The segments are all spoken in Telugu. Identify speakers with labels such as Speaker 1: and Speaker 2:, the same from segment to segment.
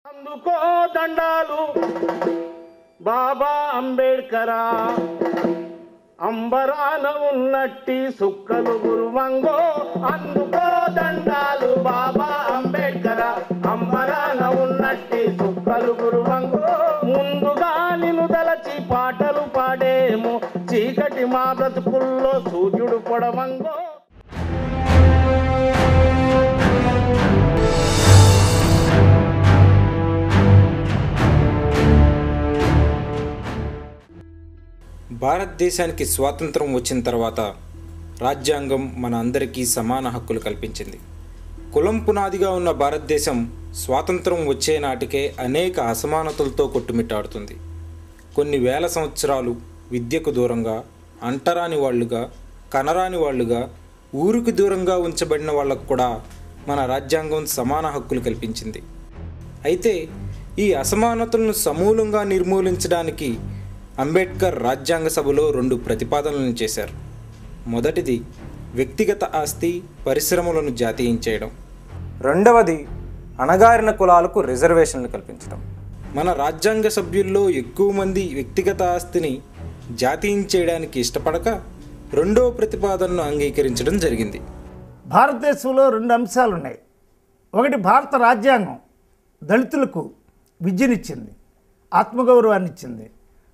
Speaker 1: అందుకో దండాలు బాబా అంబేడ్కరా అంబరాన ఉన్నట్టి సుక్కలు గురువంగో అందుకో దండాలు బాబా అంబేడ్కరా అంబరాన ఉన్నట్టి సుక్కలు గురువంగో ముందుగా నిన్ను తలచి పాటలు పాడేమో చీకటి మా బ్రతుకుల్లో సూర్యుడు పొడవంగో
Speaker 2: భారతదేశానికి స్వాతంత్రం వచ్చిన తర్వాత రాజ్యాంగం మన అందరికీ సమాన హక్కులు కల్పించింది కులం పునాదిగా ఉన్న భారతదేశం స్వాతంత్రం వచ్చే నాటికే అనేక అసమానతలతో కొట్టుమిట్టాడుతుంది కొన్ని వేల సంవత్సరాలు విద్యకు దూరంగా అంటరాని వాళ్ళుగా కనరాని వాళ్ళుగా ఊరికి దూరంగా ఉంచబడిన వాళ్ళకు కూడా మన రాజ్యాంగం సమాన హక్కులు కల్పించింది అయితే ఈ అసమానతలను సమూలంగా నిర్మూలించడానికి అంబేద్కర్ రాజ్యాంగ సభలో రెండు ప్రతిపాదనలను చేశారు మొదటిది వ్యక్తిగత ఆస్తి పరిశ్రమలను జాతీయించేయడం రెండవది అణగారిన కులాలకు రిజర్వేషన్లు కల్పించడం మన రాజ్యాంగ సభ్యుల్లో ఎక్కువ మంది వ్యక్తిగత ఆస్తిని జాతీయించేయడానికి ఇష్టపడక రెండో ప్రతిపాదనను అంగీకరించడం జరిగింది
Speaker 3: భారతదేశంలో రెండు అంశాలు ఉన్నాయి ఒకటి భారత రాజ్యాంగం దళితులకు విద్యనిచ్చింది ఆత్మగౌరవాన్ని ఇచ్చింది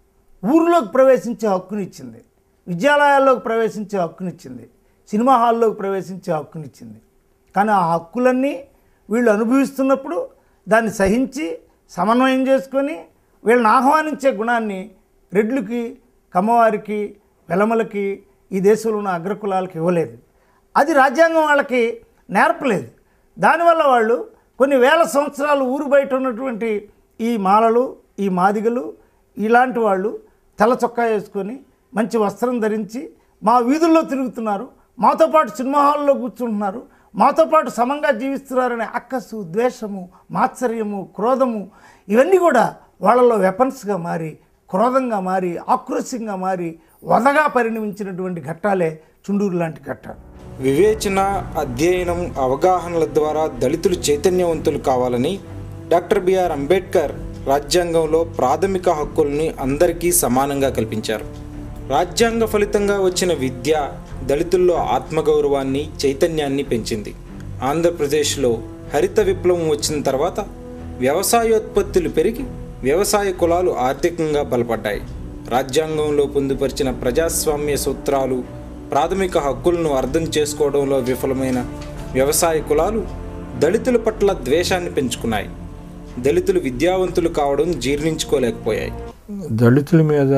Speaker 3: ఊరిలోకి ప్రవేశించే హక్కునిచ్చింది విద్యాలయాల్లోకి ప్రవేశించే హక్కునిచ్చింది సినిమా హాల్లోకి ప్రవేశించే హక్కునిచ్చింది కానీ ఆ హక్కులన్నీ వీళ్ళు అనుభవిస్తున్నప్పుడు దాన్ని సహించి సమన్వయం చేసుకొని వీళ్ళని ఆహ్వానించే గుణాన్ని రెడ్లకి కమ్మవారికి వెలమలకి ఈ దేశంలో ఉన్న అగ్రకులాలకు ఇవ్వలేదు అది రాజ్యాంగం వాళ్ళకి నేర్పలేదు దానివల్ల వాళ్ళు కొన్ని వేల సంవత్సరాలు ఊరు బయట ఉన్నటువంటి ఈ మాలలు ఈ మాదిగలు ఇలాంటి వాళ్ళు తెల్ల చొక్కా వేసుకొని మంచి వస్త్రం ధరించి మా వీధుల్లో తిరుగుతున్నారు మాతో పాటు సినిమా హాల్లో కూర్చుంటున్నారు మాతో పాటు సమంగా జీవిస్తున్నారనే అక్కసు ద్వేషము మాత్సర్యము క్రోధము ఇవన్నీ కూడా వాళ్ళలో వెపన్స్గా మారి క్రోధంగా మారి ఆక్రోశంగా మారి వదగా పరిణమించినటువంటి ఘట్టాలే చుండూరు లాంటి ఘట్టాలు
Speaker 2: వివేచన అధ్యయనం అవగాహనల ద్వారా దళితులు చైతన్యవంతులు కావాలని డాక్టర్ బిఆర్ అంబేద్కర్ రాజ్యాంగంలో ప్రాథమిక హక్కుల్ని అందరికీ సమానంగా కల్పించారు రాజ్యాంగ ఫలితంగా వచ్చిన విద్య దళితుల్లో ఆత్మగౌరవాన్ని చైతన్యాన్ని పెంచింది ఆంధ్రప్రదేశ్లో హరిత విప్లవం వచ్చిన తర్వాత వ్యవసాయోత్పత్తులు పెరిగి వ్యవసాయ కులాలు ఆర్థికంగా బలపడ్డాయి రాజ్యాంగంలో పొందుపరిచిన ప్రజాస్వామ్య సూత్రాలు ప్రాథమిక హక్కులను అర్థం చేసుకోవడంలో విఫలమైన వ్యవసాయ కులాలు దళితుల పట్ల ద్వేషాన్ని పెంచుకున్నాయి దళితులు విద్యావంతులు కావడం జీర్ణించుకోలేకపోయాయి
Speaker 4: దళితుల మీద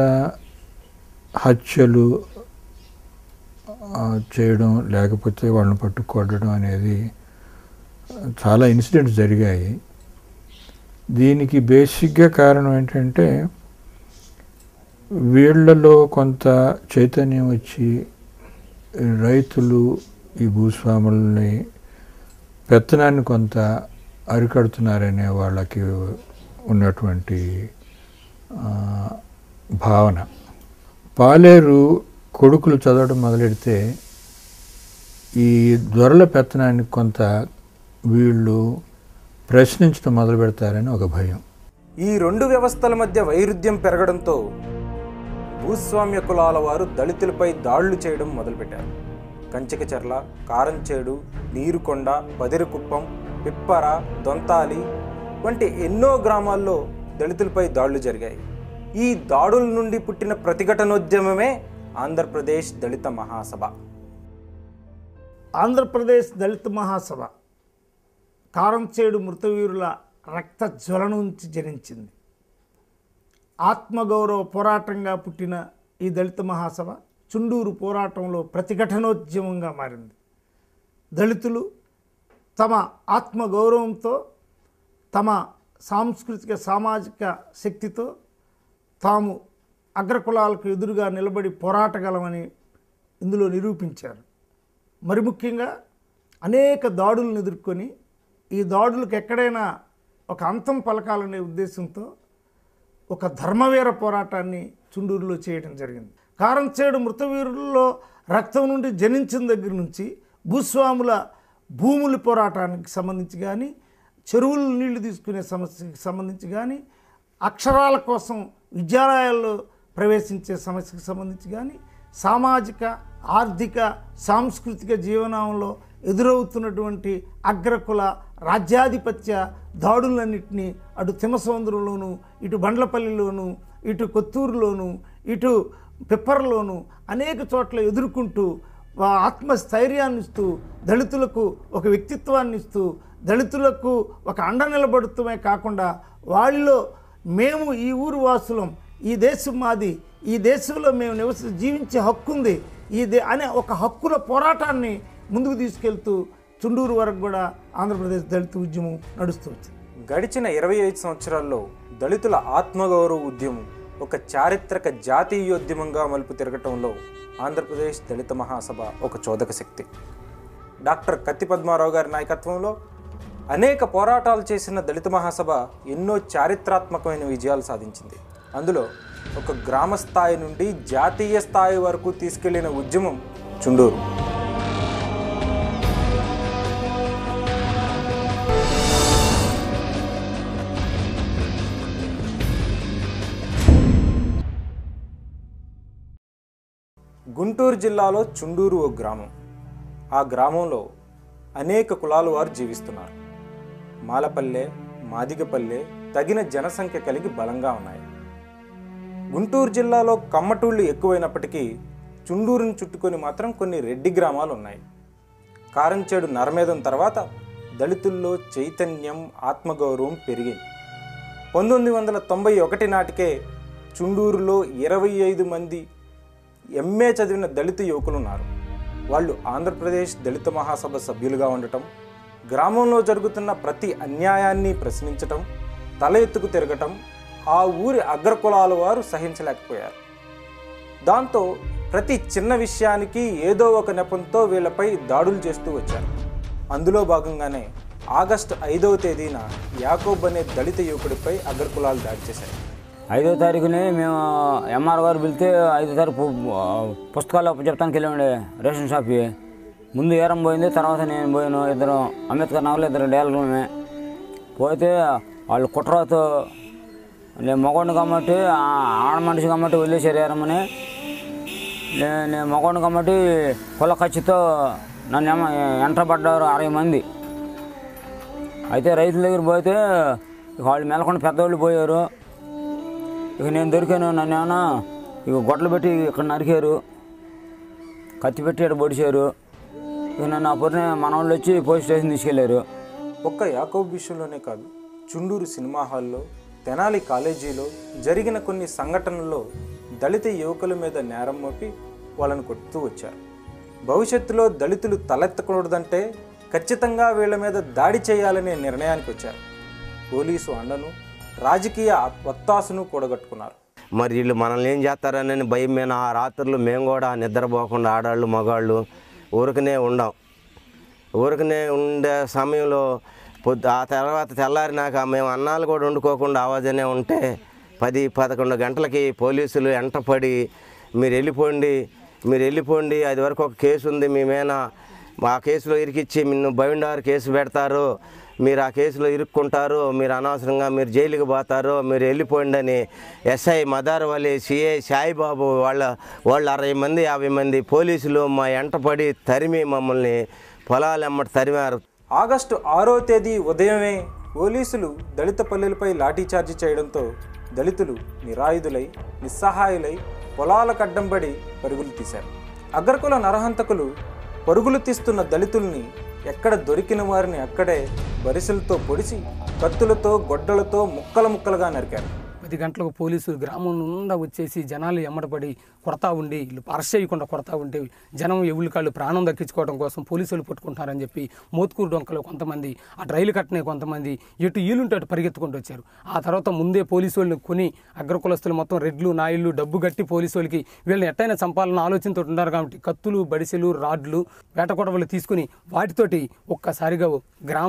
Speaker 4: హత్యలు ఆ, చేయడం లేకపోతే వాళ్ళని పట్టుకొట్టడం అనేది చాలా ఇన్సిడెంట్స్ జరిగాయి దీనికి బేసిక్గా కారణం ఏంటంటే వీళ్ళలో కొంత చైతన్యం వచ్చి రైతులు ఈ భూస్వాములని పెత్తనాన్ని కొంత అరికడుతున్నారనే వాళ్ళకి ఉన్నటువంటి ఆ, భావన పాలేరు కొడుకులు చదవడం మొదలెడితే ఈ దొరల పెత్తనాన్ని కొంత వీళ్ళు ప్రశ్నించడం మొదలు పెడతారని ఒక భయం
Speaker 2: ఈ రెండు వ్యవస్థల మధ్య వైరుధ్యం పెరగడంతో భూస్వామ్య కులాల వారు దళితులపై దాడులు చేయడం మొదలుపెట్టారు కంచికచర్ల కారంచేడు నీరుకొండ పదిరికుప్పం పిప్పర దొంతాలి వంటి ఎన్నో గ్రామాల్లో దళితులపై దాడులు జరిగాయి ఈ దాడుల నుండి పుట్టిన ప్రతిఘటనోద్యమమే ఆంధ్రప్రదేశ్ దళిత మహాసభ
Speaker 3: ఆంధ్రప్రదేశ్ దళిత మహాసభ కారంచేడు మృతవీరుల రక్త జ్వల నుంచి జనించింది ఆత్మగౌరవ పోరాటంగా పుట్టిన ఈ దళిత మహాసభ చుండూరు పోరాటంలో ప్రతిఘటనోద్యమంగా మారింది దళితులు తమ ఆత్మగౌరవంతో తమ సాంస్కృతిక సామాజిక శక్తితో తాము అగ్రకులాలకు ఎదురుగా నిలబడి పోరాటగలమని ఇందులో నిరూపించారు మరి ముఖ్యంగా అనేక దాడులను ఎదుర్కొని ఈ దాడులకు ఎక్కడైనా ఒక అంతం పలకాలనే ఉద్దేశంతో ఒక ధర్మవీర పోరాటాన్ని చుండూరులో చేయడం జరిగింది కారంచేడు మృతవీరుల్లో రక్తం నుండి జనించిన దగ్గర నుంచి భూస్వాముల భూముల పోరాటానికి సంబంధించి కానీ చెరువులు నీళ్లు తీసుకునే సమస్యకి సంబంధించి కానీ అక్షరాల కోసం విద్యాలయాల్లో ప్రవేశించే సమస్యకు సంబంధించి కానీ సామాజిక ఆర్థిక సాంస్కృతిక జీవనంలో ఎదురవుతున్నటువంటి అగ్రకుల రాజ్యాధిపత్య దాడులన్నింటినీ అటు తిమ్మసముద్రంలోను ఇటు బండ్లపల్లిలోను ఇటు కొత్తూరులోను ఇటు పిప్పర్లోను అనేక చోట్ల ఎదుర్కొంటూ వా- ఆత్మస్థైర్యాన్ని ఇస్తూ దళితులకు ఒక వ్యక్తిత్వాన్ని ఇస్తూ దళితులకు ఒక అండ నిలబడుతమే కాకుండా వాళ్ళలో మేము ఈ ఊరు వాసులం ఈ దేశం మాది ఈ దేశంలో మేము నివసి జీవించే హక్కు ఉంది ఈ దే అనే ఒక హక్కుల పోరాటాన్ని ముందుకు తీసుకెళ్తూ చుండూరు వరకు కూడా ఆంధ్రప్రదేశ్ దళిత ఉద్యమం నడుస్తూ వచ్చింది
Speaker 2: గడిచిన ఇరవై ఐదు సంవత్సరాల్లో దళితుల ఆత్మగౌరవ ఉద్యమం ఒక చారిత్రక జాతీయోద్యమంగా మలుపు తిరగటంలో ఆంధ్రప్రదేశ్ దళిత మహాసభ ఒక చోదక శక్తి డాక్టర్ కత్తి పద్మారావు గారి నాయకత్వంలో అనేక పోరాటాలు చేసిన దళిత మహాసభ ఎన్నో చారిత్రాత్మకమైన విజయాలు సాధించింది అందులో ఒక గ్రామ స్థాయి నుండి జాతీయ స్థాయి వరకు తీసుకెళ్లిన ఉద్యమం చుండూరు గుంటూరు జిల్లాలో చుండూరు ఓ గ్రామం ఆ గ్రామంలో అనేక కులాల వారు జీవిస్తున్నారు మాలపల్లె మాదిగపల్లె తగిన జనసంఖ్య కలిగి బలంగా ఉన్నాయి గుంటూరు జిల్లాలో కమ్మటూళ్ళు ఎక్కువైనప్పటికీ చుండూరును చుట్టుకొని మాత్రం కొన్ని రెడ్డి గ్రామాలు ఉన్నాయి కారంచేడు నరమేధం తర్వాత దళితుల్లో చైతన్యం ఆత్మగౌరవం పెరిగింది పంతొమ్మిది వందల తొంభై ఒకటి నాటికే చుండూరులో ఇరవై ఐదు మంది ఎంఏ చదివిన దళిత యువకులు ఉన్నారు వాళ్ళు ఆంధ్రప్రదేశ్ దళిత మహాసభ సభ్యులుగా ఉండటం గ్రామంలో జరుగుతున్న ప్రతి అన్యాయాన్ని ప్రశ్నించటం తల ఎత్తుకు తిరగటం ఆ ఊరి అగ్రకులాల వారు సహించలేకపోయారు దాంతో ప్రతి చిన్న విషయానికి ఏదో ఒక నెపంతో వీళ్ళపై దాడులు చేస్తూ వచ్చారు అందులో భాగంగానే ఆగస్టు ఐదవ తేదీన యాకోబ్ అనే దళిత యువకుడిపై అగ్రకులాలు దాడి చేశాయి
Speaker 5: ఐదో తారీఖుని మేము ఎంఆర్ గారు పిలితే ఐదో తారీఖు పు- ఆ, పుస్తకాలు చెప్తానికి వెళ్ళామండి రేషన్ షాప్కి ముందు ఏరం పోయింది తర్వాత నేను పోయాను ఇద్దరు అంబేద్కర్ నగర్లో ఇద్దరు డేలమే పోతే వాళ్ళు కుట్రతో నేను మగవాడిని కాబట్టి ఆ- ఆడ మనిషి కాబట్టి వదిలేసారు ఏరమ్మని నే- నేను మగవాడిని కాబట్టి కుల ఖర్చుతో నన్ను ఏమ ఎంటబడ్డారు అరవై మంది అయితే రైతుల దగ్గర పోతే ఇక వాళ్ళు మెలకుండా పెద్దవాళ్ళు పోయారు ఇక నేను దొరికాను నన్ను ఏమన్నా ఇక గొడ్లు పెట్టి ఇక్కడ నరికారు కత్తి పెట్టి ఇక్కడ పొడిచారు ఇక నన్ను ఆ పొరిని మన వాళ్ళు వచ్చి పోలీస్ స్టేషన్ తీసుకెళ్లారు
Speaker 2: ఒక్క యాకోబ్ విషయంలోనే కాదు చుండూరు సినిమా హాల్లో తెనాలి కాలేజీలో జరిగిన కొన్ని సంఘటనల్లో దళిత యువకుల మీద నేరం మోపి వాళ్ళని కొడుతూ వచ్చారు భవిష్యత్తులో దళితులు తలెత్తకూడదంటే ఖచ్చితంగా వీళ్ళ మీద దాడి చేయాలనే నిర్ణయానికి వచ్చారు పోలీసు అండను రాజకీయ ఒత్తాసును కూడగట్టుకున్నారు
Speaker 6: మరి వీళ్ళు మనల్ని ఏం చేస్తారని భయం మీద ఆ రాత్రులు మేము కూడా నిద్రపోకుండా ఆడాళ్ళు మగాళ్ళు ఊరికనే ఉండం ఊరికనే ఉండే సమయంలో పొద్దు ఆ తర్వాత తెల్లారినాక మేము అన్నాలు కూడా వండుకోకుండా ఆవాజనే ఉంటే పది పదకొండు గంటలకి పోలీసులు ఎంటపడి మీరు వెళ్ళిపోండి మీరు వెళ్ళిపోండి అది వరకు ఒక కేసు ఉంది మీ మీద ఆ కేసులో ఇరికిచ్చి నిన్ను బైండారు కేసు పెడతారు మీరు ఆ కేసులో ఇరుక్కుంటారు మీరు అనవసరంగా మీరు జైలుకి పోతారు మీరు వెళ్ళిపోండి అని ఎస్ఐ మదార్ వలి సిఐ సాయిబాబు వాళ్ళ వాళ్ళు అరవై మంది యాభై మంది పోలీసులు మా ఎంటపడి తరిమి మమ్మల్ని పొలాలు ఎమ్మటి తరిమారు
Speaker 2: ఆగస్టు ఆరో తేదీ ఉదయమే పోలీసులు దళిత పల్లెలపై లాఠీచార్జి చేయడంతో దళితులు నిరాయుధులై నిస్సహాయులై పొలాలకు అడ్డంపడి పరుగులు తీశారు అగ్రకుల నరహంతకులు పరుగులు తీస్తున్న దళితుల్ని ఎక్కడ దొరికిన వారిని అక్కడే బరిసెలతో పొడిచి కత్తులతో గొడ్డలతో ముక్కలు ముక్కలుగా నరికారు
Speaker 7: పది గంటలకు పోలీసులు గ్రామం నుండా వచ్చేసి జనాలు ఎమ్మడపడి కొడతా ఉండి వీళ్ళు అరెస్ట్ చేయకుండా కొడతా ఉంటే జనం ఎవరి కాళ్ళు ప్రాణం దక్కించుకోవడం కోసం పోలీసులు పట్టుకుంటారని చెప్పి మోత్కూరు డొంకలో కొంతమంది ఆ రైలు కట్టనే కొంతమంది ఎటు ఈలుంటే అటు పరిగెత్తుకుంటూ వచ్చారు ఆ తర్వాత ముందే పోలీసు వాళ్ళని కొని అగ్రకులస్తులు మొత్తం రెడ్లు నాయుళ్ళు డబ్బు గట్టి పోలీసు వాళ్ళకి వీళ్ళని ఎట్టయినా చంపాలన్న ఆలోచనతో ఉన్నారు కాబట్టి కత్తులు బడిసెలు రాడ్లు వేట కొడవలు తీసుకుని వాటితోటి ఒక్కసారిగా గ్రామం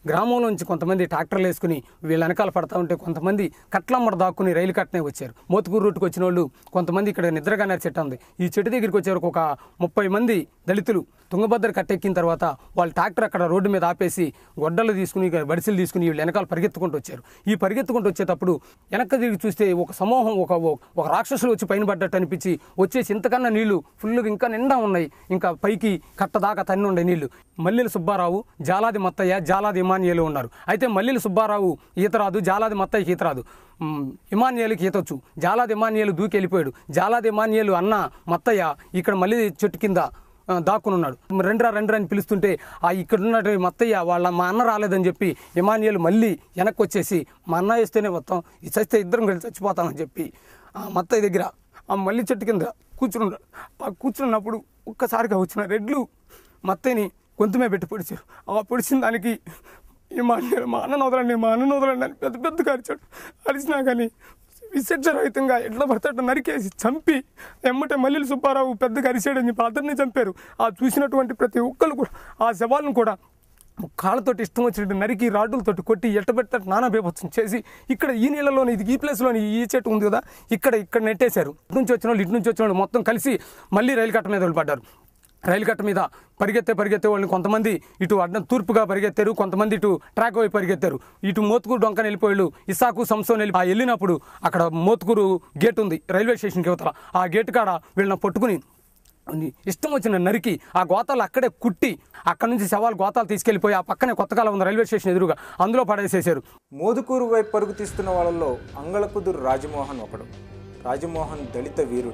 Speaker 7: గ్రామంలో నుంచి కొంతమంది ట్రాక్టర్లు వేసుకుని వీళ్ళ వెనకాల పడతా ఉంటే కొంతమంది కట్లమ్మడ దాక్కుని రైలు కట్టనే వచ్చారు మోతుకూరు రూట్కి వచ్చిన వాళ్ళు కొంతమంది ఇక్కడ నిద్రగానే చెట్టు ఉంది ఈ చెట్టు దగ్గరికి వచ్చేవరకు ఒక ముప్పై మంది దళితులు తుంగభద్ర కట్టెక్కిన తర్వాత వాళ్ళు ట్రాక్టర్ అక్కడ రోడ్డు మీద ఆపేసి గొడ్డలు తీసుకుని ఇక బడిసెలు తీసుకుని వీళ్ళు వెనకాల పరిగెత్తుకుంటూ వచ్చారు ఈ పరిగెత్తుకుంటూ వచ్చేటప్పుడు వెనక్కి తిరిగి చూస్తే ఒక సమూహం ఒక ఒక రాక్షసులు వచ్చి పైన పడ్డట్టు అనిపించి వచ్చేసి ఇంతకన్నా నీళ్లు ఫుల్గా ఇంకా నిండా ఉన్నాయి ఇంకా పైకి కట్ట దాకా తన్ని ఉండే నీళ్లు మల్లెల సుబ్బారావు జాలాది మత్తయ్య జాలాది ఇమానియలు ఉన్నారు అయితే మల్లెల సుబ్బారావు ఈత రాదు జాలాది మత్తయ్యకి ఈత రాదు మ్, ఇమానియలకి ఈతొచ్చు జాలాది ఇమానియలు దూకి వెళ్ళిపోయాడు జాలాది ఇమానియలు అన్న మత్తయ్య ఇక్కడ మళ్ళీ చెట్టు కింద ఆ, దాక్కుని ఉన్నాడు రెండ్రా రెండ్రా అని పిలుస్తుంటే ఆ ఇక్కడ ఉన్న మత్తయ్య వాళ్ళ మా అన్న రాలేదని చెప్పి ఇమానియలు మళ్ళీ వెనక్కి వచ్చేసి మా అన్న వేస్తేనే మొత్తం ఇది చస్తే ఇద్దరం కలిసి చచ్చిపోతామని చెప్పి ఆ మత్తయ్య దగ్గర ఆ మల్లి చెట్టు కింద కూర్చున్నాడు ఆ కూర్చున్నప్పుడు ఒక్కసారిగా వచ్చిన రెడ్లు మత్తయ్యని గొంతుమే పెట్టి పొడిచారు ఆ పొడిచిన దానికి ఇమానియలు మా అన్న వదలండి మా అన్న వదలండి అని పెద్ద పెద్దగా అరిచాడు అరిచినా కానీ విశేషరహితంగా ఎట్లా పడతాడు నరికేసి చంపి ఎమ్మటే మల్లెలు సుబ్బారావు పెద్దగా అరిచాడని చెప్పి అతన్ని చంపారు ఆ చూసినటువంటి ప్రతి ఒక్కరు కూడా ఆ శవాలను కూడా కాళ్ళతోటి ఇష్టం వచ్చినట్టు నరికి రాడ్డులతోటి కొట్టి ఎట్టబెట్ట నానా బీభత్సం చేసి ఇక్కడ ఈ నీళ్ళలోని ఇది ఈ ప్లేస్లోని ఈ చెట్టు ఉంది కదా ఇక్కడ ఇక్కడ నెట్టేశారు ఇటు నుంచి వచ్చిన వాళ్ళు ఇటు నుంచి వచ్చిన వాళ్ళు మొత్తం కలిసి మళ్ళీ రైలు కట్ట మీద పడ్డారు రైలు కట్ట మీద పరిగెత్తే పరిగెత్తే వాళ్ళని కొంతమంది ఇటు అడ్డం తూర్పుగా పరిగెత్తారు కొంతమంది ఇటు ట్రాక్ వైపు పరిగెత్తారు ఇటు మోత్కూరు డొంకని వెళ్ళిపోయాళ్ళు ఇసాకు సంసోన్ వెళ్ళి ఆ వెళ్ళినప్పుడు అక్కడ మోత్కూరు గేట్ ఉంది రైల్వే స్టేషన్కి యువతల ఆ గేట్ కాడ వీళ్ళని పట్టుకుని ఇష్టం వచ్చిన నరికి ఆ గోతాలు అక్కడే కుట్టి అక్కడ నుంచి శవాలు గోతాలు తీసుకెళ్లిపోయి ఆ పక్కనే కొత్తగా ఉంది రైల్వే స్టేషన్ ఎదురుగా అందులో పడేసేసారు
Speaker 2: మోదుకూరు వైపు పరుగు తీస్తున్న వాళ్ళల్లో అంగళకుదురు రాజమోహన్ ఒకడు రాజమోహన్ దళిత వీరుడు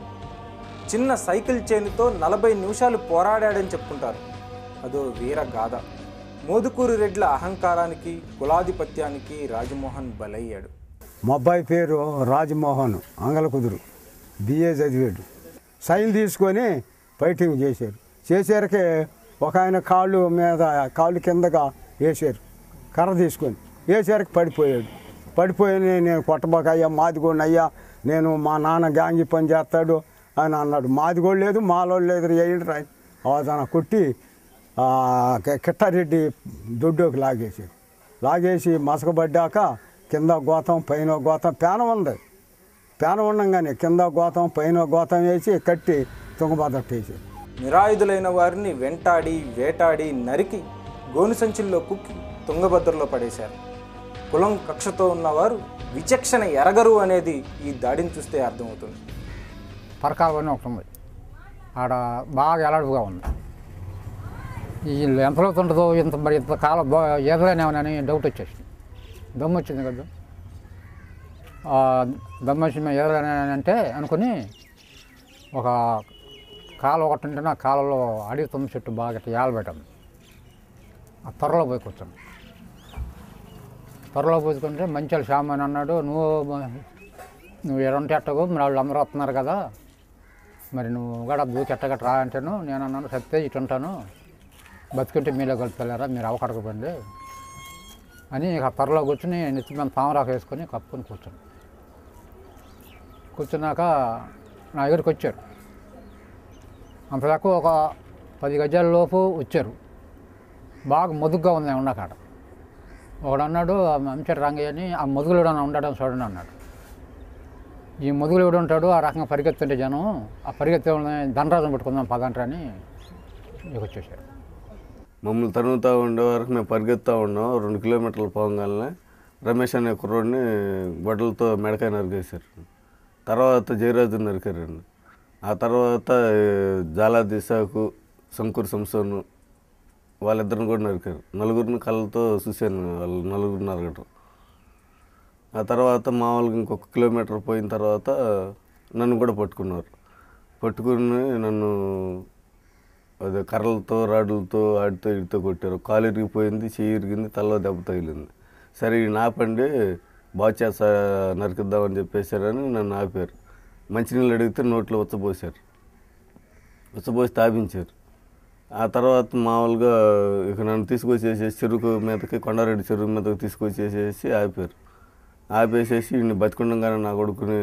Speaker 2: చిన్న సైకిల్ చైన్తో నలభై నిమిషాలు పోరాడాడని చెప్పుకుంటారు అదో వీర గాథ మోదుకూరు రెడ్ల అహంకారానికి కులాధిపత్యానికి రాజమోహన్ బలయ్యాడు
Speaker 8: మా అబ్బాయి పేరు రాజమోహన్ అంగలకుదురు బిఏ చదివాడు సైన్ తీసుకొని ఫైటింగ్ చేశారు చేసేసరికి ఒక ఆయన కాళ్ళు మీద కాళ్ళు కిందగా వేసారు కర్ర తీసుకొని వేసేసరికి పడిపోయాడు పడిపోయి నేను కొట్టబాకయ్యా మాదిగోండి అయ్యా నేను మా నాన్న గ్యాంగి పని చేస్తాడు అని అన్నాడు మాదిగోడు లేదు మాలోడు లేదు వేయండి రాయి అవతన కొట్టి ఆ, కి- కిట్టారెడ్డి దొడ్డోకి లాగేసాడు లాగేసి మసకబడ్డాక కింద గోతం పైన గోతం పేనం ఉంది పేనం ఉండంగానే కింద గోతం పైన గోతం వేసి కట్టి తుంగభద్రట్టు వేసాడు
Speaker 2: నిరాయుధులైన వారిని వెంటాడి వేటాడి నరికి గోను సంచుల్లో కుక్కి తుంగభద్రలో పడేశారు కులం కక్షతో ఉన్నవారు విచక్షణ ఎరగరు అనేది ఈ దాడిని చూస్తే అర్థమవుతుంది
Speaker 9: పరకాలు అని ఒకటి ఉంది ఆడ బాగా ఎలాడుగా ఉంది ఈ ఎంత లోతు ఉంటుందో ఇంత మరి ఇంత కాలం ఎదలేనేమోనని డౌట్ వచ్చేసింది దమ్ము వచ్చింది కదా ఆ దమ్ము వచ్చింది ఎదలేనంటే అనుకుని ఒక కాలు ఒకటి ఉంటే ఆ కాలంలో అడవి తుమ్మ చెట్టు బాగా ఇట్లా ఏలబెట్టాను ఆ త్వరలో పోయి కూర్చోను త్వరలో పోసుకుంటే మంచి షామని అన్నాడు నువ్వు నువ్వు ఎడంటే ఎట్టగో మరి వాళ్ళు అందరూ వస్తున్నారు కదా మరి నువ్వు కూడా దూకి ఎట్టగట్ట రా అంటాను నేను అన్నాను సత్తే ఇటు ఉంటాను బతుకుంటే మీలో కలిపి మీరు అవకడకపోండి అని ఇక త్వరలో కూర్చుని నెత్తి మీద పామరాకు వేసుకొని కప్పుకొని కూర్చుని కూర్చున్నాక నా దగ్గరికి వచ్చారు అంతదాకా ఒక పది గజాల లోపు వచ్చారు బాగా మొదుగ్గా ఉంది ఉన్న కాడ ఒకడు అన్నాడు అంచెడు రంగయ్య అని ఆ మొదుగులు ఎవడన్నా ఉండడం చూడండి అన్నాడు ఈ మొదుగులు ఎవడు ఉంటాడు ఆ రకంగా పరిగెత్తుంటే జనం ఆ పరిగెత్తే వాళ్ళని ధనరాజం పట్టుకుందాం పదంటారు అని మీకు వచ్చేసారు
Speaker 10: మమ్మల్ని తరుగుతూ ఉండే వరకు మేము పరిగెత్తా ఉన్నాం రెండు కిలోమీటర్లు పోగానే రమేష్ అనే కుర్రోడిని గొడ్డలతో మెడకాయ నరికేశారు తర్వాత జయరాజు నరికారండి ఆ తర్వాత జాలా దిశాకు శంకూర్ సంసోను వాళ్ళిద్దరిని కూడా నరికారు నలుగురిని కళ్ళతో చూశాను వాళ్ళు నలుగురు నరగటం ఆ తర్వాత మామూలుగా ఇంకొక కిలోమీటర్ పోయిన తర్వాత నన్ను కూడా పట్టుకున్నారు పట్టుకుని నన్ను అదే కర్రలతో రాడ్లతో ఆడితో ఇడితో కొట్టారు కాలు ఇరిగిపోయింది చెయ్యి ఇరిగింది తలలో దెబ్బ తగిలింది సరే ఈ నాపండి బాగు చేస్తా నరికిద్దామని చెప్పేశారని నన్ను ఆపారు మంచినీళ్ళు అడిగితే నోట్లో ఉచ్చబోసారు ఉచ్చబోసి తాపించారు ఆ తర్వాత మామూలుగా ఇక నన్ను తీసుకొచ్చేసేసి చెరుకు మీదకి కొండారెడ్డి చెరుకు మీదకి తీసుకొచ్చేసేసి ఆపారు ఆపేసేసి ఈయన బతికుండగానే నా కొడుకుని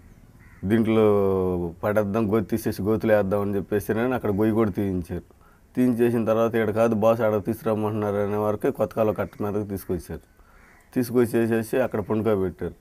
Speaker 10: దీంట్లో పడేద్దాం గోతి తీసేసి గోతులు వేద్దాం అని చెప్పేసి అని అక్కడ గొయ్యి కూడా తీయించారు తీయించేసిన తర్వాత ఇక్కడ కాదు బాస్ ఆడ తీసుకురమ్మంటున్నారు అనే వరకు కొత్త కాలువ కట్ట మీదకి తీసుకొచ్చారు తీసుకొచ్చేసేసి అక్కడ పుణుకో పెట్టారు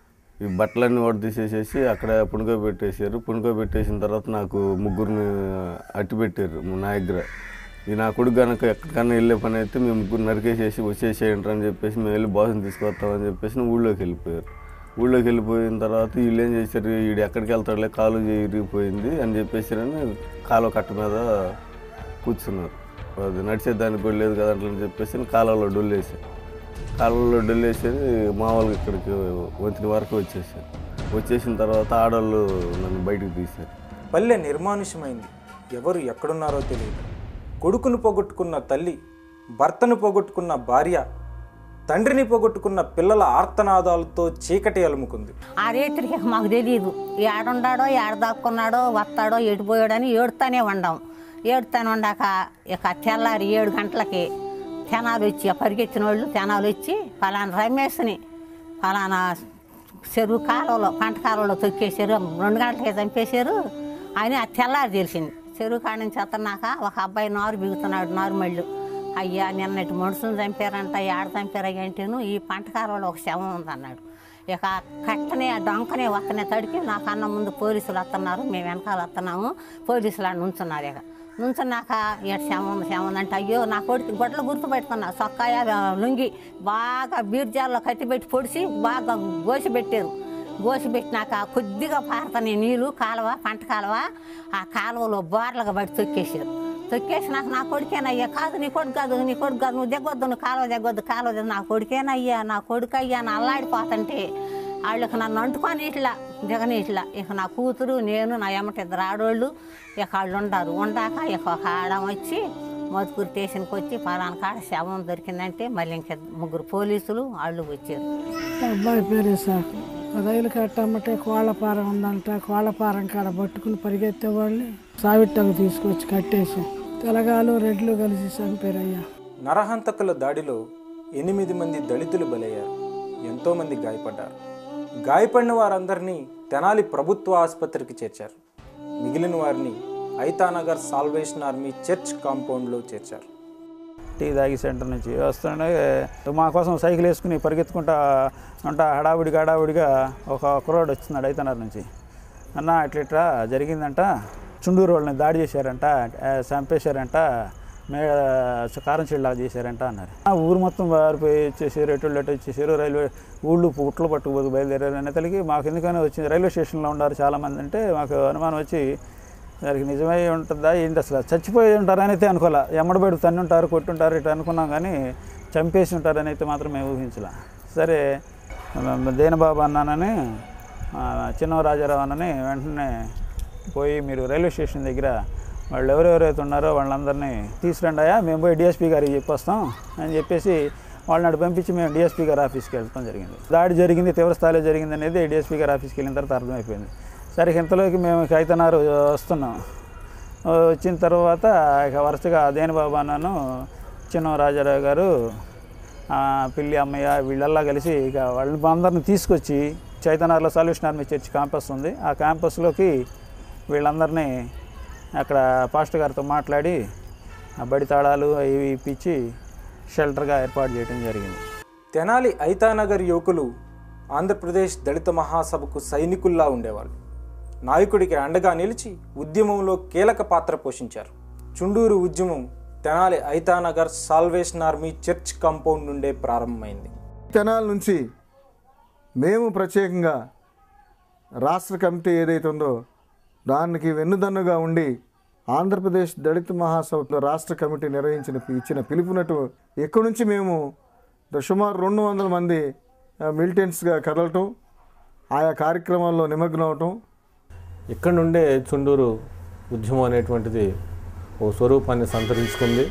Speaker 10: ఈ బట్టలన్నీ ఓడ తీసేసేసి అక్కడ పుణుకో పెట్టేశారు పుణుకో పెట్టేసిన తర్వాత నాకు ముగ్గురిని అట్టి పెట్టారు నా దగ్గర ఈ నా కొడుకు కనుక ఎక్కడికన్నా వెళ్ళే పని అయితే మేము ముగ్గురు నరికేసేసి వచ్చేసేయండి అని చెప్పేసి మేము వెళ్ళి బాసుని తీసుకొస్తామని చెప్పేసి ఊళ్ళోకి వెళ్ళిపోయారు ఊళ్ళోకి వెళ్ళిపోయిన తర్వాత వీళ్ళు ఏం చేశారు వీడు ఎక్కడికి వెళ్తాడులే కాలు ఇరిగిపోయింది అని చెప్పేసారని కాలువ కట్ట మీద కూర్చున్నారు అది నడిచేదానికి కూడా లేదు కదా అట్లా అని చెప్పేసి కాలువలో డొల్లేసారు కాలువలో డొల్లేసి మామూలుగా ఇక్కడికి వంతిన వరకు వచ్చేసారు వచ్చేసిన తర్వాత ఆడవాళ్ళు నన్ను బయటకు తీశారు
Speaker 2: పల్లె నిర్మానుష్యమైంది ఎవరు ఎక్కడున్నారో తెలియదు కొడుకును పోగొట్టుకున్న తల్లి భర్తను పోగొట్టుకున్న భార్య తండ్రిని పోగొట్టుకున్న పిల్లల ఆర్తనాదాలతో చీకటి అలుముకుంది
Speaker 11: ఆ రేత్రికి మాకు తెలియదు ఏడుండాడో ఏడ దాక్కున్నాడో వస్తాడో ఎడిపోయాడని ఏడుతానే ఉండాం ఏడుతానే ఉండాక ఇక తెల్లారి ఏడు గంటలకి తెనాలు వచ్చి ఆ పరిగెత్తిన వాళ్ళు తెనాలు వచ్చి ఫలానా రమేష్ని ఫలానా చెరువు కాలువలో పంట కాలువలో తొక్కేశారు రెండు గంటలకే చంపేశారు అని ఆ తెల్లారి తెలిసింది చెరువు కాడ నుంచి వస్తున్నాక ఒక అబ్బాయి నారు బిగుతున్నాడు నారుమళ్ళు అయ్యా నిన్నటి మనుషులు చంపారంట ఏడ చంపారయ్యా అంటేను ఈ పంట కాలువలో ఒక శవం ఉందన్నాడు ఇక కట్టనే ఆ డొంకనే వస్తనే తడికి నాకు అన్న ముందు పోలీసులు వస్తున్నారు మేము వెనకాల వస్తున్నాము పోలీసులు ఆడ నుంచున్నారు ఇక నుంచున్నాక ఇక శవం ఉంది శవం ఉంది అంటే అయ్యో నా కొడుకు గొడ్డలు గుర్తుపెట్టుకున్నా సొక్కాయ లుంగి బాగా బీర్జాల్లో కట్టిపెట్టి పొడిచి బాగా గోసి పెట్టారు గోసి పెట్టినాక కొద్దిగా పారుతాయి నీళ్ళు కాలువ పంట కాలువ ఆ కాలువలో బోర్లుగా పడి తొక్కేసారు తొక్కేసినాక నా కొడుకేనయ్యా కాదు నీ కొడుకు కాదు నీ కొడుకు కాదు నువ్వు దిగొద్దు నువ్వు కాలువ దిగొద్దు కాలువ దిగొద్దు నా కొడుకేనయ్యా నా కొడుకు అయ్యా అని అల్లాడిపోతుంటే వాళ్ళకి నన్ను అంటుకొని ఇట్లా దిగని ఇట్లా ఇక నా కూతురు నేను నా ఎమ్మట ఇద్దరు ఆడోళ్ళు ఇక వాళ్ళు ఉండారు ఉండాక ఇక ఒక ఆడ వచ్చి మధుకూరు స్టేషన్కి వచ్చి పలానా కాడ శవం దొరికిందంటే మళ్ళీ ఇంక ముగ్గురు పోలీసులు వాళ్ళు వచ్చారు
Speaker 12: అబ్బాయి పేరు ఇసాకు రైలు కట్టమ్మటే కోళ్ళపారం ఉందంట కోళ్ళపారం కాడ పట్టుకుని పరిగెత్తే వాళ్ళని సావిట్టకు తీసుకొచ్చి కట్టేసి తెలగాలు రెడ్లు కలిసి చంపారయ్యా
Speaker 2: నరహంతకుల దాడిలో ఎనిమిది మంది దళితులు బలయ్యారు ఎంతోమంది గాయపడ్డారు గాయపడిన వారందరినీ తెనాలి ప్రభుత్వ ఆసుపత్రికి చేర్చారు మిగిలిన వారిని ఐతానగర్ సాల్వేషన్ ఆర్మీ చర్చ్ కాంపౌండ్లో చేర్చారు
Speaker 13: టీ తాగి సెంటర్ నుంచి వస్తుండే మా కోసం సైకిల్ వేసుకుని పరిగెత్తుకుంటా ఉంటా హడావుడిగా హడావుడిగా ఒక కుర్రోడు వచ్చినాడు అయితనారు నుంచి అన్న ఇట్లా ఇట్లా జరిగిందంట చుండూరు వాళ్ళని దాడి చేశారంట ఆ, చంపేశారంట మే కారం చెల్లాగా చేశారంట అన్నారు ఆ ఊరు మొత్తం వారిపోయి వచ్చేసారు ఎటు ఎటు వచ్చేసారు రైల్వే ఊళ్ళు పుట్లు పట్టుకుపోతూ బయలుదేరారు అనే తల్లికి మాకు ఎందుకని వచ్చింది రైల్వే స్టేషన్లో ఉన్నారు చాలామంది అంటే మాకు అనుమానం వచ్చి దానికి నిజమై ఉంటుందా ఏంటి అసలు చచ్చిపోయి ఉంటారని అయితే అనుకోలే ఎమ్మడబడి తన్ని ఉంటారు కొట్టుంటారు ఇట్లా అనుకున్నాం కానీ చంపేసి ఉంటారని అయితే మాత్రం మేము ఊహించలే సరే దేనబాబు అన్నానని ఆ, చిన్న రాజారావు అన్నని వెంటనే పోయి మీరు రైల్వే స్టేషన్ దగ్గర వాళ్ళు ఎవరెవరైతే ఉన్నారో వాళ్ళందరినీ తీసుకురండి అయ్యా మేము పోయి డిఎస్పీ గారికి చెప్పొస్తాం అని చెప్పేసి వాళ్ళని అటు పంపించి మేము డిఎస్పీ గారి ఆఫీస్కి వెళ్తాం జరిగింది దాడి జరిగింది తీవ్ర స్థాయిలో జరిగింది అనేది డిఎస్పీ గారి ఆఫీస్కి వెళ్ళిన తర్వాత అర్థమైపోయింది సరే ఇంతలోకి మేము ఇక ఐతనారు వస్తున్నాం వచ్చిన తర్వాత ఇక వరుసగా దేనిబాబు అన్నను చిన్న రాజారావు గారు ఆ, పిల్లి అమ్మయ్య వీళ్ళల్లా కలిసి ఇక వాళ్ళని అందరిని తీసుకొచ్చి చైతన్యలో సల్యూషన్ ఆర్మీ చర్చ్ క్యాంపస్ ఉంది ఆ క్యాంపస్లోకి వీళ్ళందరినీ అక్కడ పాస్టర్ గారితో మాట్లాడి ఆ బడి తాళాలు అవి ఇవి ఇప్పించి షెల్టర్గా ఏర్పాటు చేయడం జరిగింది
Speaker 2: తెనాలి ఐతానగర్ యువకులు ఆంధ్రప్రదేశ్ దళిత మహాసభకు సైనికుల్లా ఉండేవాళ్ళు నాయకుడికి అండగా నిలిచి ఉద్యమంలో కీలక పాత్ర పోషించారు చుండూరు ఉద్యమం Tenali Aithanagar salvation army church compound నుండే ప్రారంభమైంది
Speaker 14: తెనాల నుంచి మేము ప్రత్యేకంగా రాష్ట్ర కమిటీ ఏదైతే ఉందో దానికి వెన్నుదన్నుగా ఉండి ఆంధ్రప్రదేశ్ దళిత మహాసభలో రాష్ట్ర కమిటీ నిర్వహించిన ఇచ్చిన పిలుపునట్టు ఎక్కడి నుంచి మేము ద- సుమారు రెండు వందల మంది మిలిటెంట్స్గా కదలటం ఆయా కార్యక్రమాల్లో నిమగ్నం అవటం
Speaker 15: ఇక్కడ నుండే చుండూరు ఉద్యమం అనేటువంటిది ఓ స్వరూపాన్ని సంతరించుకుంది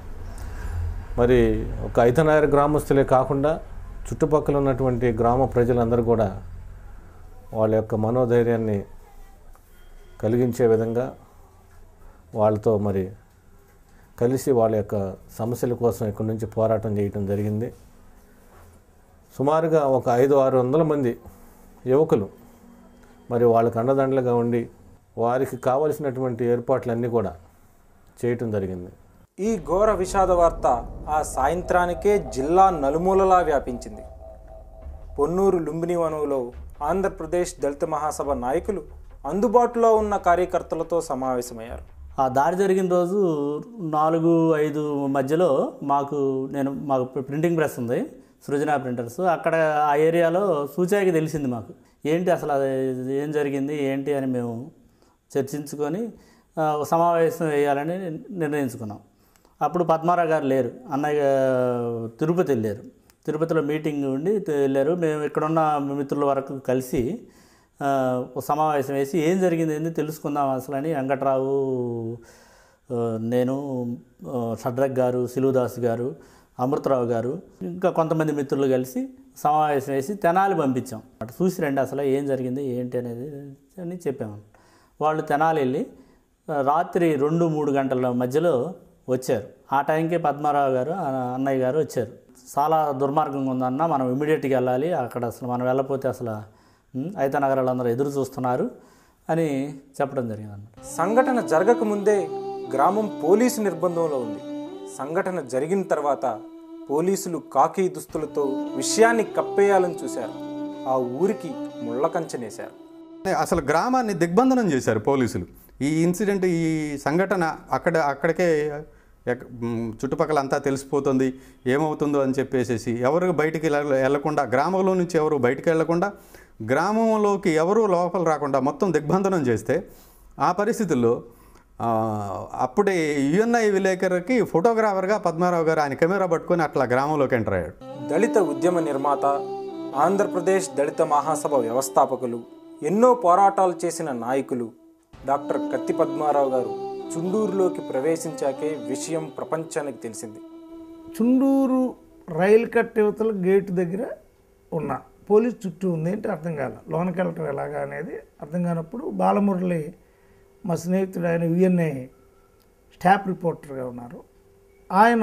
Speaker 15: మరి ఒక ఐతనాయర్ గ్రామస్తులే కాకుండా చుట్టుపక్కల ఉన్నటువంటి గ్రామ ప్రజలందరూ కూడా వాళ్ళ యొక్క మనోధైర్యాన్ని కలిగించే విధంగా వాళ్ళతో మరి కలిసి వాళ్ళ యొక్క సమస్యల కోసం ఇక్కడి నుంచి పోరాటం చేయటం జరిగింది సుమారుగా ఒక ఐదు ఆరు వందల మంది యువకులు మరి వాళ్ళకి అండదండలుగా ఉండి వారికి కావలసినటువంటి ఏర్పాట్లన్నీ కూడా చేయటం జరిగింది
Speaker 2: ఈ ఘోర విషాద వార్త ఆ సాయంత్రానికే జిల్లా నలుమూలలా వ్యాపించింది పొన్నూరు లుంబిని వనవులో ఆంధ్రప్రదేశ్ దళిత మహాసభ నాయకులు అందుబాటులో ఉన్న కార్యకర్తలతో సమావేశమయ్యారు
Speaker 16: ఆ దాడి జరిగిన రోజు నాలుగు ఐదు మధ్యలో మాకు నేను మాకు ప్రింటింగ్ ప్రెస్ ఉంది సృజన ప్రింటర్స్ అక్కడ ఆ ఏరియాలో సూచాయికి తెలిసింది మాకు ఏంటి అసలు అది ఏం జరిగింది ఏంటి అని మేము చర్చించుకొని ఆ, ఒక సమావేశం వేయాలని నిర్ణయించుకున్నాం అప్పుడు పద్మారావు గారు లేరు అన్నయ్య తిరుపతి వెళ్ళారు తిరుపతిలో మీటింగ్ ఉండి తి- వెళ్ళారు మేము ఇక్కడున్న మిత్రుల వరకు కలిసి ఆ, ఒక సమావేశం వేసి ఏం జరిగింది ఏంది తెలుసుకుందాం అసలు అని వెంకట్రావు ఆ, నేను ఆ, షడ్రక్ గారు సిలుదాస్ గారు అమృతరావు గారు ఇంకా కొంతమంది మిత్రులు కలిసి సమావేశం వేసి తెనాలి పంపించాం అటు చూసి రండి అసలు ఏం జరిగింది ఏంటి అనేది అని చెప్పాము వాళ్ళు తెనాలి వెళ్ళి ఆ, రాత్రి రెండు మూడు గంటల మధ్యలో వచ్చారు ఆ టైంకి పద్మారావు గారు ఆ అన్నయ్య గారు వచ్చారు చాలా దుర్మార్గంగా ఉందన్న మనం ఇమీడియట్గా వెళ్ళాలి అక్కడ అసలు మనం వెళ్ళకపోతే అసలు ఉమ్, అయితే నగరాలు అందరూ ఎదురు చూస్తున్నారు అని చెప్పడం జరిగింది
Speaker 2: సంఘటన జరగకముందే గ్రామం పోలీసు నిర్బంధంలో ఉంది సంఘటన జరిగిన తర్వాత పోలీసులు కాకి దుస్తులతో విషయాన్ని కప్పేయాలని చూశారు ఆ ఊరికి ముళ్ళ కంచెనేశారు
Speaker 17: అసలు గ్రామాన్ని దిగ్బంధనం చేశారు పోలీసులు ఈ ఇన్సిడెంట్ ఈ సంఘటన అక్కడ అక్కడికే ఎక్- మ్, చుట్టుపక్కల అంతా తెలిసిపోతుంది ఏమవుతుందో అని చెప్పేసేసి ఎవరు బయటికి వెళ్ళ- వెళ్ళకుండా గ్రామంలో నుంచి ఎవరు బయటికి వెళ్ళకుండా గ్రామంలోకి ఎవరు లోపల రాకుండా మొత్తం దిగ్బంధనం చేస్తే ఆ పరిస్థితుల్లో ఆ, అప్పుడే యుఎన్ఐ విలేకరుకి ఫోటోగ్రాఫర్గా పద్మారావు గారు ఆయన కెమెరా పట్టుకొని అట్లా గ్రామంలోకి ఎంటర్ అయ్యాడు
Speaker 2: దళిత ఉద్యమ నిర్మాత ఆంధ్రప్రదేశ్ దళిత మహాసభ వ్యవస్థాపకులు ఎన్నో పోరాటాలు చేసిన నాయకులు డాక్టర్ కత్తి పద్మారావు గారు చుండూరులోకి ప్రవేశించాకే విషయం ప్రపంచానికి తెలిసింది
Speaker 3: చుండూరు రైలు కట్ట యువతల గేటు దగ్గర ఉన్నా పోలీస్ చుట్టూ ఉంది ఏంటి అర్థం కాల లోనకి వెళ్ళటం ఎలాగా అనేది అర్థం కానప్పుడు బాలమురళి మా స్నేహితుడు ఆయన విఎన్ఐ స్టాఫ్ రిపోర్టర్గా ఉన్నారు ఆయన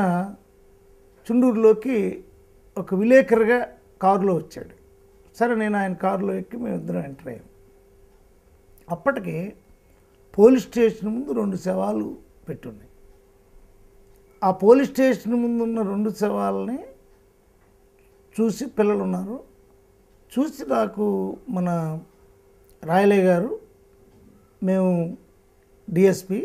Speaker 3: చుండూరులోకి ఒక విలేకరుగా కారులో వచ్చాడు సరే నేను ఆయన కారులో ఎక్కి మేము ఇద్దరం ఎంటర్ అయ్యాం అప్పటికి పోలీస్ స్టేషన్ ముందు రెండు శవాలు పెట్టున్నాయి ఆ పోలీస్ స్టేషన్ ముందు ఉన్న రెండు శవాలని చూసి పిల్లలు ఉన్నారు చూసి నాకు మన రాయలయ్య గారు మేము డిఎస్పి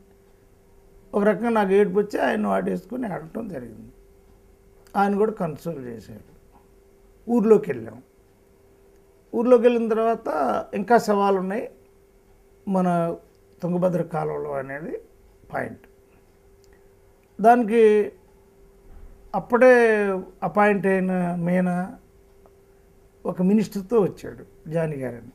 Speaker 3: ఒక రకంగా నాకు ఏడుపు వచ్చి ఆయన వాడేసుకొని ఆడటం జరిగింది ఆయన కూడా కన్సోల్ చేశాడు ఊర్లోకి వెళ్ళాం ఊర్లోకి వెళ్ళిన తర్వాత ఇంకా సవాలు ఉన్నాయి మన తుంగభద్ర కాలువలో అనేది పాయింట్ దానికి అప్పుడే అపాయింట్ అయిన మీనా ఒక మినిస్టర్తో వచ్చాడు జానీ గారని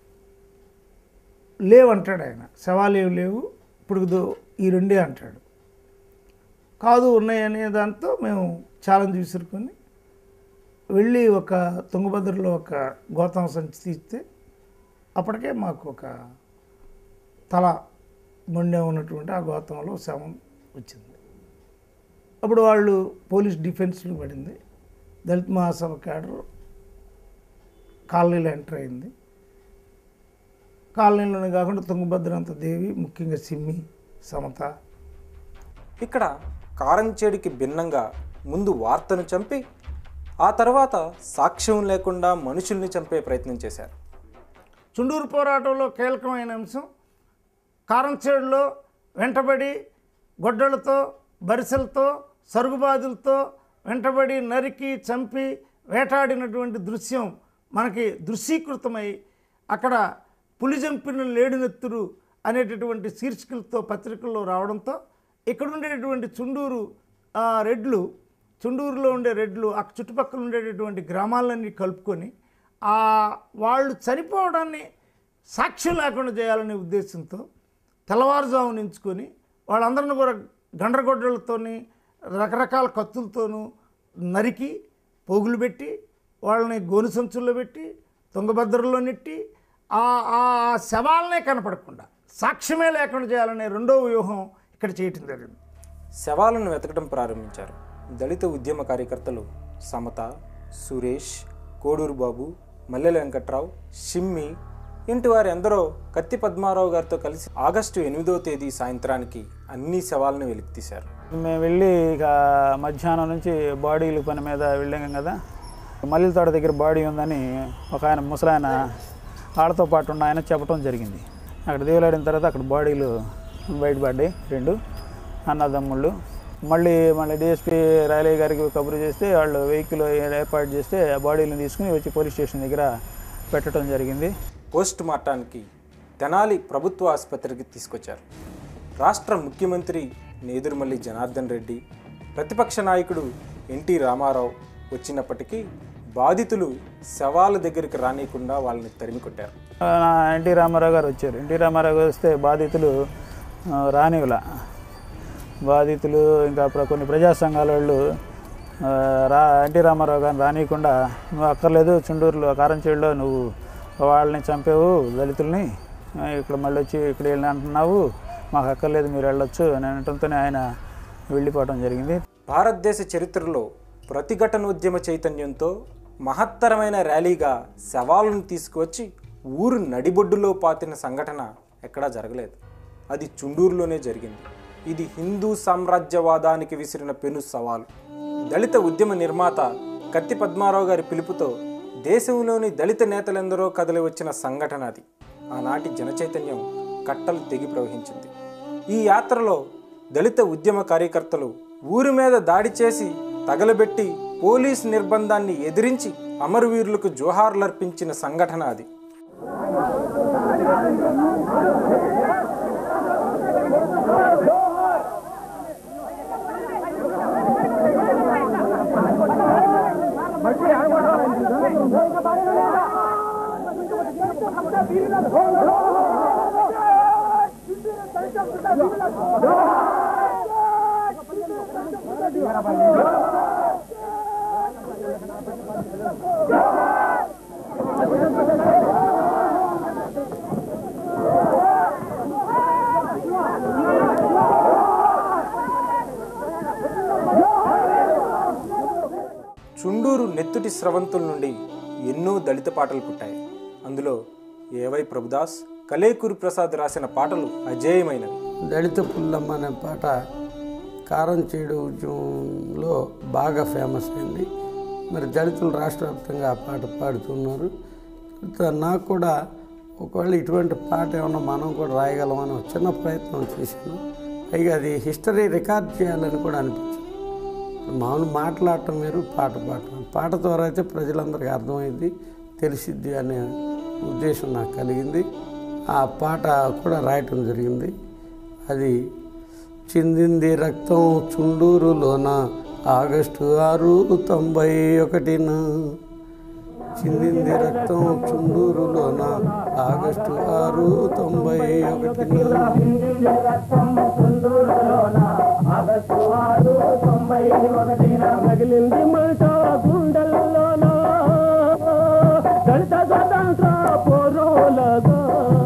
Speaker 3: లేవంటాడు ఆయన సవాలు ఏమి లేవు ఇప్పుడు దో- ఈ రెండే అంటాడు కాదు ఉన్నాయనే దాంతో మేము ఛాలెంజ్ విసురుకొని వెళ్ళి ఒక తుంగభద్రలో ఒక గోతం సంచి తీస్తే అప్పటికే మాకు ఒక తల మొండె ఉన్నటువంటి ఆ గోతంలో శవం వచ్చింది అప్పుడు వాళ్ళు పోలీస్ డిఫెన్స్లో పడింది దళిత మహాసభ క్యాడర్ కాలనీలో ఎంటర్ అయింది కాలనీలోనే కాకుండా తుంగభద్రంత దేవి ముఖ్యంగా సిమ్మి సమత
Speaker 2: ఇక్కడ కారంచేడికి భిన్నంగా ముందు వార్తను చంపి ఆ తర్వాత సాక్ష్యం లేకుండా మనుషుల్ని చంపే ప్రయత్నం చేశారు
Speaker 3: చుండూరు పోరాటంలో కీలకమైన అంశం కారంచేడులో వెంటబడి గొడ్డలతో బరిసెలతో సరుగుబాదులతో వెంటబడి నరికి చంపి వేటాడినటువంటి దృశ్యం మనకి దృశ్యీకృతమై అక్కడ పులి చంపిన లేడినెత్తురు అనేటటువంటి శీర్షికలతో పత్రికల్లో రావడంతో ఇక్కడ ఉండేటటువంటి చుండూరు ఆ, రెడ్లు చుండూరులో ఉండే రెడ్లు ఆ చుట్టుపక్కల ఉండేటటువంటి గ్రామాలన్నీ కలుపుకొని ఆ వాళ్ళు చనిపోవడాన్ని సాక్ష్యం లేకుండా చేయాలనే ఉద్దేశంతో తెల్లవారుజామున ఎంచుకొని వాళ్ళందరిని కూడా గండ్రగొడ్డలతోని రకరకాల కత్తులతోనూ నరికి పోగులు పెట్టి వాళ్ళని గోను సంచుల్లో పెట్టి తుంగభద్రలో నెట్టి ఆ ఆ శవాలనే కనపడకుండా సాక్ష్యమే లేకుండా చేయాలనే రెండో వ్యూహం ఇక్కడ చేయటం జరిగింది
Speaker 2: శవాలను వెతకడం ప్రారంభించారు దళిత ఉద్యమ కార్యకర్తలు సమత సురేష్ కోడూరు బాబు మల్లెల వెంకట్రావు షిమ్మి ఇంటి వారు ఎందరో కత్తి పద్మారావు గారితో కలిసి ఆగస్టు ఎనిమిదో తేదీ సాయంత్రానికి అన్ని శవాలను వెలికితీశారు
Speaker 13: మేము వెళ్ళి ఇక మధ్యాహ్నం నుంచి బాడీలు పని మీద వెళ్ళాం కదా మల్లెల తోట దగ్గర బాడీ ఉందని ఒక ఆయన ముసలాయన వాళ్ళతో పాటు ఉన్న ఆయన చెప్పడం జరిగింది అక్కడ దేవులాడిన తర్వాత అక్కడ బాడీలు బయటపడ్డాయి రెండు అన్నదమ్ముళ్ళు మళ్ళీ మళ్ళీ డిఎస్పీ రాయలయ్య గారికి కబురు చేస్తే వాళ్ళు వెహికల్ ఏర్పాటు చేస్తే ఆ బాడీలను తీసుకుని వచ్చి పోలీస్ స్టేషన్ దగ్గర పెట్టడం జరిగింది
Speaker 2: పోస్ట్ మార్టానికి తెనాలి ప్రభుత్వ ఆసుపత్రికి తీసుకొచ్చారు రాష్ట్ర ముఖ్యమంత్రి నేదురుమల్లి జనార్దన్ రెడ్డి ప్రతిపక్ష నాయకుడు ఎన్టీ రామారావు వచ్చినప్పటికీ బాధితులు శవాల దగ్గరికి రానియకుండా వాళ్ళని తరిమి కొట్టారు
Speaker 13: ఆ, ఎన్టీ రామారావు గారు వచ్చారు ఎన్టీ రామారావు గారు వస్తే బాధితులు ఆ, రానివ్వల బాధితులు ఇంకా ప్ర- కొన్ని ప్రజా సంఘాల వాళ్ళు ఆ, రా ఎన్టీ రామారావు గారిని రానియకుండా నువ్వు అక్కర్లేదు చుండూరులో కారంచేడులో నువ్వు వాళ్ళని చంపావు దళితుల్ని ఆ, ఇక్కడ మళ్ళీ వచ్చి ఇక్కడ వెళ్ళి అంటున్నావు మాకు అక్కర్లేదు మీరు వెళ్ళొచ్చు అని అనటంతోనే ఆయన వెళ్ళిపోవడం జరిగింది
Speaker 2: భారతదేశ చరిత్రలో ప్రతిఘటనోద్యమ చైతన్యంతో మహత్తరమైన ర్యాలీగా శవాలను తీసుకువచ్చి ఊరు నడిబొడ్డులో పాతిన సంఘటన ఎక్కడా జరగలేదు అది చుండూరులోనే జరిగింది ఇది హిందూ సామ్రాజ్యవాదానికి విసిరిన పెను సవాలు దళిత ఉద్యమ నిర్మాత కత్తి పద్మారావు గారి పిలుపుతో దేశంలోని దళిత నేతలెందరో కదలి వచ్చిన సంఘటన అది ఆనాటి జనచైతన్యం కట్టలు తెగి ప్రవహించింది ఈ యాత్రలో దళిత ఉద్యమ కార్యకర్తలు ఊరి మీద దాడి చేసి తగలబెట్టి పోలీస్ నిర్బంధాన్ని ఎదిరించి అమరవీరులకు జోహార్లర్పించిన సంఘటన అది చుండూరు నెత్తుటి స్రవంతుల నుండి ఎన్నో దళిత పాటలు పుట్టాయి అందులో ఏవై ప్రభుదాస్ కలేకూరి ప్రసాద్ రాసిన పాటలు అజేయమైనవి
Speaker 18: దళిత పుల్లమ్మ అనే పాట కారం చేడు ఉద్యమంలో బాగా ఫేమస్ అయింది మరి దళితులు రాష్ట్ర వ్యాప్తంగా ఆ పాట పాడుతున్నారు తర్వాత నాకు కూడా ఒకవేళ ఇటువంటి పాట ఏమన్నా మనం కూడా రాయగలమని ఒక చిన్న ప్రయత్నం చేశాను పైగా అది హిస్టరీ రికార్డ్ చేయాలని కూడా అనిపించింది మామూలు మాట్లాడటం వేరు పాట పాడటం పాట ద్వారా అయితే ప్రజలందరికీ అర్థమైంది తెలిసిద్ది అనే ఉద్దేశం నాకు కలిగింది ఆ పాట కూడా రాయటం జరిగింది అది చిందింది రక్తం చుండూరులోన ఆగస్టు ఆరు తొంభై ఒకటిన చిందింది రక్తం చుండూరులోన ఆగస్టు ఆరు తొంభై ఒకటిన
Speaker 1: తగిలింది మనిష గుండెల్లోన దళిత స్వతంత్ర పోరోలగా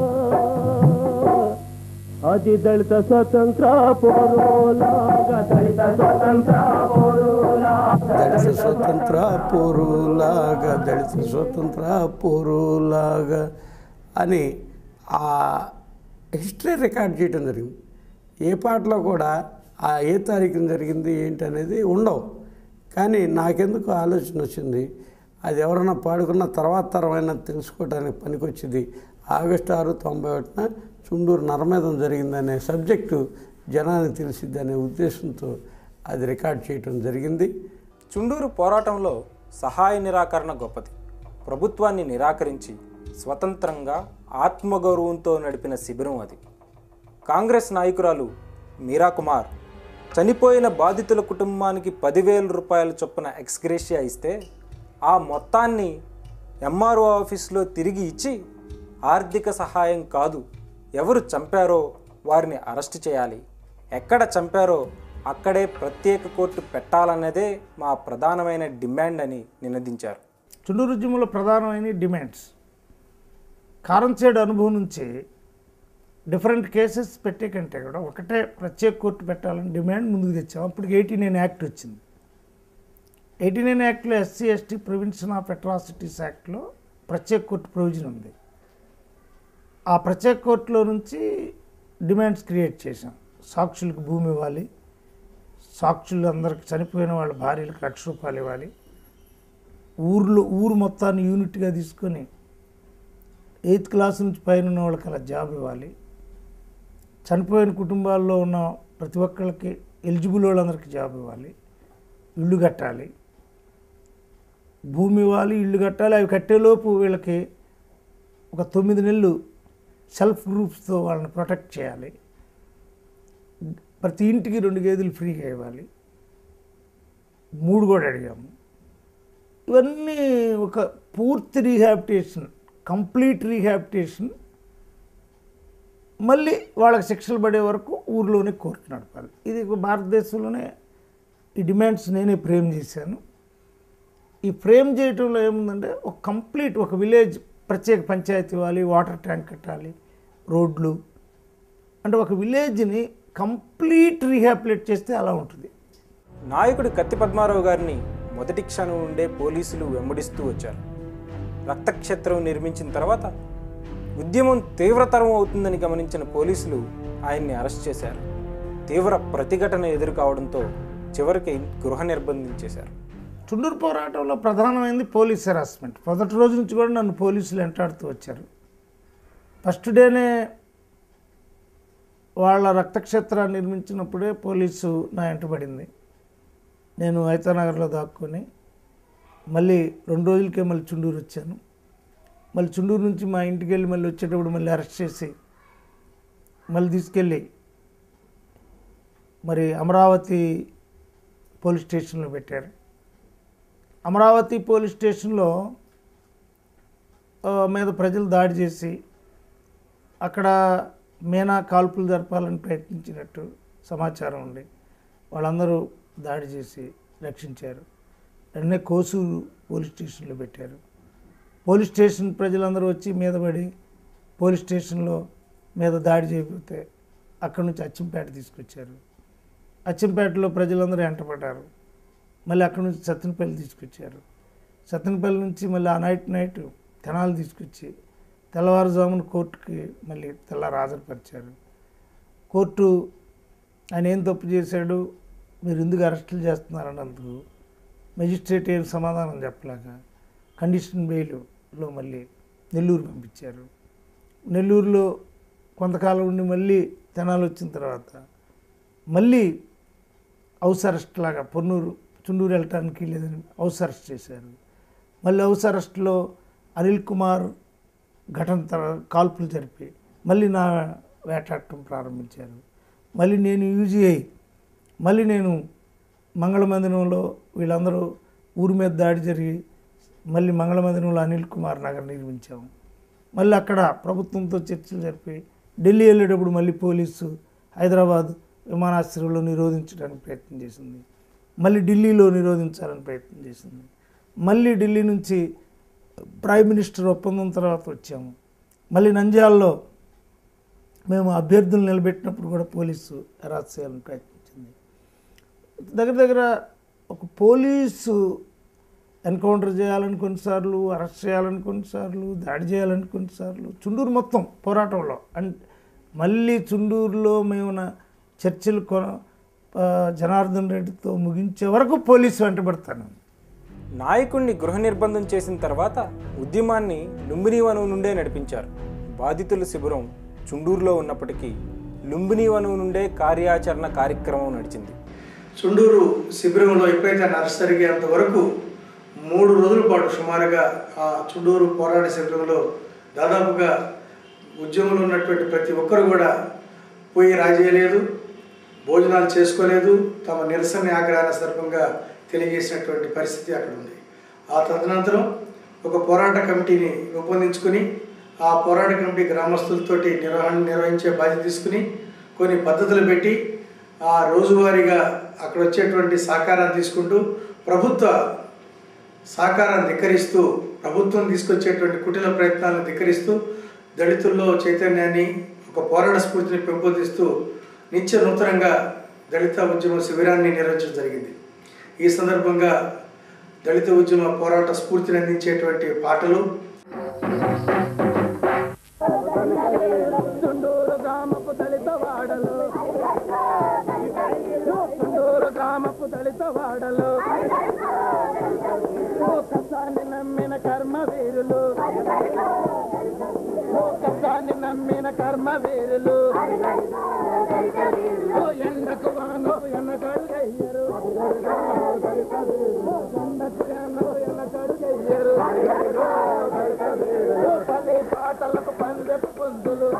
Speaker 1: అది దళిత స్వతంత్ర పోరోలాగా దళిత స్వతంత్ర పోరోలాగా
Speaker 18: దళిత స్వతంత్ర పోరులాగా దళిత స్వతంత్ర పోరులాగా అని ఆ హిస్టరీ రికార్డ్ చేయడం జరిగింది ఏ పాటలో కూడా ఆ ఏ తారీఖున జరిగింది ఏంటి అనేది ఉండవు కానీ నాకెందుకు ఆలోచన వచ్చింది అది ఎవరైనా పాడుకున్న తర్వాత తరమైన తెలుసుకోవడానికి పనికొచ్చింది ఆగస్టు ఆరు తొంభై ఒకటిన చుండూరు నరమేధం జరిగిందనే సబ్జెక్టు జనానికి తెలిసిద్దనే ఉద్దేశంతో అది రికార్డ్ చేయటం జరిగింది
Speaker 2: చుండూరు పోరాటంలో సహాయ నిరాకరణ గొప్పది ప్రభుత్వాన్ని నిరాకరించి స్వతంత్రంగా ఆత్మగౌరవంతో నడిపిన శిబిరం అది కాంగ్రెస్ నాయకురాలు మీరా కుమార్ చనిపోయిన బాధితుల కుటుంబానికి పదివేల రూపాయల చొప్పున ఎక్స్గ్రేషియా ఇస్తే ఆ మొత్తాన్ని ఎంఆర్ఓ ఆఫీస్లో తిరిగి ఇచ్చి ఆర్థిక సహాయం కాదు ఎవరు చంపారో వారిని అరెస్ట్ చేయాలి ఎక్కడ చంపారో అక్కడే ప్రత్యేక కోర్టు పెట్టాలన్నదే మా ప్రధానమైన డిమాండ్ అని నినదించారు
Speaker 3: చుండూరు ఉద్యమంలో ప్రధానమైన డిమాండ్స్ కారంచేడు అనుభవం నుంచి డిఫరెంట్ కేసెస్ పెట్టే కంటే కూడా ఒకటే ప్రత్యేక కోర్టు పెట్టాలని డిమాండ్ ముందుకు తెచ్చాం అప్పుడు ఎయిటీ నైన్ యాక్ట్ వచ్చింది ఎయిటీ నైన్ యాక్ట్లో SC ST prevention of atrocities యాక్ట్లో ప్రత్యేక కోర్టు ప్రొవిజన్ ఉంది ఆ ప్రత్యేక కోర్టులో నుంచి డిమాండ్స్ క్రియేట్ చేశాం సాక్షులకు భూమి ఇవ్వాలి సాక్షులు అందరికి చనిపోయిన వాళ్ళ భార్యలకు లక్ష రూపాయలు ఇవ్వాలి ఊర్లో ఊరు మొత్తాన్ని యూనిట్గా తీసుకొని ఎయిత్ క్లాస్ నుంచి పైన ఉన్న వాళ్ళకి అలా జాబ్ ఇవ్వాలి చనిపోయిన కుటుంబాల్లో ఉన్న ప్రతి ఒక్కళ్ళకి ఎలిజిబుల్ వాళ్ళందరికీ జాబ్ ఇవ్వాలి ఇల్లు కట్టాలి భూమి ఇవ్వాలి ఇల్లు కట్టాలి అవి కట్టేలోపు వీళ్ళకి ఒక తొమ్మిది నెలలు సెల్ఫ్ గ్రూప్స్తో వాళ్ళని ప్రొటెక్ట్ చేయాలి ప్రతి ఇంటికి రెండు గేదెలు ఫ్రీగా ఇవ్వాలి మూడు కూడా అడిగాము ఇవన్నీ ఒక పూర్తి రీహాబిటేషన్ కంప్లీట్ రీహాబిటేషన్ మళ్ళీ వాళ్ళకి శిక్షలు పడే వరకు ఊర్లోనే కోర్టు నడపాలి ఇది భారతదేశంలోనే ఈ డిమాండ్స్ నేనే ఫ్రేమ్ చేశాను ఈ ఫ్రేమ్ చేయటంలో ఏముందంటే ఒక కంప్లీట్ ఒక విలేజ్ ప్రత్యేక పంచాయతీ ఇవ్వాలి వాటర్ ట్యాంక్ కట్టాలి రోడ్లు అంటే ఒక విలేజ్ని కంప్లీట్ రీహాబిలేట్ చేస్తే అలా ఉంటుంది
Speaker 2: నాయకుడు కత్తి పద్మారావు గారిని మొదటి క్షణం నుండే పోలీసులు వెంబడిస్తూ వచ్చారు రక్తక్షేత్రం నిర్మించిన తర్వాత ఉద్యమం తీవ్రతరం అవుతుందని గమనించిన పోలీసులు ఆయన్ని అరెస్ట్ చేశారు తీవ్ర ప్రతిఘటన ఎదురు కావడంతో చివరికి గృహ నిర్బంధించేశారు
Speaker 3: చుండూరు పోరాటంలో ప్రధానమైనది పోలీస్ హెరాస్మెంట్ మొదటి రోజు నుంచి కూడా నన్ను పోలీసులు వెంటాడుతూ వచ్చారు ఫస్ట్ డేనే వాళ్ళ రక్తక్షేత్రాన్ని నిర్మించినప్పుడే పోలీసు నా వెంటబడింది నేను ఐతానగర్లో దాక్కుని మళ్ళీ రెండు రోజులకే మళ్ళీ చుండూరు వచ్చాను మళ్ళీ చుండూరు నుంచి మా ఇంటికి వెళ్ళి మళ్ళీ వచ్చేటప్పుడు మళ్ళీ అరెస్ట్ చేసి మళ్ళీ తీసుకెళ్ళి మరి అమరావతి పోలీస్ స్టేషన్లో పెట్టారు అమరావతి పోలీస్ స్టేషన్లో ఆ, మీద ప్రజలు దాడి చేసి అక్కడ మీనా కాల్పులు జరపాలని ప్రయత్నించినట్టు సమాచారం ఉంది వాళ్ళందరూ దాడి చేసి రక్షించారు వెంటనే కోసూరు పోలీస్ స్టేషన్లో పెట్టారు పోలీస్ స్టేషన్ ప్రజలందరూ వచ్చి మీద పడి పోలీస్ స్టేషన్లో మీద దాడి చేయకపోతే అక్కడి నుంచి అచ్చంపేట తీసుకొచ్చారు అచ్చంపేటలో ప్రజలందరూ వెంటపడ్డారు మళ్ళీ అక్కడి నుంచి సత్తెనపల్లి తీసుకొచ్చారు సత్తెనపల్లి నుంచి మళ్ళీ ఆ నైట్ నైట్ తెనాలు తీసుకొచ్చి తెల్లవారుజామున కోర్టుకి మళ్ళీ తెల్లారి హాజరుపరిచారు కోర్టు ఆయన ఏం తప్పు చేశాడు మీరు ఎందుకు అరెస్టులు చేస్తున్నారన్నందుకు మెజిస్ట్రేట్ ఏం సమాధానం చెప్పలేక కండిషన్ బెయిల్లో మళ్ళీ నెల్లూరు పంపించారు నెల్లూరులో కొంతకాలం ఉండి మళ్ళీ తెనాలు వచ్చిన తర్వాత మళ్ళీ హౌస్ అరెస్ట్ లాగా పొన్నూరు చుండూరు వెళ్ళటానికి లేదని హౌస్ అరెస్ట్ చేశారు మళ్ళీ హౌస్ అరెస్ట్లో అనిల్ కుమార్ ఘటన తర్వాత కాల్పులు జరిపి మళ్ళీ నా వేటాడటం ప్రారంభించారు మళ్ళీ నేను యూజీఐ మళ్ళీ నేను మంగళమందిరంలో వీళ్ళందరూ ఊరి మీద దాడి జరిగి మళ్ళీ మంగళమందిరంలో అనిల్ కుమార్ నగర్ నిర్మించాము మళ్ళీ అక్కడ ప్రభుత్వంతో చర్చలు జరిపి ఢిల్లీ వెళ్ళేటప్పుడు మళ్ళీ పోలీసు హైదరాబాద్ విమానాశ్రయంలో నిరోధించడానికి ప్రయత్నం చేసింది మళ్ళీ ఢిల్లీలో నిరోధించాలని ప్రయత్నం చేసింది మళ్ళీ ఢిల్లీ నుంచి ప్రైమ్ మినిస్టర్ ఒప్పందం తర్వాత వచ్చాము మళ్ళీ నంద్యాలలో మేము అభ్యర్థులు నిలబెట్టినప్పుడు కూడా పోలీసు హెరాస్ చేయాలని ప్రయత్నించింది దగ్గర దగ్గర ఒక పోలీసు ఎన్కౌంటర్ చేయాలని కొన్నిసార్లు అరెస్ట్ చేయాలని కొన్నిసార్లు దాడి చేయాలని కొన్నిసార్లు చుండూరు మొత్తం పోరాటంలో అండ్ మళ్ళీ చుండూరులో మేము నా చర్చలు కొన ఆ, జనార్దన్ రెడ్డితో ముగించే వరకు పోలీసు వెంటబడతాను
Speaker 2: నాయకుణ్ణి గృహ నిర్బంధం చేసిన తర్వాత ఉద్యమాన్ని లుంబిని వనం నుండే నడిపించారు బాధితుల శిబిరం చుండూరులో ఉన్నప్పటికీ లుంబిని వనం నుండే కార్యాచరణ కార్యక్రమం నడిచింది
Speaker 19: చుండూరు శిబిరంలో ఎప్పుడైతే నర్స్ జరిగేంత వరకు మూడు రోజుల పాటు సుమారుగా ఆ చుండూరు పోరాట శిబిరంలో దాదాపుగా ఉద్యమంలో ఉన్నటువంటి ప్రతి ఒక్కరు కూడా పోయి రాజేయలేదు భోజనాలు చేసుకోలేదు తమ నిరసన ఆగ్రహాల సందర్భంగా తెలియజేసినటువంటి పరిస్థితి అక్కడ ఉంది ఆ తదనంతరం ఒక పోరాట కమిటీని రూపొందించుకుని ఆ పోరాట కమిటీ గ్రామస్తులతోటి నిర్వహణ నిర్వహించే బాధ్యత తీసుకుని కొన్ని పద్ధతులు పెట్టి ఆ రోజువారీగా అక్కడ వచ్చేటువంటి సహకారాన్ని తీసుకుంటూ ప్రభుత్వ సహకారాన్ని ధిక్కరిస్తూ ప్రభుత్వం తీసుకొచ్చేటువంటి కుటిల ప్రయత్నాలను ధిక్కరిస్తూ దళితుల్లో చైతన్యాన్ని ఒక పోరాట స్ఫూర్తిని పెంపొందిస్తూ నిత్య నూతనంగా దళిత ఉద్యమ శిబిరాన్ని నిర్వహించడం జరిగింది ఈ సందర్భంగా దళిత ఉద్యమ పోరాట స్ఫూర్తిని అందించేటువంటి పాటలు
Speaker 1: గ్రామపు దళిత వాడలు చుండూరు గ్రామపు దళిత వాడలు కష్టాన్ని నమ్మిన కర్మ వీరులు కష్టాన్ని నమ్మిన కర్మ వీరులు ఎండకు వానో ఎన్నకడు చెయ్యరు ఎండకు వానో ఎన్నకడు చెయ్యరు పది పాటలకు పందెపు పొందులు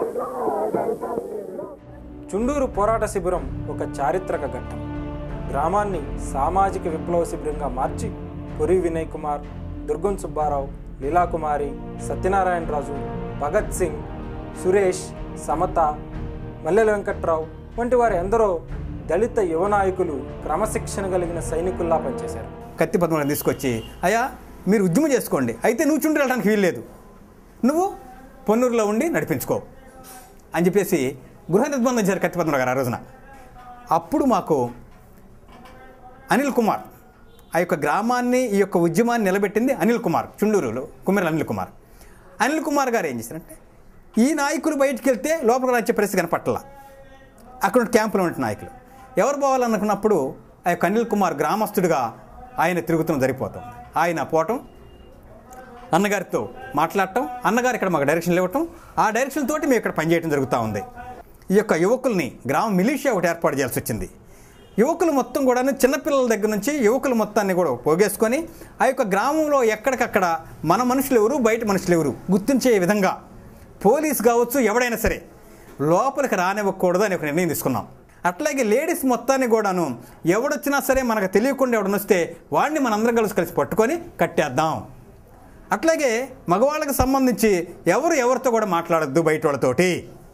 Speaker 2: చుండూరు పోరాట శిబిరం ఒక చారిత్రక ఘట్టం గ్రామాన్ని సామాజిక విప్లవ శిబిరంగా మార్చి పురి వినయ్ కుమార్ దుర్గం సుబ్బారావు లీలాకుమారి సత్యనారాయణరాజు భగత్ సింగ్ సురేష్ సమత మల్లెల వెంకట్రావు వంటి వారు ఎందరో దళిత యువ నాయకులు క్రమశిక్షణ కలిగిన సైనికుల్లా పనిచేశారు
Speaker 20: కత్తి పద్మని తీసుకొచ్చి అయ్యా మీరు ఉద్యమం చేసుకోండి అయితే నువ్వు చుండ్రు వెళ్ళడానికి వీల్లేదు నువ్వు పొన్నూరులో ఉండి నడిపించుకో అని చెప్పేసి గృహ నిర్బంధం చేశారు కత్తి పద్మరావు గారు ఆ రోజున అప్పుడు మాకు అనిల్ కుమార్ ఆ యొక్క గ్రామాన్ని ఈ యొక్క ఉద్యమాన్ని నిలబెట్టింది అనిల్ కుమార్ చుండూరులో కుమ్మరి అనిల్ కుమార్ అనిల్ కుమార్ గారు ఏం చేశారంటే ఈ నాయకులు బయటికి వెళ్తే లోపలికి రాచే పరిస్థితి కనపట్ల అక్కడ ఉన్న క్యాంపులో ఉంటే నాయకులు ఎవరు పోవాలనుకున్నప్పుడు ఆ యొక్క అనిల్ కుమార్ గ్రామస్తుడిగా ఆయన తిరుగుతున్న జరిగిపోతాం ఆయన పోవటం అన్నగారితో మాట్లాడటం అన్నగారు ఇక్కడ మాకు డైరెక్షన్లు ఇవ్వటం ఆ డైరెక్షన్ తోటి మేము ఇక్కడ పనిచేయడం జరుగుతూ ఉంది ఈ యొక్క యువకుల్ని గ్రామ మిలీషియా ఒకటి ఏర్పాటు చేయాల్సి వచ్చింది యువకులు మొత్తం కూడా చిన్నపిల్లల దగ్గర నుంచి యువకులు మొత్తాన్ని కూడా పోగేసుకొని ఆ యొక్క గ్రామంలో ఎక్కడికక్కడ మన మనుషులు ఎవరు బయట మనుషులు ఎవరు గుర్తించే విధంగా పోలీస్ కావచ్చు ఎవడైనా సరే లోపలికి రానివ్వకూడదు అని ఒక నిర్ణయం తీసుకున్నాం అట్లాగే లేడీస్ మొత్తాన్ని కూడాను ఎవడొచ్చినా సరే మనకు తెలియకుండా ఎవడని వస్తే వాడిని మనందరం కలిసి కలిసి పట్టుకొని కట్టేద్దాం అట్లాగే మగవాళ్ళకి సంబంధించి ఎవరు ఎవరితో కూడా మాట్లాడద్దు బయట వాళ్ళతోటి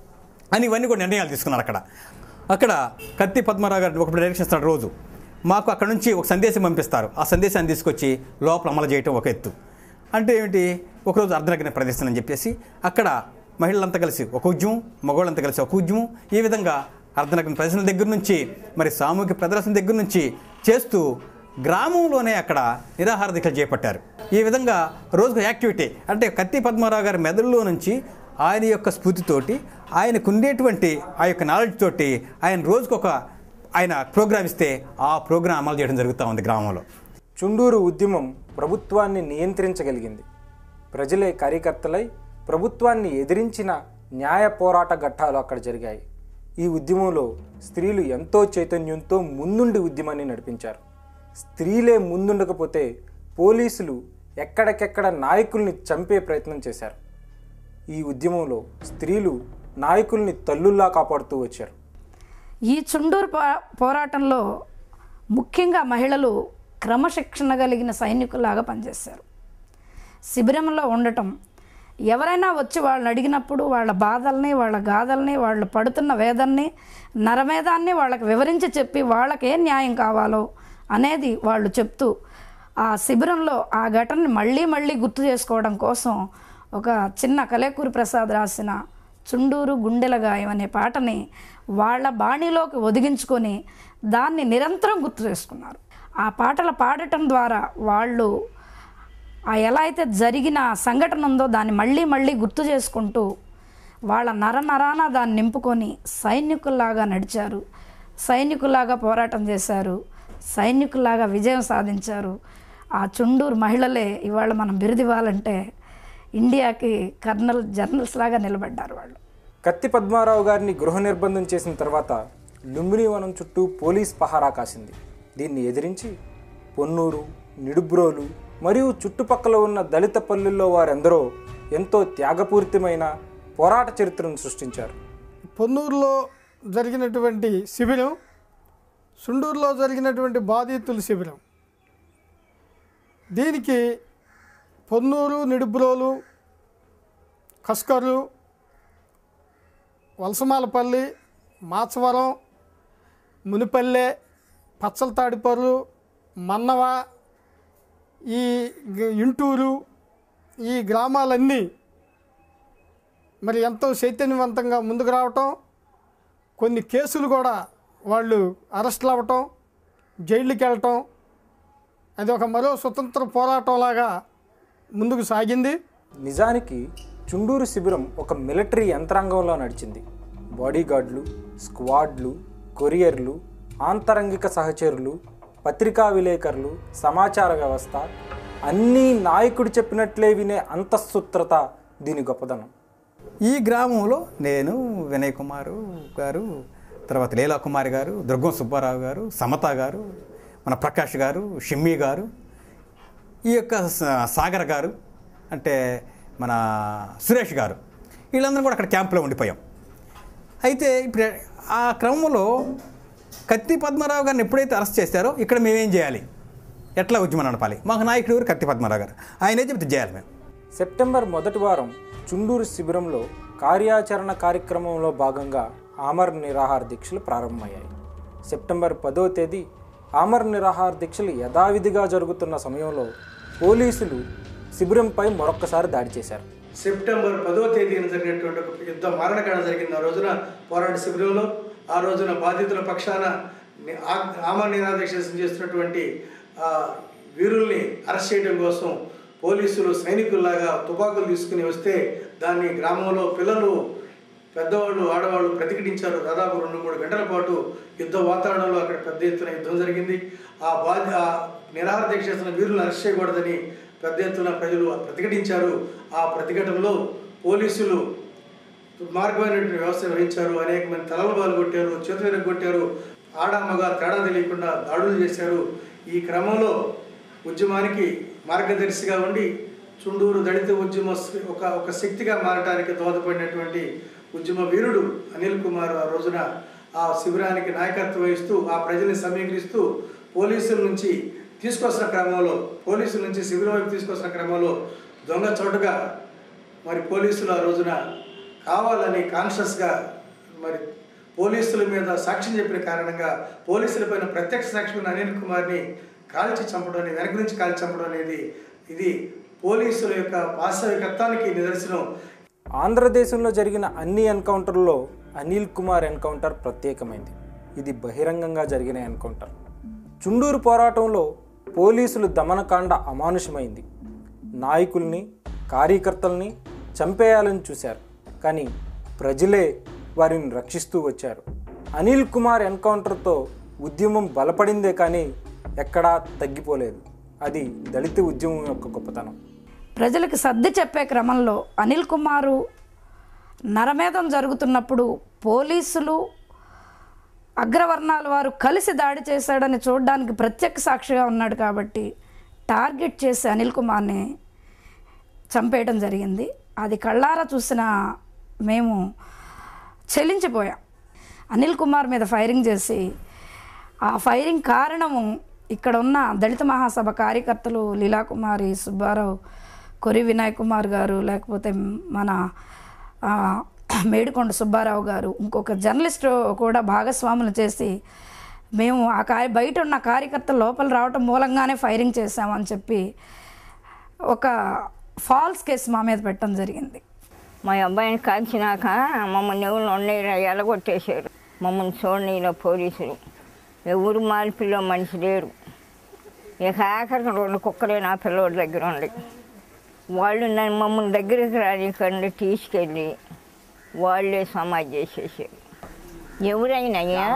Speaker 20: అని ఇవన్నీ కూడా నిర్ణయాలు తీసుకున్నారు అక్కడ అక్కడ కత్తి పద్మరావు గారు ఒక డైరెక్షన్ ఇస్తాడు రోజు మాకు అక్కడ నుంచి ఒక సందేశం పంపిస్తారు ఆ సందేశాన్ని తీసుకొచ్చి లోపల అమలు చేయటం ఒక ఎత్తు అంటే ఏమిటి ఒకరోజు అర్ధనగ్న ప్రదర్శన అని చెప్పేసి అక్కడ మహిళలంతా కలిసి ఒక ఉద్యమం మగవాళ్ళంతా కలిసి ఒక ఉద్యమం ఈ విధంగా అర్ధనగ్న ప్రదర్శన దగ్గర నుంచి మరి సామూహిక ప్రదర్శన దగ్గర నుంచి చేస్తూ గ్రామంలోనే అక్కడ నిరాహార దీక్షలు చేపట్టారు ఈ విధంగా రోజుకు యాక్టివిటీ అంటే కత్తి పద్మారావు గారి మెదడులో నుంచి ఆయన యొక్క స్ఫూర్తితోటి ఆయనకు ఉండేటువంటి ఆ యొక్క నాలెడ్జ్ తోటి ఆయన రోజుకు ఒక ఆయన ప్రోగ్రామ్ ఇస్తే ఆ ప్రోగ్రాం అమలు చేయడం జరుగుతూ ఉంది గ్రామంలో
Speaker 2: చుండూరు ఉద్యమం ప్రభుత్వాన్ని నియంత్రించగలిగింది ప్రజలే కార్యకర్తలై ప్రభుత్వాన్ని ఎదిరించిన న్యాయ పోరాట ఘట్టాలు అక్కడ జరిగాయి ఈ ఉద్యమంలో స్త్రీలు ఎంతో చైతన్యంతో ముందుండి ఉద్యమాన్ని నడిపించారు స్త్రీలే ముందుండకపోతే పోలీసులు ఎక్కడికెక్కడ నాయకుల్ని చంపే ప్రయత్నం చేశారు ఈ ఉద్యమంలో స్త్రీలు నాయకుల్ని తల్లుల్లా కాపాడుతూ వచ్చారు
Speaker 21: ఈ చుండూరు పో- పోరాటంలో ముఖ్యంగా మహిళలు క్రమశిక్షణ కలిగిన సైనికులాగా పనిచేశారు శిబిరంలో ఉండటం ఎవరైనా వచ్చి వాళ్ళని అడిగినప్పుడు వాళ్ళ బాధల్ని వాళ్ళ గాథల్ని వాళ్ళు పడుతున్న వేదన్ని నరమేదాన్ని వాళ్ళకి వివరించి చెప్పి వాళ్ళకి ఏం న్యాయం కావాలో అనేది వాళ్ళు చెప్తూ ఆ శిబిరంలో ఆ ఘటనని మళ్ళీ మళ్ళీ గుర్తు చేసుకోవడం కోసం ఒక చిన్న కలేకూరి ప్రసాద్ రాసిన చుండూరు గుండెల గాయం అనే పాటని వాళ్ళ బాణీలోకి ఒదిగించుకొని దాన్ని నిరంతరం గుర్తు చేసుకున్నారు ఆ పాటలు పాడటం ద్వారా వాళ్ళు ఆ ఎలా అయితే జరిగిన సంఘటన ఉందో దాన్ని మళ్ళీ మళ్ళీ గుర్తు చేసుకుంటూ వాళ్ళ నర నరాన దాన్ని నింపుకొని సైనికుల్లాగా నడిచారు సైనికుల్లాగా పోరాటం చేశారు సైనికుల్లాగా విజయం సాధించారు ఆ చుండూరు మహిళలే ఇవాళ మనం బిరుదివ్వాలంటే ఇండియాకి కర్నల్ జర్నల్స్ లాగా నిలబడ్డారు వాళ్ళు
Speaker 2: కత్తి పద్మారావు గారిని గృహ నిర్బంధం చేసిన తర్వాత లుంబిని వనం చుట్టూ పోలీస్ పహారా కాసింది దీన్ని ఎదిరించి పొన్నూరు నిడుబ్రోలు మరియు చుట్టుపక్కల ఉన్న దళిత పల్లెల్లో వారెందరో ఎంతో త్యాగపూరితమైన పోరాట చరిత్రను సృష్టించారు
Speaker 22: పొన్నూరులో జరిగినటువంటి శిబిరం సుండూరులో జరిగినటువంటి బాధితుల శిబిరం దీనికి పొన్నూరు నిడుబ్రోలు కస్కర్లు వలసమాలపల్లి మాచవరం మునిపల్లె పచ్చల తాడిపర్రు మన్నవ ఈ గ- ఇంటూరు ఈ గ్రామాలన్నీ మరి ఎంతో చైతన్యవంతంగా ముందుకు రావటం కొన్ని కేసులు కూడా వాళ్ళు అరెస్టులు అవ్వటం జైళ్ళకి వెళ్ళటం అది ఒక మరో స్వతంత్ర పోరాటంలాగా ముందుకు సాగింది
Speaker 2: నిజానికి చుండూరు శిబిరం ఒక మిలిటరీ యంత్రాంగంలో నడిచింది బాడీగార్డులు స్క్వాడ్లు కొరియర్లు ఆంతరంగిక సహచరులు పత్రికా విలేకరులు సమాచార వ్యవస్థ అన్నీ నాయకుడు చెప్పినట్లే వినే అంతఃసూత్రత దీని గొప్పదనం
Speaker 20: ఈ గ్రామంలో నేను వినయ్ కుమారు గారు తర్వాత లీలా కుమారి గారు దుర్గం సుబ్బారావు గారు సమత గారు మన ప్రకాష్ గారు షిమ్మి గారు ఈ యొక్క స- సాగర్ గారు అంటే మన సురేష్ గారు వీళ్ళందరూ కూడా అక్కడ క్యాంపులో ఉండిపోయాం అయితే ఇప్పుడు ఆ క్రమంలో కత్తి పద్మరావు గారిని ఎప్పుడైతే అరెస్ట్ చేశారో ఇక్కడ మేమేం చేయాలి ఎట్లా ఉద్యమం నడపాలి మాకు నాయకుడు ఎవరు కత్తి పద్మరావు గారు ఆయనే చెప్తే చేయాలి మేము
Speaker 2: సెప్టెంబర్ మొదటి వారం చుండూరు శిబిరంలో కార్యాచరణ కార్యక్రమంలో భాగంగా ఆమర్ నిరాహార దీక్షలు ప్రారంభమయ్యాయి సెప్టెంబర్ పదో తేదీ ఆమర్ నిరాహార దీక్షలు యథావిధిగా జరుగుతున్న సమయంలో పోలీసులు శిబిరంపై మరొక్కసారి దాడి చేశారు
Speaker 19: సెప్టెంబర్ పదో తేదీన జరిగినటువంటి ఒక యుద్ధ మారణకాండ జరిగింది ఆ రోజున పోరాట శిబిరంలో ఆ రోజున బాధితుల పక్షాన ని- ఆ- ఆమరణ నిరాదీక్ష చేస్తున్నటువంటి ఆ, వీరుల్ని అరెస్ట్ చేయడం కోసం పోలీసులు సైనికుల్లాగా తుపాకులు తీసుకుని వస్తే దాన్ని గ్రామంలో పిల్లలు పెద్దవాళ్ళు ఆడవాళ్ళు ప్రతిఘటించారు దాదాపు రెండు మూడు గంటల పాటు యుద్ధ వాతావరణంలో అక్కడ పెద్ద ఎత్తున యుద్ధం జరిగింది ఆ బాధ ఆ నిరాహార దీక్ష చేస్తున్న వీరులను అరెస్ట్ చేయకూడదని పెద్ద ఎత్తున ప్రజలు ప్రతిఘటించారు ఆ ప్రతిఘటనలో పోలీసులు దుర్మార్గమైనటువంటి వ్యవస్థ వహించారు అనేక మంది తలలు బాలు కొట్టారు చేతులు విరగొట్టారు ఆడ మగ తేడా తెలియకుండా దాడులు చేశారు ఈ క్రమంలో ఉద్యమానికి మార్గదర్శిగా ఉండి చుండూరు దళిత ఉద్యమ శ- ఒక ఒక శక్తిగా మారడానికి దోహదపడినటువంటి ఉద్యమ వీరుడు అనిల్ కుమార్ ఆ రోజున ఆ శిబిరానికి నాయకత్వం వహిస్తూ ఆ ప్రజల్ని సమీకరిస్తూ పోలీసుల నుంచి తీసుకొస్తున్న క్రమంలో పోలీసుల నుంచి శిబిరం వైపు తీసుకొస్తున్న క్రమంలో దొంగ చోటుగా మరి పోలీసులు ఆ రోజున కావాలని కాన్షియస్గా మరి పోలీసుల మీద సాక్ష్యం చెప్పిన కారణంగా పోలీసుల పైన ప్రత్యక్ష సాక్షి అనిల్ కుమార్ని కాల్చి చంపడం అనేది వెనక నుంచి కాల్చి చంపడం అనేది ఇది పోలీసుల యొక్క వాస్తవికత్వానికి నిదర్శనం
Speaker 2: ఆంధ్రదేశంలో జరిగిన అన్ని ఎన్కౌంటర్లలో అనిల్ కుమార్ ఎన్కౌంటర్ ప్రత్యేకమైంది ఇది బహిరంగంగా జరిగిన ఎన్కౌంటర్ చుండూరు పోరాటంలో పోలీసులు దమనకాండ అమానుషమైంది నాయకుల్ని కార్యకర్తల్ని చంపేయాలని చూశారు కానీ ప్రజలే వారిని రక్షిస్తూ వచ్చారు అనిల్ కుమార్ ఎన్కౌంటర్తో ఉద్యమం బలపడిందే కానీ ఎక్కడా తగ్గిపోలేదు అది దళిత ఉద్యమం యొక్క గొప్పతనం
Speaker 21: ప్రజలకు సర్ది చెప్పే క్రమంలో అనిల్ కుమారు నరమేధం జరుగుతున్నప్పుడు పోలీసులు అగ్రవర్ణాల వారు కలిసి దాడి చేశాడని చూడడానికి ప్రత్యక్ష సాక్షిగా ఉన్నాడు కాబట్టి టార్గెట్ చేసి అనిల్ కుమార్ని చంపేయడం జరిగింది అది కళ్ళారా చూసిన మేము చెలించిపోయాం అనిల్ కుమార్ మీద ఫైరింగ్ చేసి ఆ ఫైరింగ్ కారణము ఇక్కడ ఉన్న దళిత మహాసభ కార్యకర్తలు లీలాకుమారి సుబ్బారావు కొరి వినాయక్ కుమార్ గారు లేకపోతే మన ఆ, మేడికొండ సుబ్బారావు గారు ఇంకొక జర్నలిస్టు కూడా భాగస్వాములు చేసి మేము ఆ కార్య బయట ఉన్న కార్యకర్తలు లోపల రావటం మూలంగానే ఫైరింగ్ చేశామని చెప్పి ఒక ఫాల్స్ కేసు మా మీద పెట్టడం జరిగింది
Speaker 4: మా అబ్బాయిని కాల్చినాక మమ్మల్ని ఎవరు ఉండేరా ఎలగొట్టేశారు మమ్మల్ని చూడనీలో పోలీసులు ఎవరు మాల్పిలో మనిషి లేరు ఇక ఆఖరికి రెండు కుక్కలే నా పిల్లోడి దగ్గర ఉండి వాళ్ళు నన్ను మమ్మల్ని దగ్గరికి రానికండి తీసుకెళ్ళి వాళ్ళే సమాజ్ చేసేసారు ఎవరైనా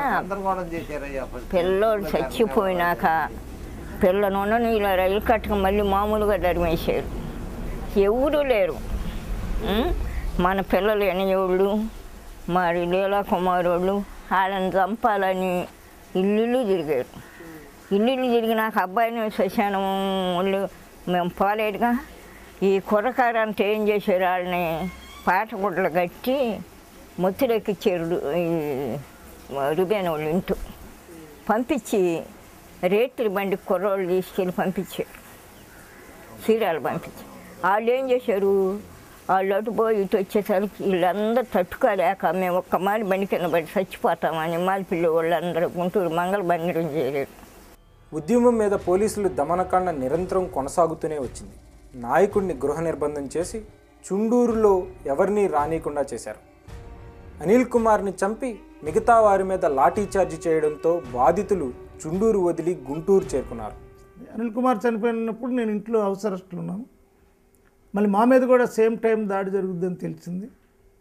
Speaker 4: పిల్లోడు చచ్చిపోయినాక పిల్లనున్న నీళ్ళ రైలు కట్టక మళ్ళీ మామూలుగా ధర్మేశారు ఎవరు లేరు ఉం? మన పిల్లలు ఎనయోళ్ళు మరి లీలా కుమారోళ్ళు వాళ్ళని చంపాలని ఇల్లు తిరిగారు ఇల్లు తిరిగినాక అబ్బాయిని శ్మశానం వాళ్ళు మేము పోలేదుగా ఈ కుర్రకారంతా ఏం చేశారు వాళ్ళని పాటగుడ్లు కట్టి మొత్తులెక్కిచ్చారు ఈ రుబేన్ వాళ్ళు ఇంటూ పంపించి రేత్రి బండి కుర్రోళ్ళు తీసుకెళ్ళి పంపించారు సీరాలు పంపించారు వాళ్ళు ఏం చేశారు వాళ్ళు అటు పోయి ఇటు వచ్చేసరికి వీళ్ళందరూ తట్టుకోలేక మేము ఒక్క మాలి బండి కింద పడి చచ్చిపోతామని మాలిపిల్లి వాళ్ళందరూ గుంటూరు మంగళ బండిరం చేయలేరు
Speaker 2: ఉద్యమం మీద పోలీసులు దమనకాండ నిరంతరం కొనసాగుతూనే వచ్చింది నాయకుడిని గృహ నిర్బంధం చేసి చుండూరులో ఎవరినీ రానీయకుండా చేశారు అనిల్ కుమార్ని చంపి మిగతా వారి మీద లాఠీ చార్జీ చేయడంతో బాధితులు చుండూరు వదిలి గుంటూరు చేరుకున్నారు
Speaker 3: అనిల్ కుమార్ చనిపోయినప్పుడు నేను ఇంట్లో అవసరస్తులు ఉన్నాను మళ్ళీ మా మీద కూడా సేమ్ టైం దాడి జరుగుద్దని తెలిసింది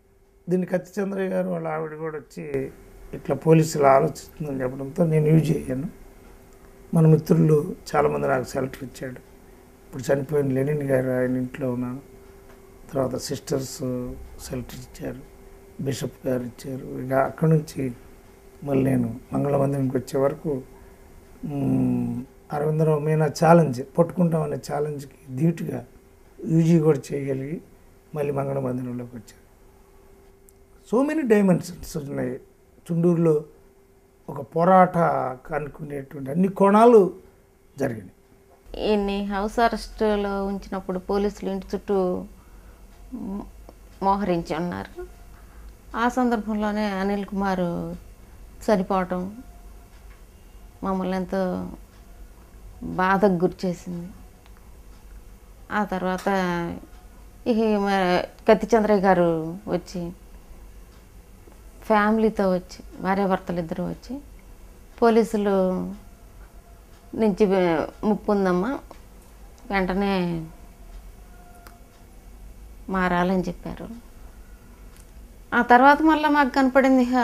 Speaker 3: దీన్ని కత్తి చంద్రయ్య గారు వాళ్ళ ఆవిడ కూడా వచ్చి ఇట్లా పోలీసులు ఆలోచిస్తుందని చెప్పడంతో నేను యూజ్ అయ్యాను మన మిత్రులు చాలామంది నాకు సెలెక్టర్ ఇచ్చాడు ఇప్పుడు చనిపోయిన లెనిన్ గారు ఆయన ఇంట్లో ఉన్నాను తర్వాత సిస్టర్స్ సెలెక్టర్ ఇచ్చారు బిషప్ గారు ఇచ్చారు ఇక అక్కడి నుంచి మళ్ళీ నేను మంగళ మందిరానికి వచ్చే వరకు మ్, అరవిందరావు మీనా ఛాలెంజ్ పట్టుకుంటామనే ఛాలెంజ్కి ధీటుగా యూజీ కూడా చేయగలిగి మళ్ళీ మంగళ మందిరంలోకి వచ్చాను సో మెనీ డైమెన్షన్స్ ఉన్నాయి చుండూరులో ఒక పోరాట కనుక్కునేటువంటి అన్ని కోణాలు జరిగినాయి
Speaker 5: ఈయన్ని హౌస్ అరెస్టులో ఉంచినప్పుడు పోలీసులు ఇంటి చుట్టూ మో- మోహరించి ఉన్నారు ఆ సందర్భంలోనే అనిల్ కుమార్ చనిపోవటం మమ్మల్ని ఎంతో బాధకు గురి చేసింది ఆ తర్వాత ఇక మ- కత్తి చంద్రయ్య గారు వచ్చి ఫ్యామిలీతో వచ్చి భార్యాభర్తలు ఇద్దరు వచ్చి పోలీసులు నుంచి వే- ముప్పు ఉందమ్మా వెంటనే మారాలని చెప్పారు ఆ తర్వాత మళ్ళీ మాకు కనపడింది ఇక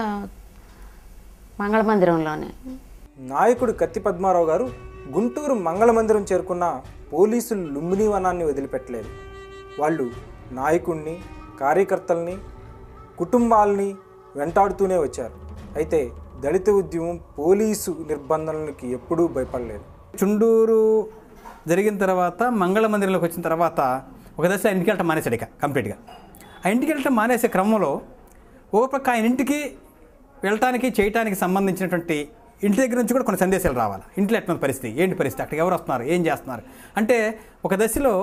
Speaker 5: మంగళ మందిరంలోనే
Speaker 2: నాయకుడు కత్తి పద్మారావు గారు గుంటూరు మంగళ మందిరం చేరుకున్న పోలీసులు లుంబిని వనాన్ని వదిలిపెట్టలేదు వాళ్ళు నాయకుడిని కార్యకర్తల్ని కుటుంబాలని వెంటాడుతూనే వచ్చారు అయితే దళిత ఉద్యమం పోలీసు నిర్బంధనలకి ఎప్పుడూ భయపడలేదు
Speaker 20: చుండూరు జరిగిన తర్వాత మంగళ మందిరంలోకి వచ్చిన తర్వాత ఒక దశ ఆయన ఇంటికి వెళ్ళటం మానేశాడు ఇక కంప్లీట్గా ఆ ఇంటికి వెళ్ళటం మానేసే క్రమంలో ఒక పక్క ఆయన ఇంటికి వెళ్ళటానికి చేయటానికి సంబంధించినటువంటి ఇంటి దగ్గర నుంచి కూడా కొన్ని సందేశాలు రావాలి ఇంట్లో ఎట్లా ఉంది పరిస్థితి ఏంటి పరిస్థితి అక్కడికి ఎవరు వస్తున్నారు ఏం చేస్తున్నారు అంటే ఒక దశలో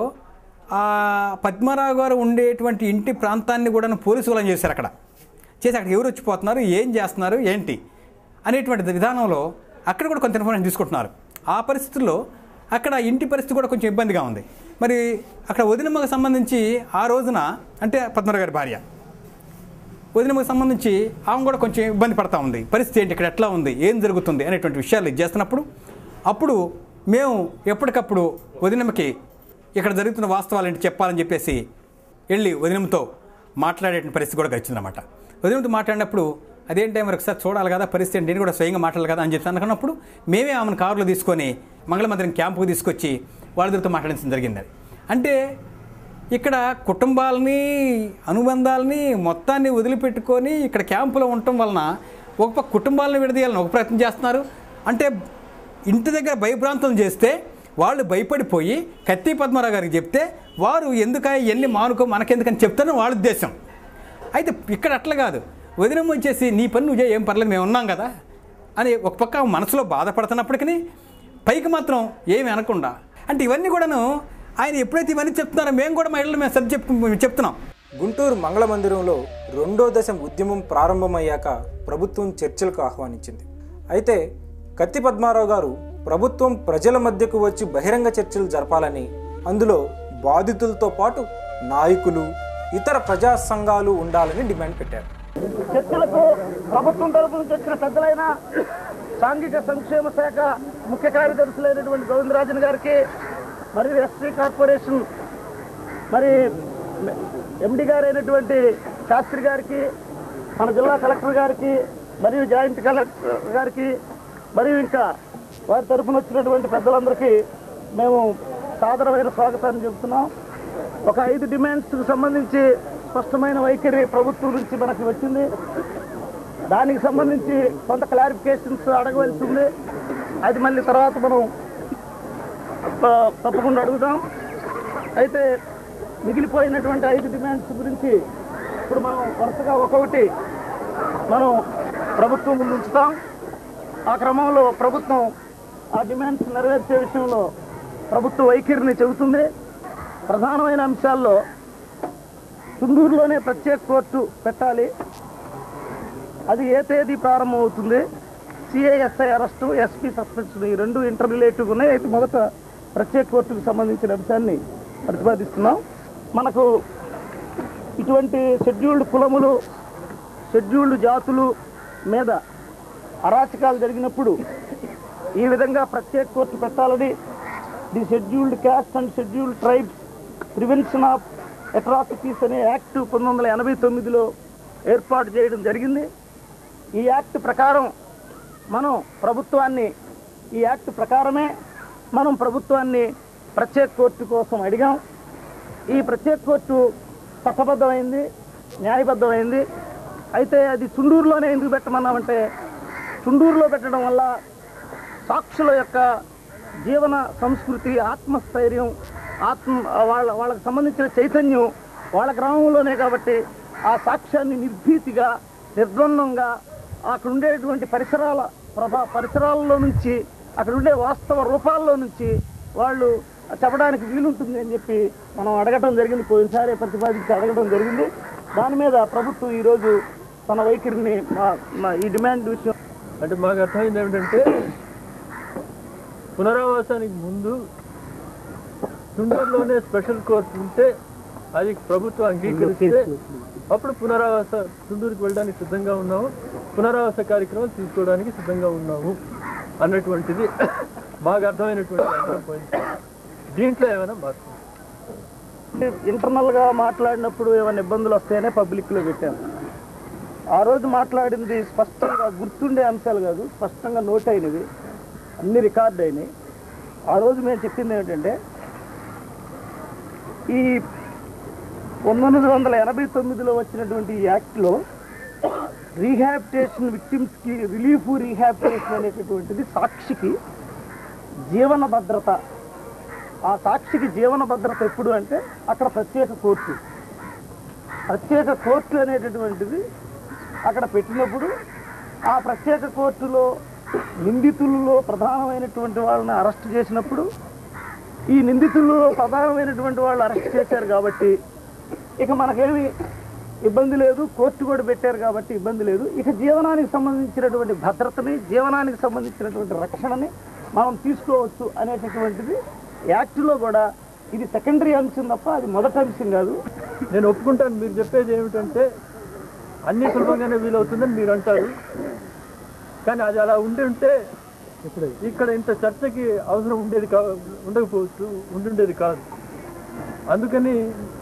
Speaker 20: ఆ పద్మారావు గారు ఉండేటువంటి ఇంటి ప్రాంతాన్ని కూడా పోలీసు వాళ్ళని చేశారు అక్కడ చేసి అక్కడికి ఎవరు వచ్చిపోతున్నారు ఏం చేస్తున్నారు ఏంటి అనేటువంటి విధానంలో అక్కడ కూడా కొంత ఇన్ఫర్మేషన్ తీసుకుంటున్నారు ఆ పరిస్థితుల్లో అక్కడ ఇంటి పరిస్థితి కూడా కొంచెం ఇబ్బందిగా ఉంది మరి అక్కడ వదినమ్మకు సంబంధించి ఆ రోజున అంటే పద్మరావు గారి భార్య వదినమ్మకు సంబంధించి ఆమె కూడా కొంచెం ఇబ్బంది పడతా ఉంది పరిస్థితి ఏంటి ఇక్కడ ఎట్లా ఉంది ఏం జరుగుతుంది అనేటువంటి విషయాలు ఇది చేస్తున్నప్పుడు అప్పుడు మేము ఎప్పటికప్పుడు వదినమ్మకి ఇక్కడ జరుగుతున్న వాస్తవాలు ఏంటి చెప్పాలని చెప్పేసి వెళ్ళి వదినమ్మతో మాట్లాడేటువంటి పరిస్థితి కూడా వచ్చిందన్నమాట వదినమ్మతో మాట్లాడినప్పుడు అదేంటి మరి ఒకసారి చూడాలి కదా పరిస్థితి ఏంటి నేను కూడా స్వయంగా మాట్లాడాలి కదా అని చెప్పి అనుకున్నప్పుడు మేమే ఆమెను కారులో తీసుకొని మంగళమందిరం క్యాంపుకు తీసుకొచ్చి వాళ్ళతో మాట్లాడించడం జరిగింది అది అంటే ఇక్కడ కుటుంబాలని అనుబంధాలని మొత్తాన్ని వదిలిపెట్టుకొని ఇక్కడ క్యాంపులో ఉండటం వలన ఒక పక్క కుటుంబాలను విడదీయాలని ఒక ప్రయత్నం చేస్తున్నారు అంటే ఇంటి దగ్గర భయభ్రాంతం చేస్తే వాళ్ళు భయపడిపోయి కత్తి పద్మరావు గారికి చెప్తే వారు ఎందుక ఎన్ని మానుకో మనకెందుకని చెప్తారని వాళ్ళ ఉద్దేశం అయితే ఇక్కడ అట్లా కాదు వదినం వచ్చేసి నీ పని నువ్వు చేయి, ఏం పర్లేదు మేము ఉన్నాం కదా అని ఒక పక్క మనసులో బాధపడుతున్నప్పటికీ పైకి మాత్రం ఏమి అనకుండా అంటే ఇవన్నీ కూడాను ఆయన ఎప్పుడైతే ఇవన్నీ చెప్తున్నారో మేము కూడా మా ఇళ్ళు మేము సరి చెప్పు చెప్తున్నాం
Speaker 2: గుంటూరు మంగళ మందిరంలో రెండో దశ ఉద్యమం ప్రారంభమయ్యాక ప్రభుత్వం చర్చలకు ఆహ్వానించింది అయితే కత్తి పద్మారావు గారు ప్రభుత్వం ప్రజల మధ్యకు వచ్చి బహిరంగ చర్చలు జరపాలని అందులో బాధితులతో పాటు నాయకులు ఇతర ప్రజా సంఘాలు ఉండాలని డిమాండ్ పెట్టారు
Speaker 1: చర్చలకు ప్రభుత్వం తరపు నుంచి వచ్చిన పెద్దలైన సాంఘిక సంక్షేమ శాఖ ముఖ్య కార్యదర్శులైనటువంటి గోవిందరాజన్ గారికి మరియు ఎస్టీ కార్పొరేషన్ మరి ఎండి గారైనటువంటి శాస్త్రి గారికి మన జిల్లా కలెక్టర్ గారికి మరియు జాయింట్ కలెక్టర్ గారికి మరియు ఇంకా వారి తరఫున వచ్చినటువంటి పెద్దలందరికీ మేము సాదరమైన స్వాగతాన్ని చెబుతున్నాం ఒక ఐదు డిమాండ్స్కి సంబంధించి స్పష్టమైన వైఖరి ప్రభుత్వం నుంచి మనకి వచ్చింది దానికి సంబంధించి కొంత క్లారిఫికేషన్స్ అడగవలసి ఉంది అది మళ్ళీ తర్వాత మనం తప్ప- తప్పకుండా అడుగుదాం అయితే మిగిలిపోయినటువంటి ఐదు డిమాండ్స్ గురించి ఇప్పుడు మనం వరుసగా ఒక్కొక్కటి మనం ప్రభుత్వం ముందు ఉంచుతాం ఆ క్రమంలో ప్రభుత్వం ఆ డిమాండ్స్ నెరవేర్చే విషయంలో ప్రభుత్వ వైఖరిని చెబుతుంది ప్రధానమైన అంశాల్లో తుండూరులోనే ప్రత్యేక కోర్టు పెట్టాలి అది ఏ తేదీ ప్రారంభమవుతుంది సిఐఎస్ఐ అరెస్టు ఎస్పీ సస్పెన్షన్ ఈ రెండు ఇంటర్ రిలేటివ్ ఉన్నాయి అయితే మొదట ప్రత్యేక కోర్టుకు సంబంధించిన అంశాన్ని ప్రతిపాదిస్తున్నాం మనకు ఇటువంటి షెడ్యూల్డ్ కులములు షెడ్యూల్డ్ జాతులు మీద అరాచకాలు జరిగినప్పుడు ఈ విధంగా ప్రత్యేక కోర్టు పెట్టాలని the scheduled caste and scheduled tribes prevention of atrocities అనే యాక్ట్ పంతొమ్మిది వందల ఎనభై తొమ్మిదిలో ఏర్పాటు చేయడం జరిగింది ఈ యాక్ట్ ప్రకారం మనం ప్రభుత్వాన్ని ఈ యాక్ట్ ప్రకారమే మనం ప్రభుత్వాన్ని ప్రత్యేక కోర్టు కోసం అడిగాం ఈ ప్రత్యేక కోర్టు చట్టబద్ధమైంది న్యాయబద్ధమైంది అయితే అది చుండూరులోనే ఎందుకు పెట్టమన్నామంటే చుండూరులో పెట్టడం వల్ల సాక్షుల యొక్క జీవన సంస్కృతి ఆత్మస్థైర్యం ఆత్మ వాళ్ళ వాళ్ళకి సంబంధించిన చైతన్యం వాళ్ళ గ్రామంలోనే కాబట్టి ఆ సాక్ష్యాన్ని నిర్భీతిగా నిర్ద్వందంగా అక్కడ ఉండేటువంటి పరిసరాల ప్రభా పరిసరాల్లో నుంచి అక్కడ ఉండే వాస్తవ రూపాల్లో నుంచి వాళ్ళు చెప్పడానికి వీలుంటుంది అని చెప్పి మనం అడగటం జరిగింది పోయినసారి ప్రతిపాదించి అడగటం జరిగింది దాని మీద ప్రభుత్వం ఈరోజు తన వైఖరిని మా- మా ఈ డిమాండ్ విషయం
Speaker 6: అంటే మాకు అర్థమైంది ఏమిటంటే పునరావాసానికి ముందు చుండూరులోనే స్పెషల్ కోర్టు ఉంటే అది ప్రభుత్వం అంగీకరిస్తే అప్పుడు పునరావాస చుండూరుకి వెళ్ళడానికి సిద్ధంగా ఉన్నాము పునరావాస కార్యక్రమం తీసుకోవడానికి సిద్ధంగా ఉన్నాము అన్నటువంటిది మాకు అర్థమైనటువంటి అంశం పోయింది దీంట్లో ఏమైనా మార్పు
Speaker 1: ఇంటర్నల్ గా మాట్లాడినప్పుడు ఏమైనా ఇబ్బందులు వస్తాయనే పబ్లిక్ లో పెట్టాను ఆ రోజు మాట్లాడింది స్పష్టంగా గుర్తుండే అంశాలు కాదు స్పష్టంగా నోట్ అయినవి అన్ని రికార్డ్ అయినాయి ఆ రోజు మేము చెప్పింది ఏమిటంటే ఈ పంతొమ్మిది వందల ఎనభై తొమ్మిదిలో వచ్చినటువంటి ఈ యాక్ట్లో రీహాబిటేషన్ విక్టిమ్స్కి రిలీఫ్ రీహాబిటేషన్ అనేటటువంటిది సాక్షికి జీవన భద్రత ఆ సాక్షికి జీవన భద్రత ఎప్పుడు అంటే అక్కడ ప్రత్యేక కోర్టు ప్రత్యేక కోర్టు అనేటటువంటిది అక్కడ పెట్టినప్పుడు ఆ ప్రత్యేక కోర్టులో నిందితులలో ప్రధానమైనటువంటి వాళ్ళని అరెస్ట్ చేసినప్పుడు ఈ నిందితులలో ప్రధానమైనటువంటి వాళ్ళు అరెస్ట్ చేశారు కాబట్టి ఇక మనకేమి ఇబ్బంది లేదు కోర్టు కూడా పెట్టారు కాబట్టి ఇబ్బంది లేదు ఇక జీవనానికి సంబంధించినటువంటి భద్రతని జీవనానికి సంబంధించినటువంటి రక్షణని మనం తీసుకోవచ్చు అనేటటువంటిది యాక్ట్లో కూడా ఇది సెకండరీ అంశం తప్ప అది మొదటి అంశం కాదు
Speaker 6: నేను ఒప్పుకుంటాను మీరు చెప్పేది ఏమిటంటే అన్ని సులభంగానే వీలవుతుందని మీరు అంటారు కానీ అది అలా ఉండి ఉంటే ఇక్కడ ఇంత చర్చకి అవసరం ఉండేది కా ఉండకపోవచ్చు ఉండుండేది కాదు అందుకని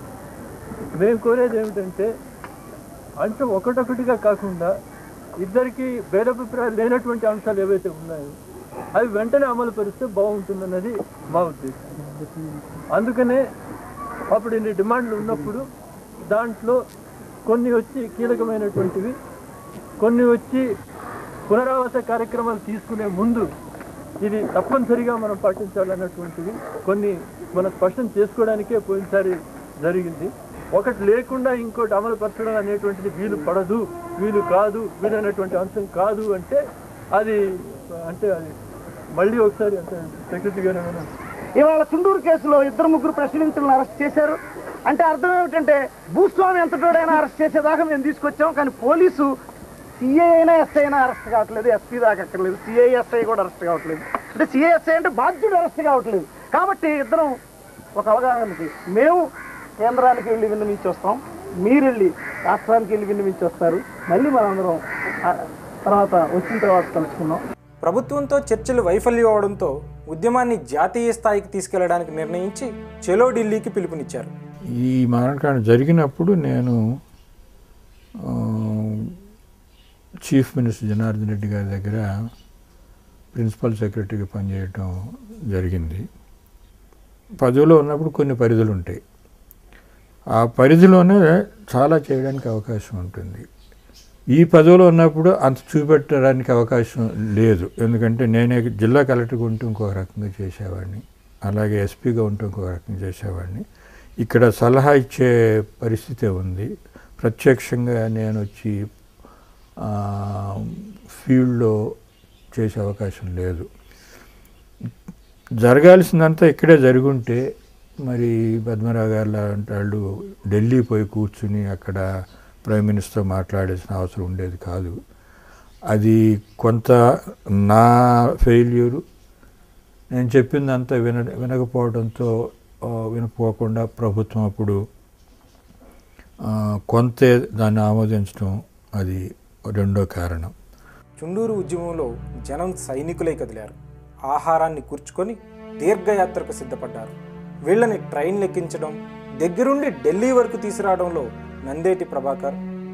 Speaker 6: మేము కోరేది ఏమిటంటే అంశం ఒకటొకటిగా కాకుండా ఇద్దరికి భేదాభిప్రాయాలు లేనటువంటి అంశాలు ఏవైతే ఉన్నాయో అవి వెంటనే అమలు పరిస్తే బాగుంటుందన్నది మా ఉద్దేశం అందుకనే అప్పుడు ఇన్ని డిమాండ్లు ఉన్నప్పుడు దాంట్లో కొన్ని వచ్చి కీలకమైనటువంటివి కొన్ని వచ్చి పునరావాస కార్యక్రమాలు తీసుకునే ముందు ఇది తప్పనిసరిగా మనం పాటించాలన్నటువంటివి కొన్ని మనం స్పష్టం చేసుకోవడానికే పోయినసారి జరిగింది ఒకటి లేకుండా ఇంకోటి అమలు పరచడం అనేటువంటిది వీలు పడదు వీలు కాదు వీలైనటువంటి అంశం కాదు అంటే అది అంటే అది మళ్ళీ ఒకసారి అంటే సెక్రటరీ గారు ఏమైనా
Speaker 1: ఇవాళ చుండూరు కేసులో ఇద్దరు ముగ్గురు ప్రెసిడెంట్లను అరెస్ట్ చేశారు అంటే అర్థం ఏమిటంటే భూస్వామి ఎంతటోడైనా అరెస్ట్ చేసేదాకా మేము తీసుకొచ్చాం కానీ పోలీసు సిఐ అయినా ఎస్ఐ అయినా అరెస్ట్ కావట్లేదు ఎస్పీ దాకా అక్కర్లేదు సిఐ ఎస్ఐ కూడా అరెస్ట్ కావట్లేదు అంటే సిఐ ఎస్ఐ అంటే బాధ్యుడు అరెస్ట్ కావట్లేదు కాబట్టి ఇద్దరం ఒక అవగాహనకి మేము కేంద్రానికి వెళ్ళి విన్నవించి వస్తాం మీరు వెళ్ళి రాష్ట్రానికి వెళ్ళి విన్నవించి వస్తారు మళ్ళీ మనందరం ఆ తర్వాత వచ్చిన తర్వాత కలుసుకుందాం
Speaker 2: ప్రభుత్వంతో చర్చలు వైఫల్యం అవడంతో ఉద్యమాన్ని జాతీయ స్థాయికి తీసుకెళ్లడానికి నిర్ణయించి చెలో ఢిల్లీకి పిలుపునిచ్చారు
Speaker 7: ఈ మారణకాండ జరిగినప్పుడు నేను ఆ, చీఫ్ మినిస్టర్ జనార్దన్ రెడ్డి గారి దగ్గర ప్రిన్సిపల్ సెక్రటరీగా పనిచేయటం జరిగింది పదవిలో ఉన్నప్పుడు కొన్ని పరిధులు ఉంటాయి ఆ పరిధిలోనే చాలా చేయడానికి అవకాశం ఉంటుంది ఈ పదవిలో ఉన్నప్పుడు అంత చూపెట్టడానికి అవకాశం లేదు ఎందుకంటే నేనే జిల్లా కలెక్టర్గా ఉంటూ ఇంకొక రకంగా చేసేవాడిని అలాగే ఎస్పీగా ఉంటూ ఇంకొక రకంగా చేసేవాడిని ఇక్కడ సలహా ఇచ్చే పరిస్థితి ఉంది ప్రత్యక్షంగా నేను వచ్చి ఆ, ఫీల్డ్లో చేసే అవకాశం లేదు జరగాల్సిందంతా ఇక్కడే జరుగుంటే మరి పద్మరావు గారు లాంటి వాళ్ళు ఢిల్లీ పోయి కూర్చుని అక్కడ ప్రైమ్ మినిస్టర్ మాట్లాడాల్సిన అవసరం ఉండేది కాదు అది కొంత నా ఫెయిల్యూరు నేను చెప్పిందంతా విన వినకపోవడంతో ఆ, వినకపోకుండా ప్రభుత్వం అప్పుడు ఆ, కొంతే దాన్ని ఆమోదించడం అది రెండో కారణం
Speaker 2: చుండూరు ఉద్యమంలో జనం సైనికులై కదిలారు ఆహారాన్ని కూర్చుకొని దీర్ఘయాత్రకు సిద్ధపడ్డారు వీళ్ళని ట్రైన్ లెక్కించడం దగ్గరుండి ఢిల్లీ వరకు తీసుకురావడంలో నందేటి ప్రభాకర్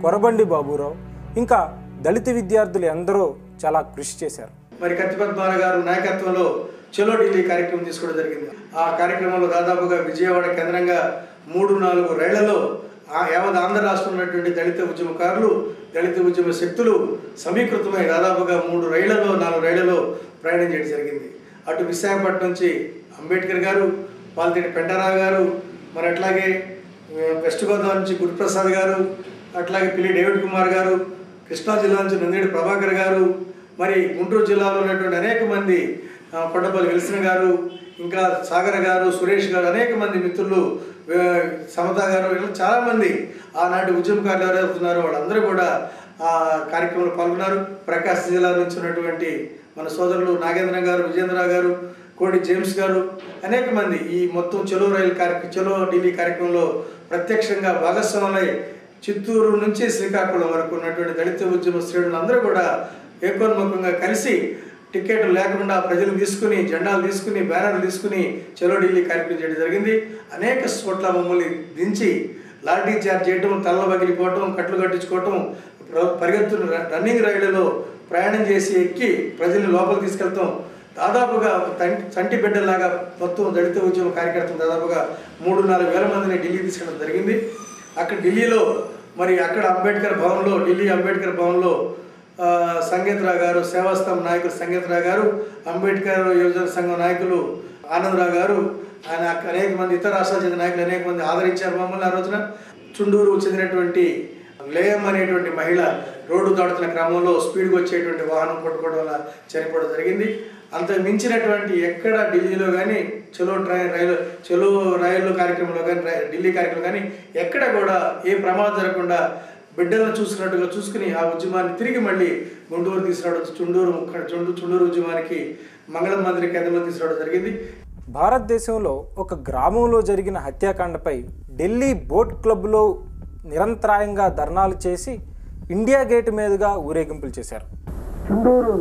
Speaker 2: కొరబండి బాబురావు ఇంకా దళిత విద్యార్థులు ఎందరో చాలా కృషి చేశారు
Speaker 19: మరి కత్తి పద్మారావు గారు నాయకత్వంలో చలో ఢిల్లీ కార్యక్రమం తీసుకోవడం జరిగింది ఆ కార్యక్రమంలో దాదాపుగా విజయవాడ కేంద్రంగా మూడు నాలుగు రైళ్లలో ఆ యావత్ ఆంధ్ర రాష్ట్రంలో ఉన్నటువంటి దళిత ఉద్యమకారులు దళిత ఉద్యమ శక్తులు సమీకృతమై దాదాపుగా మూడు రైళ్లలో నాలుగు రైళ్లలో ప్రయాణం చేయడం జరిగింది అటు విశాఖపట్నం నుంచి అంబేద్కర్ గారు పాలతేటి పెంటారావు గారు మరి అట్లాగే ఆ, వెస్ట్ గోదావరి నుంచి గురుప్రసాద్ గారు అట్లాగే పిల్లి డేవిడ్ కుమార్ గారు కృష్ణా జిల్లా నుంచి నందేడి ప్రభాకర్ గారు మరి గుంటూరు జిల్లాలో ఉన్నటువంటి అనేక మంది ఆ, కొండపల్లి విల్సన్ గారు ఇంకా సాగర్ గారు సురేష్ గారు అనేక మంది మిత్రులు ఆ, సమత గారు ఇలా చాలామంది ఆనాటి ఉద్యమకారులు ఎవరైతే ఉన్నారో వాళ్ళందరూ కూడా ఆ కార్యక్రమంలో పాల్గొన్నారు ప్రకాశం జిల్లా నుంచి ఉన్నటువంటి మన సోదరులు నాగేంద్ర గారు విజేంద్ర గారు కోడి జేమ్స్ గారు అనేక మంది ఈ మొత్తం చెలో రైలు కార్య చెలో ఢిల్లీ కార్యక్రమంలో ప్రత్యక్షంగా భాగస్వాములై చిత్తూరు నుంచి శ్రీకాకుళం వరకు ఉన్నటువంటి దళిత ఉద్యమ శ్రేణులందరూ కూడా ఏకోన్ముఖంగా కలిసి టికెట్ లేకుండా ప్రజలు తీసుకుని జెండాలు తీసుకుని బ్యానర్లు తీసుకుని చలో ఢిల్లీ కార్యక్రమం చేయడం జరిగింది అనేక చోట్ల మమ్మల్ని దించి లాఠీ చార్జ్ చేయటం తల్ల పగిలిపోవటం కట్లు కట్టించుకోవటం ప్ర- పరిగెత్తున ర- రన్నింగ్ రైళ్లలో ప్రయాణం చేసి ఎక్కి ప్రజల్ని లోపలికి తీసుకెళ్తాం దాదాపుగా ఒక తంటి చంటి బిడ్డలాగా మొత్తం దళిత ఉద్యమ కార్యకర్తలు దాదాపుగా మూడు నాలుగు వేల మందిని ఢిల్లీ తీసుకెళ్ళడం జరిగింది అక్కడ ఢిల్లీలో మరి అక్కడ అంబేద్కర్ భవన్లో ఢిల్లీ అంబేద్కర్ భవన్లో ఆ, సంగీతరావు గారు సేవాస్థం నాయకులు సంగీతరావు గారు అంబేద్కర్ యువజన సంఘం నాయకులు ఆనందరావు గారు ఆయన అక్క- అనేక మంది ఇతర రాష్ట్రాల చెందిన నాయకులు అనేక మంది ఆదరించారు మమ్మల్ని ఆ రోజున చుండూరు చెందినటువంటి లేయం అనేటువంటి మహిళ రోడ్డు దాటుతున్న క్రమంలో స్పీడ్గా వచ్చేటువంటి వాహనం కొట్టుకోవడం వల్ల చనిపోవడం జరిగింది అంత మించినటువంటి ఎక్కడ ఢిల్లీలో కానీ చలో ట్రైన్ రైలు చలో రైలు కార్యక్రమంలో కానీ రై- ఢిల్లీ కార్యక్రమం కానీ ఎక్కడ కూడా ఏ ప్రమాదం జరగకుండా బిడ్డలను చూసుకున్నట్టుగా చూసుకుని ఆ ఉద్యమాన్ని తిరిగి మళ్ళీ గుంటూరు తీసుకురావడం చుండూరు ముక్క- చుండూ చుండూరు ఉద్యమానికి మంగళం మందిర కేంద్రంలో తీసుకురావడం జరిగింది
Speaker 2: భారతదేశంలో ఒక గ్రామంలో జరిగిన హత్యాకాండపై ఢిల్లీ బోట్ క్లబ్లో నిరంతరాయంగా ధర్నాలు చేసి ఇండియా గేట్ మీదుగా ఊరేగింపులు చేశారు
Speaker 1: చుండూరు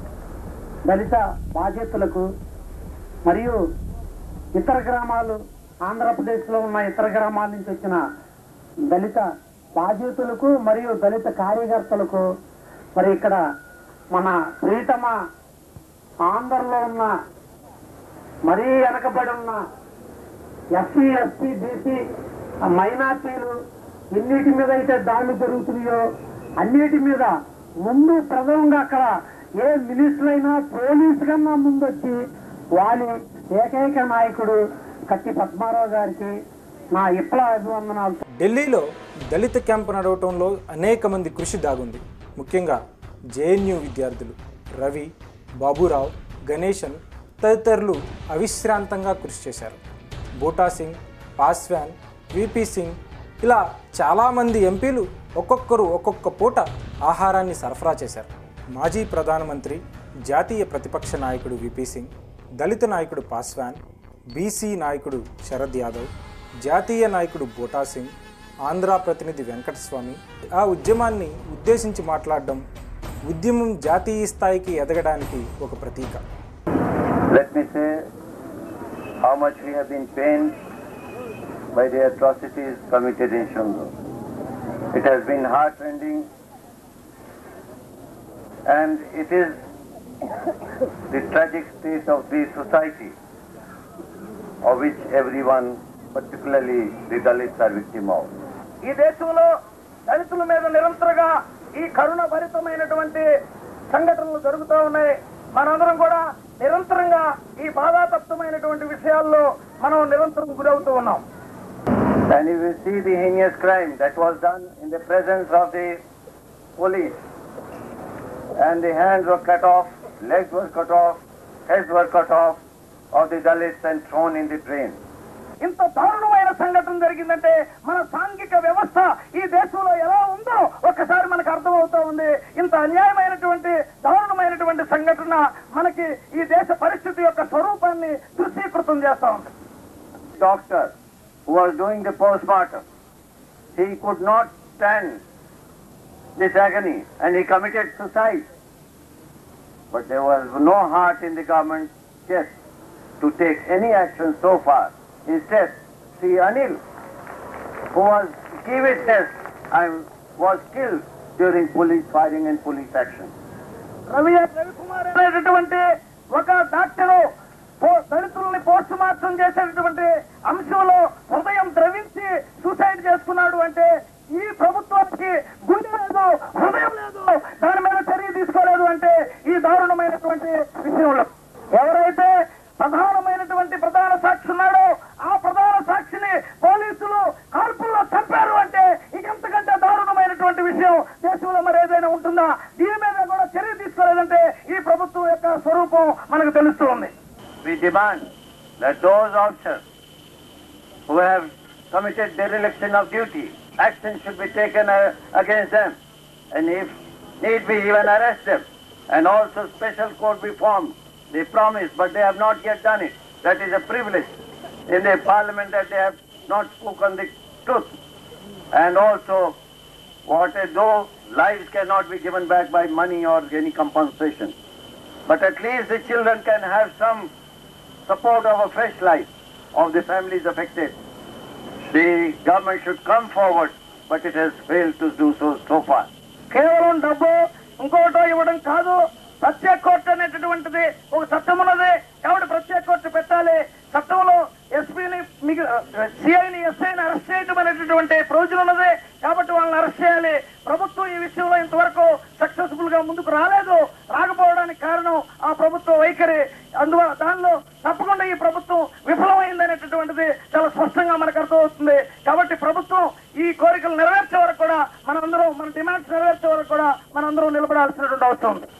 Speaker 1: దళిత బాధ్యతలకు మరియు ఇతర గ్రామాలు ఆంధ్రప్రదేశ్లో ఉన్న ఇతర గ్రామాల నుంచి వచ్చిన దళిత బాధ్యతలకు మరియు దళిత కార్యకర్తలకు మరి ఇక్కడ మన ప్రీతమ ఆంధ్రలో ఉన్న మరీ వెనకబడి ఉన్న ఎస్సీ ఎస్టీ బీసీ మైనార్టీలు ఎన్నిటి మీద అయితే దాడులు జరుగుతున్నాయో అన్నిటి మీద ముందు ప్రథమంగా అక్కడ ఏ మినిస్టర్ అయినా పోలీసు కన్నా ముందు వచ్చి వాలి ఏకైక నాయకుడు కత్తి పద్మారావు గారికి నా విప్లవ అభివందనాలు
Speaker 2: ఢిల్లీలో దళిత క్యాంపు నడవటంలో అనేక మంది కృషి దాగుంది ముఖ్యంగా జేఎన్యూ విద్యార్థులు రవి బాబురావు గణేశన్ తదితరులు అవిశ్రాంతంగా కృషి చేశారు బూటా సింగ్ పాస్వాన్ విపి సింగ్ ఇలా చాలామంది ఎంపీలు ఒక్కొక్కరు ఒక్కొక్క పూట ఆహారాన్ని సరఫరా చేశారు మాజీ ప్రధానమంత్రి జాతీయ ప్రతిపక్ష నాయకుడు విపి సింగ్ దళిత నాయకుడు పాస్వాన్ బీసీ నాయకుడు శరద్ యాదవ్ జాతీయ నాయకుడు బోటా సింగ్ ఆంధ్ర ప్రతినిధి వెంకటస్వామి ఆ ఉద్యమాన్ని ఉద్దేశించి మాట్లాడడం ఉద్యమం జాతీయ స్థాయికి ఎదగడానికి ఒక ప్రతీక
Speaker 8: Let me say how much we have been pained by the atrocities committed in Shundu. It has been heartrending and it is the tragic state of the society of which everyone, particularly the Dalits, are victim of.
Speaker 1: ఈ దేశంలో దళితుల మీద నిరంతరంగా ఈ కరుణ భరితమైనటువంటి సంఘటనలు జరుగుతూ ఉన్నాయి మనందరం కూడా నిరంతరంగా ఈ బాధాతప్తమైనటువంటి విషయాల్లో మనం నిరంతరం గురవుతూ ఉన్నాం
Speaker 8: And if you see the heinous crime that was done in the presence of the police, and the hands were cut off, legs were cut off, heads were cut off of the Dalits and thrown in the drain.
Speaker 1: ఇంత దారుణమైన సంఘటన జరిగిందంటే మన సాంఘిక వ్యవస్థ ఈ దేశంలో ఎలా ఉందో ఒక్కసారి మనకు అర్థమవుతా ఉంది ఇంత అన్యాయమైనటువంటి దారుణమైనటువంటి సంఘటన మనకి ఈ దేశ పరిస్థితి యొక్క స్వరూపాన్ని దృశ్యీకృతం చేస్తా ఉంది
Speaker 8: Doctor who was doing the postmortem, he could not stand this agony and he committed suicide. But there was no heart in the government just to take any action so far. Instead, see Anil, who was key witness, I'm was killed during police firing and police action.
Speaker 1: Ravi Ravikumar అనేటటువంటి ఒక డాక్టరు పో- దళితుల్ని పోస్ట్ మార్టం చేసేటటువంటి అంశంలో హృదయం ద్రవించి సూసైడ్ చేసుకున్నాడు అంటే ఈ ప్రభుత్వానికి గుండె లేదు హృదయం లేదు దాని మీద చర్య తీసుకోలేదు అంటే ఈ దారుణమైనటువంటి విషయంలో ఎవరైతే ప్రధానమైనటువంటి ప్రధాన సాక్షి ఉన్నాడో ఆ ప్రధాన సాక్షిని పోలీసులు కాల్పుల్లో చంపారు అంటే ఇక ఎంతకంటే దారుణమైనటువంటి విషయం దేశంలో మరి ఏదైనా ఉంటుందా దీని మీద కూడా చర్య తీసుకోలేదంటే ఈ ప్రభుత్వం యొక్క స్వరూపం మనకు తెలుస్తూ ఉంది
Speaker 8: We demand that those officers who have committed dereliction of duty, action should be taken uh, against them. And if need be, even arrest them. And also special court be formed. They promised, but they have not yet done it. That is a privilege in the parliament that they have not spoken the truth. And also, what though lives cannot be given back by money or any compensation. But at least the children can have some support of a fresh life of the families affected. The government should come forward, but it has failed to do so so far.
Speaker 1: కేవలం డబ్బు ఇంకోటో ఇవ్వడం కాదు ప్రత్యేక కోర్టు అనేటటువంటిది ఒక చట్టం ఉన్నది కాబట్టి ప్రత్యేక కోర్టు పెట్టాలి చట్టంలో ఎస్పీని మిగి సిఐని ఎస్ఐని అరెస్ట్ చేయడం అనేటటువంటి ప్రయోజనం ఉన్నది కాబట్టి వాళ్ళని అరెస్ట్ చేయాలి ప్రభుత్వం ఈ విషయంలో ఇంతవరకు సక్సెస్ఫుల్ గా ముందుకు రాలేదు రాకపోవడానికి కారణం ఆ ప్రభుత్వ వైఖరి అందువల్ల దానిలో తప్పకుండా ఈ ప్రభుత్వం విఫలమైంది అనేటటువంటిది చాలా స్పష్టంగా మనకు అర్థమవుతుంది కాబట్టి ప్రభుత్వం ఈ కోరికలు నెరవేర్చే వరకు కూడా మనందరం మన డిమాండ్స్ నెరవేర్చే వరకు కూడా మనందరం నిలబడాల్సినటువంటి అవసరం ఉంది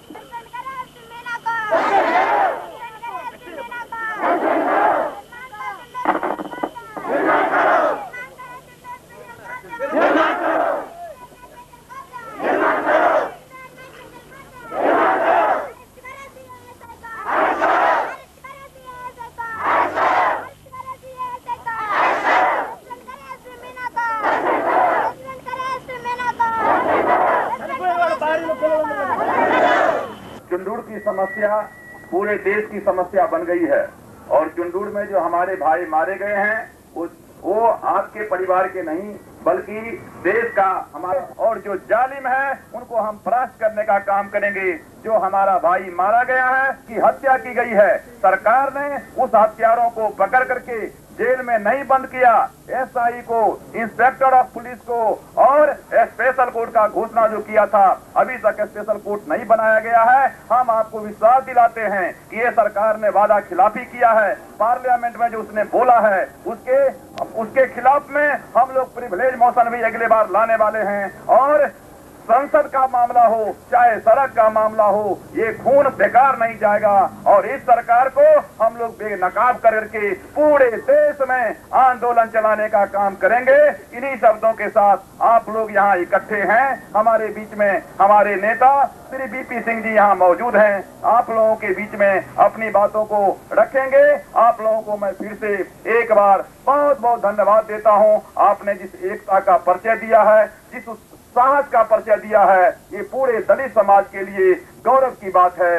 Speaker 9: चुंडूर की समस्या पूरे देश की समस्या बन गई है और चुंडूर में जो हमारे भाई मारे गए हैं वो वो आपके परिवार के नहीं बल्कि देश का हमारा और जो जालिम है उनको हम परास्त करने का काम करेंगे जो हमारा भाई मारा गया है कि हत्या की गई है सरकार ने उस हत्यारों को पकड़ करके जेल में नहीं बंद किया एसआई को इंस्पेक्टर ऑफ पुलिस को और स्पेशल कोर्ट का घोषणा जो किया था अभी तक स्पेशल कोर्ट नहीं बनाया गया है हम आपको विश्वास दिलाते हैं कि ये सरकार ने वादा खिलाफी किया है पार्लियामेंट में जो उसने बोला है उसके उसके खिलाफ में हम लोग प्रिविलेज मोशन भी अगले बार लाने वाले हैं और संसद का मामला हो चाहे सड़क का मामला हो ये खून बेकार नहीं जाएगा और इस सरकार को हम लोग बेनकाब करके पूरे देश में आंदोलन चलाने का काम करेंगे इन्हीं शब्दों के साथ आप लोग यहाँ इकट्ठे हैं हमारे बीच में हमारे नेता श्री बीपी सिंह जी यहाँ मौजूद हैं आप लोगों के बीच में अपनी बातों को रखेंगे आप लोगों को मैं फिर से एक बार बहुत बहुत धन्यवाद देता हूँ आपने जिस एकता का परिचय दिया है जिस उस साहस का परिचय दिया है ये पूरे दलित समाज के लिए गौरव की बात है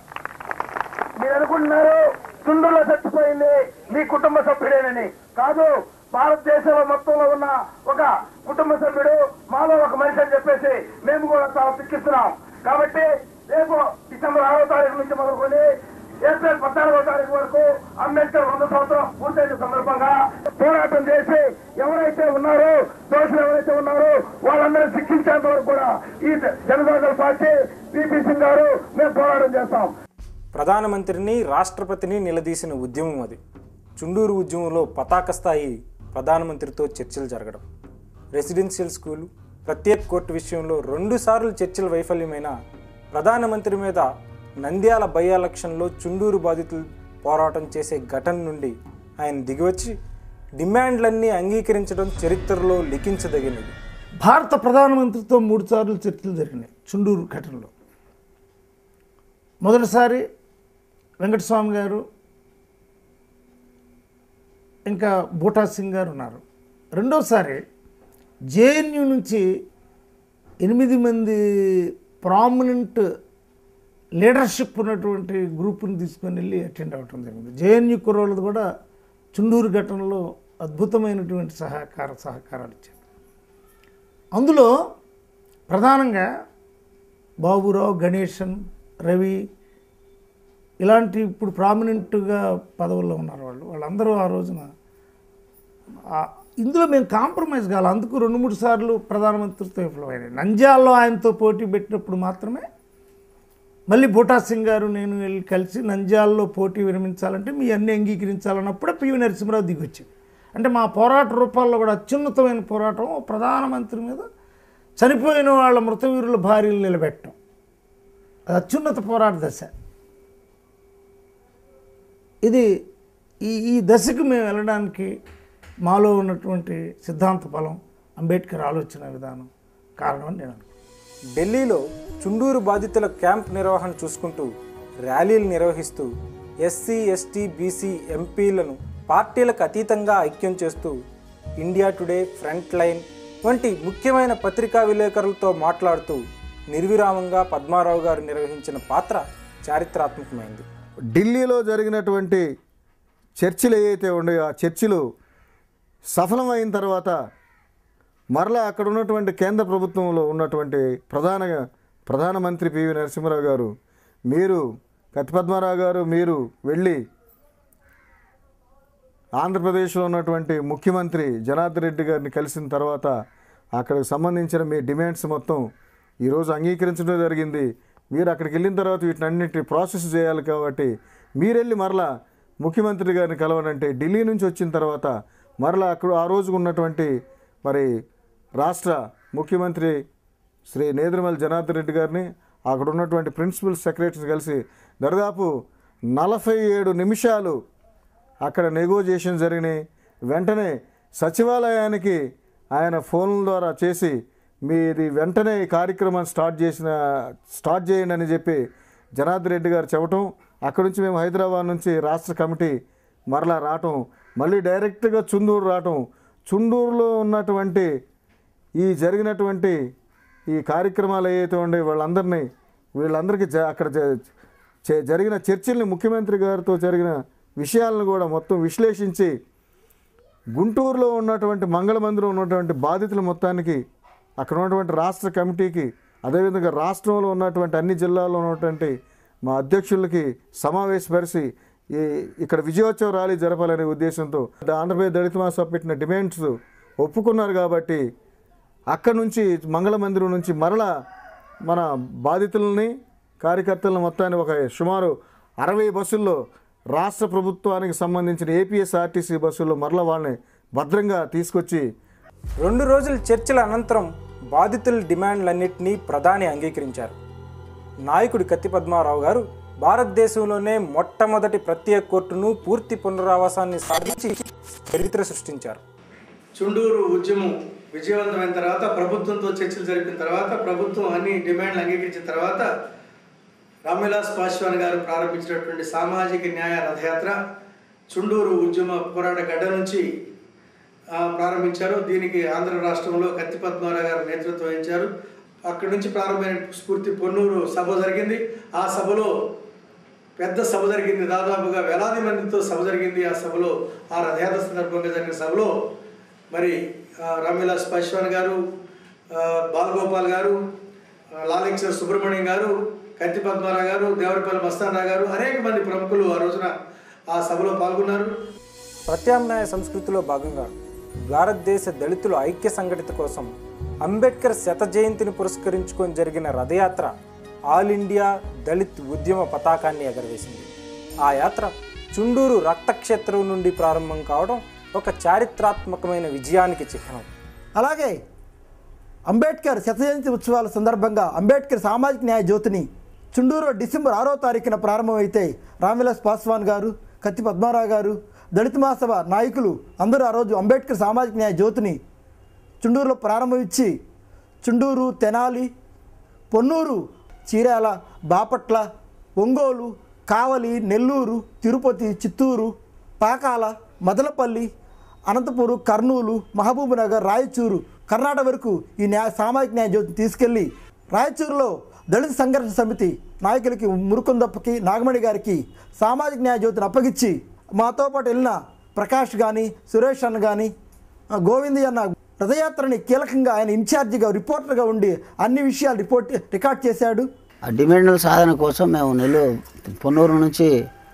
Speaker 1: మీరు అనుకుంటున్నారు చుండూలో చచ్చిపోయింది మీ కుటుంబ సభ్యుడేనని కాదు భారతదేశంలో మొత్తంలో ఉన్న ఒక కుటుంబ సభ్యుడు మాలో ఒక మనిషి అని చెప్పేసి మేము కూడా చాలా దుఃఖిస్తున్నాం కాబట్టి రేపు డిసెంబర్ ఆరో తారీఖు నుంచి మొదలుకొని ఏప్రిల్ పద్నాలుగో తారీఖు వరకు అంబేద్కర్ వంద సంవత్సరం పూర్తయిన సందర్భంగా పోరాటం చేసి ఎవరైతే ఉన్నారో దోషులు ఎవరైతే ఉన్నారో వాళ్ళందరూ శిక్షించేంత వరకు కూడా ఈ జనతాదళ పార్టీ పిపి సింగ్ గారు మేము పోరాటం చేస్తాం
Speaker 2: ప్రధానమంత్రిని రాష్ట్రపతిని నిలదీసిన ఉద్యమం అది చుండూరు ఉద్యమంలో పతాక స్థాయి ప్రధానమంత్రితో చర్చలు జరగడం రెసిడెన్షియల్ స్కూలు ప్రత్యేక కోర్టు విషయంలో రెండుసార్లు చర్చలు వైఫల్యమైన ప్రధానమంత్రి మీద నంద్యాల బై ఎలక్షన్లో చుండూరు బాధితులు పోరాటం చేసే ఘటన నుండి ఆయన దిగివచ్చి డిమాండ్లన్నీ అంగీకరించడం చరిత్రలో లిఖించదగినది
Speaker 3: భారత ప్రధానమంత్రితో మూడు సార్లు చర్చలు జరిగినాయి చుండూరు ఘటనలో మొదటిసారి వెంకటస్వామి గారు ఇంకా బూటా సింగ్ గారు ఉన్నారు రెండోసారి జేఎన్యూ నుంచి ఎనిమిది మంది ప్రామినెంట్ లీడర్షిప్ ఉన్నటువంటి గ్రూప్ని తీసుకొని వెళ్ళి అటెండ్ అవ్వటం జరిగింది జేఎన్యూ కుర్రోళ్ళది కూడా చుండూరు ఘటనలో అద్భుతమైనటువంటి సహకార సహకారాలు ఇచ్చారు అందులో ప్రధానంగా బాబురావు గణేశన్ రవి ఇలాంటి ఇప్పుడు ప్రామినెంట్గా పదవుల్లో ఉన్నారు వాళ్ళు వాళ్ళందరూ ఆ రోజున ఆ- ఇందులో మేము కాంప్రమైజ్ కావాలి అందుకు రెండు మూడు సార్లు ప్రధానమంత్రితో విఫలమైనాయి నంద్యాలలో ఆయనతో పోటీ పెట్టినప్పుడు మాత్రమే మళ్ళీ బూటా సింగ్ గారు నేను వెళ్ళి కలిసి నంద్యాలలో పోటీ విరమించాలంటే మీ అన్ని అంగీకరించాలన్నప్పుడే పివి నరసింహరావు దిగొచ్చింది అంటే మా పోరాట రూపాల్లో కూడా అత్యున్నతమైన పోరాటం ఓ ప్రధానమంత్రి మీద చనిపోయిన వాళ్ళ మృతవీరుల భార్యలు నిలబెట్టడం అది అత్యున్నత పోరాట దశ ఇది ఈ ఈ దశకు మేము వెళ్ళడానికి మాలో ఉన్నటువంటి సిద్ధాంత బలం అంబేద్కర్ ఆలోచన విధానం కారణం అని నేను అనుకుంటున్నాను.
Speaker 2: ఢిల్లీలో చుండూరు బాధితుల క్యాంప్ నిర్వహణ చూసుకుంటూ ర్యాలీలు నిర్వహిస్తూ ఎస్సీ ఎస్టీ బీసీ ఎంపీలను పార్టీలకు అతీతంగా ఐక్యం చేస్తూ ఇండియా టుడే ఫ్రంట్ లైన్ వంటి ముఖ్యమైన పత్రికా విలేకరులతో మాట్లాడుతూ నిర్విరామంగా పద్మారావు గారు నిర్వహించిన పాత్ర చారిత్రాత్మకమైంది
Speaker 14: ఢిల్లీలో జరిగినటువంటి చర్చిలు ఏవైతే ఉన్నాయో ఆ చర్చిలు సఫలమైన తర్వాత మరలా అక్కడ ఉన్నటువంటి కేంద్ర ప్రభుత్వంలో ఉన్నటువంటి ప్రధాన ప్రధానమంత్రి పివి నరసింహరావు గారు మీరు కత్తి పద్మారావు గారు మీరు వెళ్ళి ఆంధ్రప్రదేశ్లో ఉన్నటువంటి ముఖ్యమంత్రి జనార్దన్ రెడ్డి గారిని కలిసిన తర్వాత అక్కడికి సంబంధించిన మీ డిమాండ్స్ మొత్తం ఈరోజు అంగీకరించడం జరిగింది మీరు అక్కడికి వెళ్ళిన తర్వాత వీటిని అన్నింటి ప్రాసెస్ చేయాలి కాబట్టి మీరెళ్ళి మరలా ముఖ్యమంత్రి గారిని కలవనంటే ఢిల్లీ నుంచి వచ్చిన తర్వాత మరలా అక్కడ ఆ రోజు ఉన్నటువంటి మరి రాష్ట్ర ముఖ్యమంత్రి శ్రీ నేదురుమల్ జనార్దన్ రెడ్డి గారిని అక్కడ ఉన్నటువంటి ప్రిన్సిపల్ సెక్రటరీస్ కలిసి దాదాపు నలభై ఏడు నిమిషాలు అక్కడ నెగోజియేషన్ జరిగినాయి వెంటనే సచివాలయానికి ఆయన ఫోన్ల ద్వారా చేసి మీది వెంటనే ఈ కార్యక్రమం స్టార్ట్ చేసిన స్టార్ట్ చేయండి అని చెప్పి జనార్దన్ రెడ్డి గారు చెప్పటం అక్కడి నుంచి మేము హైదరాబాద్ నుంచి రాష్ట్ర కమిటీ మరలా రావటం మళ్ళీ డైరెక్ట్గా చుండూరు రావటం చుండూరులో ఉన్నటువంటి ఈ జరిగినటువంటి ఈ కార్యక్రమాలు ఏవైతే ఉండే వాళ్ళందరినీ వీళ్ళందరికీ జ అక్కడ జ- చే- జరిగిన చర్చల్ని ముఖ్యమంత్రి గారితో జరిగిన విషయాలను కూడా మొత్తం విశ్లేషించి గుంటూరులో ఉన్నటువంటి మంగళ మందిరం ఉన్నటువంటి బాధితుల మొత్తానికి అక్కడ ఉన్నటువంటి రాష్ట్ర కమిటీకి అదేవిధంగా రాష్ట్రంలో ఉన్నటువంటి అన్ని జిల్లాల్లో ఉన్నటువంటి మా అధ్యక్షులకి సమావేశపరిచి ఈ ఇక్కడ విజయోత్సవ ర్యాలీ జరపాలనే ఉద్దేశంతో ఆంధ్రప్రదేశ్ దళిత మహాసభ పెట్టిన డిమాండ్స్ ఒప్పుకున్నారు కాబట్టి అక్కడ నుంచి మంగళ మందిరం నుంచి మరలా మన బాధితులని కార్యకర్తలను మొత్తాన్ని ఒక సుమారు అరవై బస్సుల్లో రాష్ట్ర ప్రభుత్వానికి సంబంధించిన ఏపీఎస్ఆర్టీసీ బస్సుల్లో మరలా వాళ్ళని భద్రంగా తీసుకొచ్చి
Speaker 2: రెండు రోజుల చర్చల అనంతరం బాధితుల డిమాండ్లన్నింటినీ ప్రధాని అంగీకరించారు నాయకుడి కత్తి పద్మారావు గారు భారతదేశంలోనే మొట్టమొదటి ప్రత్యేక కోర్టును పూర్తి పునరావాసాన్ని సాధించి చరిత్ర సృష్టించారు
Speaker 19: చుండూరు ఉద్యమం విజయవంతమైన తర్వాత ప్రభుత్వంతో చర్చలు జరిపిన తర్వాత ప్రభుత్వం అన్ని డిమాండ్లు అంగీకరించిన తర్వాత రామ్విలాస్ పాశ్వాన్ గారు ప్రారంభించినటువంటి సామాజిక న్యాయ రథయాత్ర చుండూరు ఉద్యమ పోరాట గడ్డ నుంచి ఆ, ప్రారంభించారు దీనికి ఆంధ్ర రాష్ట్రంలో కత్తి పద్మారావు గారు నేతృత్వం వహించారు అక్కడి నుంచి ప్రారంభమైన స్ఫూర్తి పొన్నూరు సభ జరిగింది ఆ సభలో పెద్ద సభ జరిగింది దాదాపుగా వేలాది మందితో సభ జరిగింది ఆ సభలో ఆ రథయాత్ర సందర్భంగా జరిగిన సభలో మరి ఆ, రామ్విలాస్ పాశ్వాన్ గారు ఆ, బాలగోపాల్ గారు ఆ, లాలించర్ సుబ్రహ్మణ్యం గారు కత్తి పద్మారావు గారు దేవరపల్లి మస్తానరావు గారు అనేక మంది ప్రముఖులు ఆ రోజున ఆ సభలో పాల్గొన్నారు
Speaker 2: ప్రత్యామ్నాయ సంస్కృతిలో భాగంగా భారతదేశ దళితుల ఐక్య సంఘటిత కోసం అంబేద్కర్ శత జయంతిని పురస్కరించుకొని జరిగిన రథయాత్ర ఆల్ ఇండియా దళిత్ ఉద్యమ పతాకాన్ని ఎగరవేసింది ఆ యాత్ర చుండూరు రక్తక్షేత్రం నుండి ప్రారంభం కావడం ఒక చారిత్రాత్మకమైన విజయానికి చిహ్నం
Speaker 10: అలాగే అంబేద్కర్ శత జయంతి ఉత్సవాల సందర్భంగా అంబేద్కర్ సామాజిక న్యాయ జ్యోతిని చుండూరు డిసెంబర్ ఆరో తారీఖున ప్రారంభమైతే రామ్విలాస్ పాస్వాన్ గారు కత్తి పద్మారావు గారు దళిత మహాసభ నాయకులు అందరూ ఆ రోజు అంబేద్కర్ సామాజిక న్యాయ జ్యోతిని చుండూరులో ప్రారంభించి చుండూరు తెనాలి పొన్నూరు చీరాల బాపట్ల ఒంగోలు కావలి నెల్లూరు తిరుపతి చిత్తూరు పాకాల మదనపల్లి అనంతపురం కర్నూలు మహబూబ్నగర్ రాయచూరు కర్ణాటక వరకు ఈ న్యాయ సామాజిక న్యాయ జ్యోతిని తీసుకెళ్లి రాయచూరులో దళిత సంఘర్షణ సమితి నాయకులకి మురుకుందప్పకి నాగమణి గారికి సామాజిక న్యాయ జ్యోతిని అప్పగించి మాతో పాటు వెళ్ళిన ప్రకాష్ కానీ సురేష్ అన్న కానీ గోవింది అన్న రథయాత్రని కీలకంగా ఆయన ఇన్ఛార్జిగా రిపోర్టర్గా ఉండి అన్ని విషయాలు రిపోర్ట్ రికార్డ్ చేశాడు
Speaker 11: ఆ డిమాండ్ల సాధన కోసం మేము నెల్లూరు పొన్నూరు నుంచి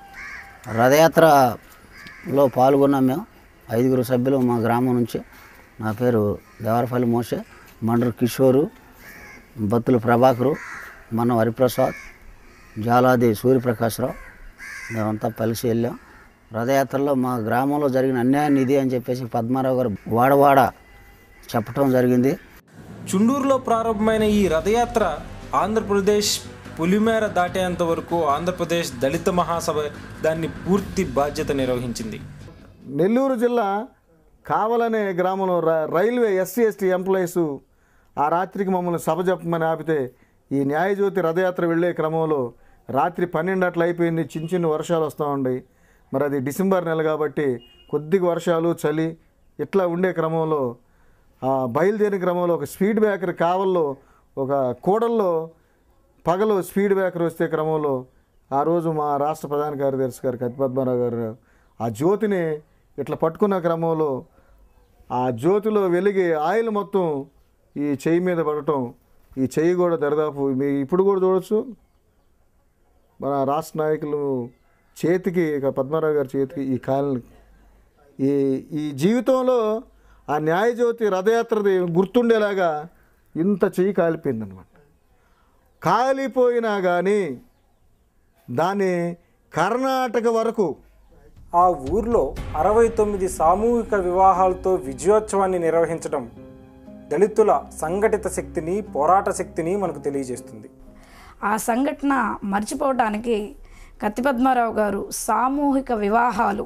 Speaker 11: రథయాత్రలో పాల్గొన్నాం మేము ఐదుగురు సభ్యులు మా గ్రామం నుంచి నా పేరు దేవరపల్లి మోసే మండరు కిషోరు బత్తుల ప్రభాకరు మన హరిప్రసాద్ జాలాది సూర్యప్రకాశ్రావు మేమంతా కలిసి వెళ్ళాం రథయాత్రలో మా గ్రామంలో జరిగిన అన్యాయాన్ని ఇది అని చెప్పేసి పద్మారావు గారు వాడవాడ చెప్పటం జరిగింది
Speaker 2: చుండూరులో ప్రారంభమైన ఈ రథయాత్ర ఆంధ్రప్రదేశ్ పులిమేర దాటేంత వరకు ఆంధ్రప్రదేశ్ దళిత మహాసభ దాన్ని పూర్తి బాధ్యత నిర్వహించింది
Speaker 14: నెల్లూరు జిల్లా కావలనే గ్రామంలో ర- రైల్వే ఎస్సీ ఎస్టీ ఎంప్లాయీస్ ఆ రాత్రికి మమ్మల్ని సభ చెప్పమని ఆపితే ఈ న్యాయజ్యోతి రథయాత్ర వెళ్ళే క్రమంలో రాత్రి పన్నెండు అట్లా అయిపోయింది చిన్న చిన్న వర్షాలు వస్తూ ఉన్నాయి మరి అది డిసెంబర్ నెల కాబట్టి కొద్దిగా వర్షాలు చలి ఇట్లా ఉండే క్రమంలో ఆ బయలుదేరిన క్రమంలో ఒక స్పీడ్ బ్రేకర్ కావల్లో ఒక కూడల్లో పగలు స్పీడ్ బ్రేకర్ వస్తే క్రమంలో ఆ రోజు మా రాష్ట్ర ప్రధాన కార్యదర్శి గారు కత్తి పద్మారావు గారు ఆ జ్యోతిని ఇట్లా పట్టుకున్న క్రమంలో ఆ జ్యోతిలో వెలిగి ఆయిల్ మొత్తం ఈ చెయ్యి మీద పడటం ఈ చెయ్యి కూడా దరిదాపు మీ ఇప్పుడు కూడా చూడొచ్చు మన రాష్ట్ర నాయకులు చేతికి ఇక పద్మారావు గారి చేతికి ఈ కాలని ఈ ఈ జీవితంలో ఆ న్యాయజ్యోతి రథయాత్రది గుర్తుండేలాగా ఇంత చెయ్యి కాలిపోయిందనమాట కాలిపోయినా కానీ దాన్ని కర్ణాటక వరకు
Speaker 2: ఆ ఊర్లో అరవై తొమ్మిది సామూహిక వివాహాలతో విజయోత్సవాన్ని నిర్వహించడం దళితుల సంఘటిత శక్తిని పోరాట శక్తిని మనకు తెలియజేస్తుంది
Speaker 21: ఆ సంఘటన మర్చిపోవడానికి కత్తి పద్మారావు గారు సామూహిక వివాహాలు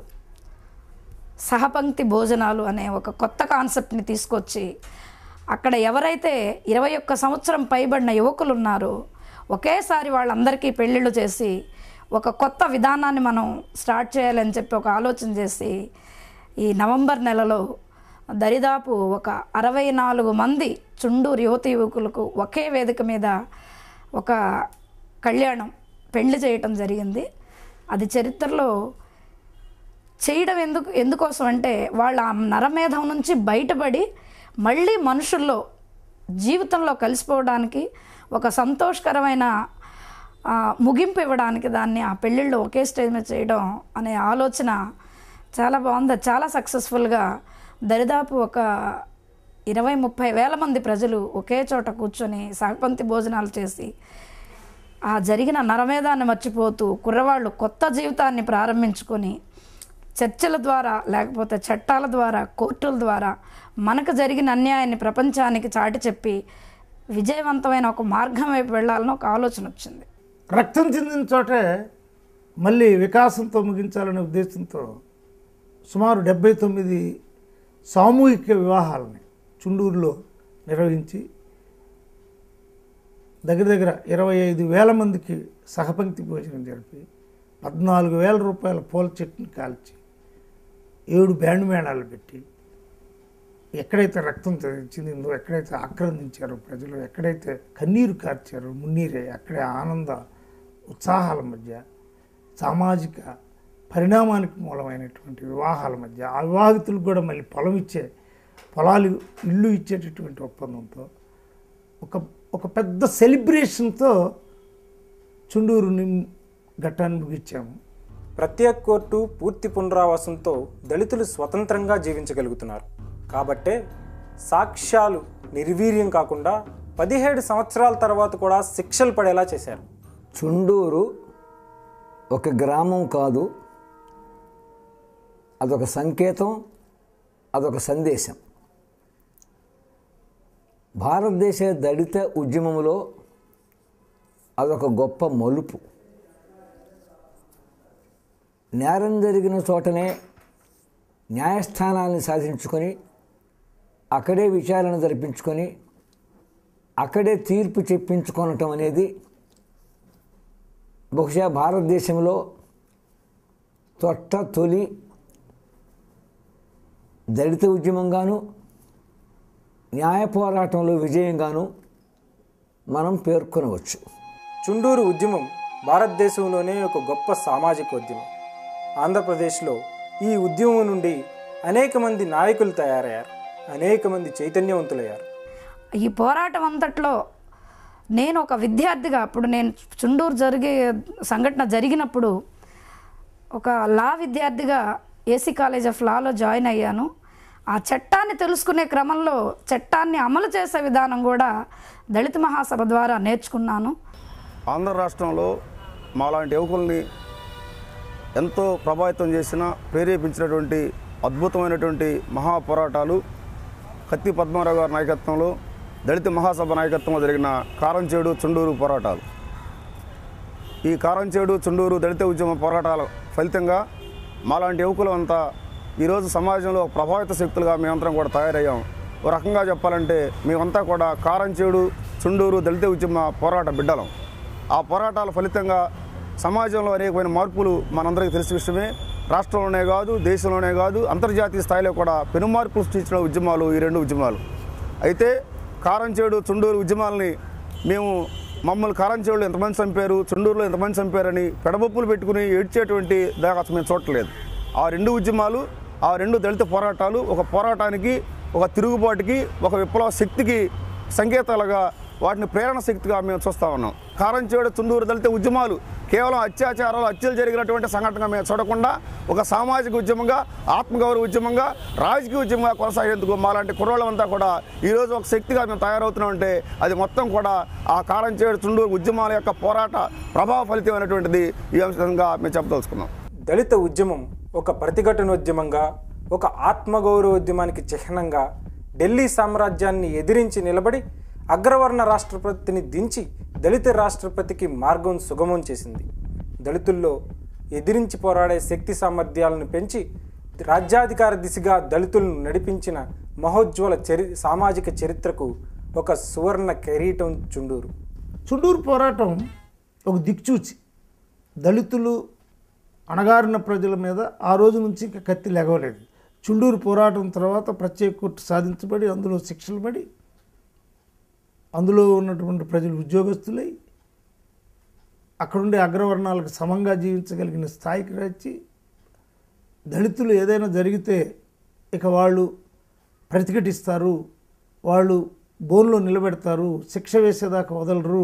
Speaker 21: సహపంక్తి భోజనాలు అనే ఒక కొత్త కాన్సెప్ట్ని తీసుకొచ్చి అక్కడ ఎవరైతే ఇరవై ఒక్క సంవత్సరం పైబడిన యువకులు ఉన్నారో ఒకేసారి వాళ్ళందరికీ పెళ్ళిళ్ళు చేసి ఒక కొత్త విధానాన్ని మనం స్టార్ట్ చేయాలని చెప్పి ఒక ఆలోచన చేసి ఈ నవంబర్ నెలలో దరిదాపు ఒక అరవై నాలుగు మంది చుండూరు యువతి యువకులకు ఒకే వేదిక మీద ఒక కళ్యాణం పెళ్లి చేయటం జరిగింది అది చరిత్రలో చేయడం ఎందుకు ఎందుకోసం అంటే వాళ్ళ ఆ నరమేధం నుంచి బయటపడి మళ్ళీ మనుషుల్లో జీవితంలో కలిసిపోవడానికి ఒక సంతోషకరమైన ఆ, ముగింపు ఇవ్వడానికి దాన్ని ఆ పెళ్ళిళ్ళు ఒకే స్టేజ్ మీద చేయడం అనే ఆలోచన చాలా బాగుంది అది చాలా సక్సెస్ఫుల్గా దరిదాపు ఒక ఇరవై ముప్పై వేల మంది ప్రజలు ఒకే చోట కూర్చొని సహపంక్తి భోజనాలు చేసి ఆ జరిగిన నరమేధాన్ని మర్చిపోతూ కుర్రవాళ్ళు కొత్త జీవితాన్ని ప్రారంభించుకొని చర్చల ద్వారా లేకపోతే చట్టాల ద్వారా కోర్టుల ద్వారా మనకు జరిగిన అన్యాయాన్ని ప్రపంచానికి చాటి చెప్పి విజయవంతమైన ఒక మార్గం వైపు వెళ్ళాలని ఒక ఆలోచన వచ్చింది
Speaker 3: రక్తం చెందిన చోటే మళ్ళీ వికాసంతో ముగించాలనే ఉద్దేశంతో సుమారు డెబ్బై తొమ్మిది సామూహిక వివాహాలని చుండూరులో నిర్వహించి దగ్గర దగ్గర ఇరవై ఐదు వేల మందికి సహపంక్తి భోజనం జరిపి పద్నాలుగు వేల రూపాయల పూల చెట్టుని కాల్చి ఏడు బ్యాండ్ మేళాలు పెట్టి ఎక్కడైతే రక్తం చెందిందో ఎక్కడైతే ఆక్రందించారో ప్రజలు ఎక్కడైతే కన్నీరు కార్చారో మున్నీరే అక్కడే ఆనంద ఉత్సాహాల మధ్య సామాజిక పరిణామానికి మూలమైనటువంటి వివాహాల మధ్య ఆ వివాహితులకు కూడా మళ్ళీ పొలం ఇచ్చే పొలాలు ఇల్లు ఇచ్చేటటువంటి ఒప్పందంతో ఒక ఒక పెద్ద సెలబ్రేషన్తో చుండూరుని ఘట్టాన్ని ముగించాము
Speaker 2: ప్రత్యేక కోర్టు పూర్తి పునరావాసంతో దళితులు స్వతంత్రంగా జీవించగలుగుతున్నారు కాబట్టే సాక్ష్యాలు నిర్వీర్యం కాకుండా పదిహేడు సంవత్సరాల తర్వాత కూడా శిక్షలు పడేలా చేశారు
Speaker 12: చుండూరు ఒక గ్రామం కాదు అదొక సంకేతం అదొక సందేశం భారతదేశ దళిత ఉద్యమంలో అదొక గొప్ప మలుపు నేరం జరిగిన చోటనే న్యాయస్థానాన్ని సాధించుకొని అక్కడే విచారణ జరిపించుకొని అక్కడే తీర్పు చెప్పించుకోనటం అనేది బహుశా భారతదేశంలో తొట్ట తొలి దళిత ఉద్యమంగాను న్యాయ పోరాటంలో విజయంగాను మనం పేర్కొనవచ్చు
Speaker 2: చుండూరు ఉద్యమం భారతదేశంలోనే ఒక గొప్ప సామాజిక ఉద్యమం ఆంధ్రప్రదేశ్లో ఈ ఉద్యమం నుండి అనేక మంది నాయకులు తయారయ్యారు అనేక మంది చైతన్యవంతులయ్యారు
Speaker 21: ఈ పోరాటం అంతట్లో నేను ఒక విద్యార్థిగా అప్పుడు నేను చుండూరు జరిగే సంఘటన జరిగినప్పుడు ఒక లా విద్యార్థిగా ఏసీ కాలేజ్ ఆఫ్ లాలో జాయిన్ అయ్యాను ఆ చట్టాన్ని తెలుసుకునే క్రమంలో చట్టాన్ని అమలు చేసే విధానం కూడా దళిత మహాసభ ద్వారా నేర్చుకున్నాను
Speaker 15: ఆంధ్ర రాష్ట్రంలో మాలాంటి యువకుల్ని ఎంతో ప్రభావితం చేసిన ప్రేరేపించినటువంటి అద్భుతమైనటువంటి మహా పోరాటాలు కత్తి పద్మారావు గారి నాయకత్వంలో దళిత మహాసభ నాయకత్వంలో జరిగిన కారంచేడు చుండూరు పోరాటాలు ఈ కారంచేడు చుండూరు దళిత ఉద్యమ పోరాటాల ఫలితంగా మాలాంటి యువకులు అంతా ఈరోజు సమాజంలో ఒక ప్రభావిత శక్తులుగా మేమందరం కూడా తయారయ్యాం ఓ రకంగా చెప్పాలంటే మేమంతా కూడా కారంచేడు చుండూరు దళిత ఉద్యమ పోరాట బిడ్డలం ఆ పోరాటాల ఫలితంగా సమాజంలో అనేకమైన మార్పులు మనందరికీ తెలిసిన విషయమే రాష్ట్రంలోనే కాదు దేశంలోనే కాదు అంతర్జాతీయ స్థాయిలో కూడా పెను మార్పులు సృష్టించిన ఉద్యమాలు ఈ రెండు ఉద్యమాలు అయితే కారంచేడు చుండూరు ఉద్యమాలని మేము మమ్మల్ని కారంచేడులో ఎంతమంది చంపారు చుండూరులో ఎంతమంది చంపారని పెడబొప్పులు పెట్టుకుని ఏడ్చేటువంటి దాకా మేము చూడట్లేదు ఆ రెండు ఉద్యమాలు ఆ రెండు దళిత పోరాటాలు ఒక పోరాటానికి ఒక తిరుగుబాటుకి ఒక విప్లవ శక్తికి సంకేతాలుగా వాటిని ప్రేరణ శక్తిగా మేము చూస్తూ ఉన్నాం కారంచేడు చుండూరు దళిత ఉద్యమాలు కేవలం అత్యాచారాలు హత్యలు జరిగినటువంటి సంఘటనగా మేము చూడకుండా ఒక సామాజిక ఉద్యమంగా ఆత్మగౌరవ ఉద్యమంగా రాజకీయ ఉద్యమంగా కొనసాగేందుకు మాలాంటి కుర్రోళ్ళమంతా కూడా ఈరోజు ఒక శక్తిగా మేము తయారవుతున్నామంటే అది మొత్తం కూడా ఆ కారంచేడు చుండూరు ఉద్యమాల యొక్క పోరాట ప్రభావ ఫలితమైనటువంటిది ఈ అంశంగా మేము చెప్పదలుచుకున్నాం
Speaker 2: దళిత ఉద్యమం ఒక ప్రతిఘటనోద్యమంగా ఒక ఆత్మగౌరవోద్యమానికి చిహ్నంగా ఢిల్లీ సామ్రాజ్యాన్ని ఎదిరించి నిలబడి అగ్రవర్ణ రాష్ట్రపతిని దించి దళిత రాష్ట్రపతికి మార్గం సుగమం చేసింది దళితుల్లో ఎదిరించి పోరాడే శక్తి సామర్థ్యాలను పెంచి రాజ్యాధికార దిశగా దళితులను నడిపించిన మహోజ్వల చరి సామాజిక చరిత్రకు ఒక సువర్ణ కిరీటం చుండూరు
Speaker 3: చుండూరు పోరాటం ఒక దిక్చూచి దళితులు అణగారిన ప్రజల మీద ఆ రోజు నుంచి ఇంకా కత్తి లెగవలేదు చుండూరు పోరాటం తర్వాత ప్రత్యేక కోర్టు సాధించబడి అందులో శిక్షలు పడి అందులో ఉన్నటువంటి ప్రజలు ఉద్యోగస్తులై అక్కడుండే అగ్రవర్ణాలకు సమంగా జీవించగలిగిన స్థాయికి వచ్చి దళితులు ఏదైనా జరిగితే ఇక వాళ్ళు ప్రతిఘటిస్తారు వాళ్ళు బోన్లో నిలబెడతారు శిక్ష వేసేదాకా వదలరు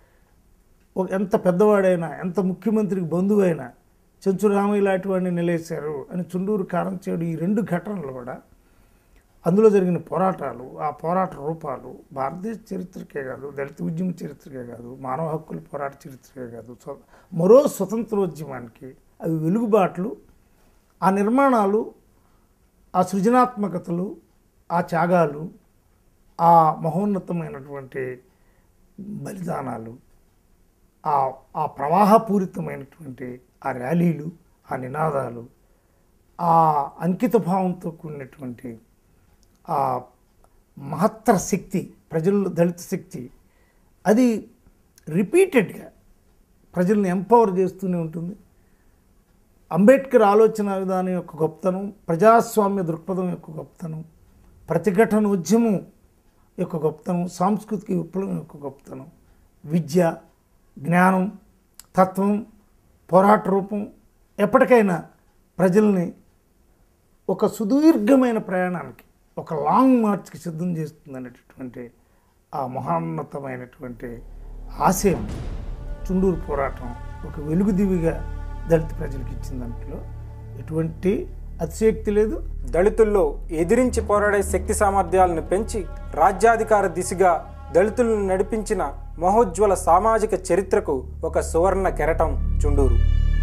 Speaker 3: ఒక ఎంత పెద్దవాడైనా ఎంత ముఖ్యమంత్రికి బంధువు అయినా చెంచురామయ్య లాంటి వాడిని నిలేశారు అని చుండూరు కారంచేడు ఈ రెండు ఘటనలు కూడా అందులో జరిగిన పోరాటాలు ఆ పోరాట రూపాలు భారతదేశ చరిత్రకే కాదు దళిత ఉద్యమ చరిత్రకే కాదు మానవ హక్కుల పోరాట చరిత్రకే కాదు స్వ- మరో స్వతంత్రోద్యమానికి అవి వెలుగుబాట్లు ఆ నిర్మాణాలు ఆ సృజనాత్మకతలు ఆ త్యాగాలు ఆ మహోన్నతమైనటువంటి బలిదానాలు ఆ ఆ ప్రవాహపూరితమైనటువంటి ఆ ర్యాలీలు ఆ నినాదాలు ఆ అంకిత భావంతో కూడినటువంటి ఆ మహత్తర శక్తి ప్రజల్లో దళిత శక్తి అది రిపీటెడ్గా ప్రజల్ని ఎంపవర్ చేస్తూనే ఉంటుంది అంబేద్కర్ ఆలోచన విధానం యొక్క గొప్పతనం ప్రజాస్వామ్య దృక్పథం యొక్క గొప్పతనం ప్రతిఘటన ఉద్యమం యొక్క గొప్పతనం సాంస్కృతిక విప్లవం యొక్క గొప్పతనం విద్య జ్ఞానం తత్వం పోరాట రూపం ఎప్పటికైనా ప్రజల్ని ఒక సుదీర్ఘమైన ప్రయాణానికి ఒక లాంగ్ మార్చ్కి సిద్ధం చేస్తుంది అనేటటువంటి ఆ మహోన్నతమైనటువంటి ఆశయం చుండూరు పోరాటం ఒక వెలుగుదివిగా దళిత ప్రజలకు ఇచ్చిన దాంట్లో ఎటువంటి అతిశయోక్తి లేదు
Speaker 2: దళితుల్లో ఎదిరించి పోరాడే శక్తి సామర్థ్యాలను పెంచి రాజ్యాధికార దిశగా దళితులను నడిపించిన మహోజ్వల సామాజిక చరిత్రకు ఒక సువర్ణ కెరటం చుండూరు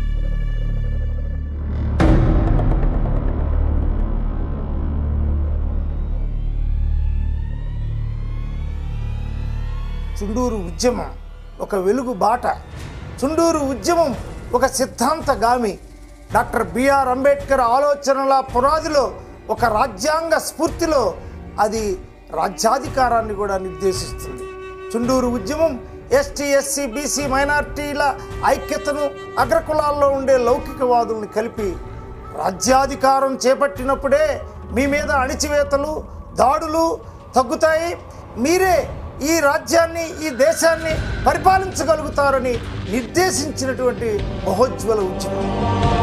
Speaker 3: చుండూరు ఉద్యమం ఒక వెలుగు బాట చుండూరు ఉద్యమం ఒక సిద్ధాంతగామి డాక్టర్ బిఆర్ అంబేద్కర్ ఆలోచనల పునాదిలో ఒక రాజ్యాంగ స్ఫూర్తిలో అది రాజ్యాధికారాన్ని కూడా నిర్దేశిస్తుంది చుండూరు ఉద్యమం ఎస్టీ ఎస్సీ బీసీ మైనార్టీల ఐక్యతను అగ్రకులాల్లో ఉండే లౌకికవాదుల్ని కలిపి రాజ్యాధికారం చేపట్టినప్పుడే మీ మీద అణిచివేతలు దాడులు తగ్గుతాయి మీరే ఈ రాజ్యాన్ని ఈ దేశాన్ని పరిపాలించగలుగుతారని నిర్దేశించినటువంటి మహోజ్వల ఉద్యమం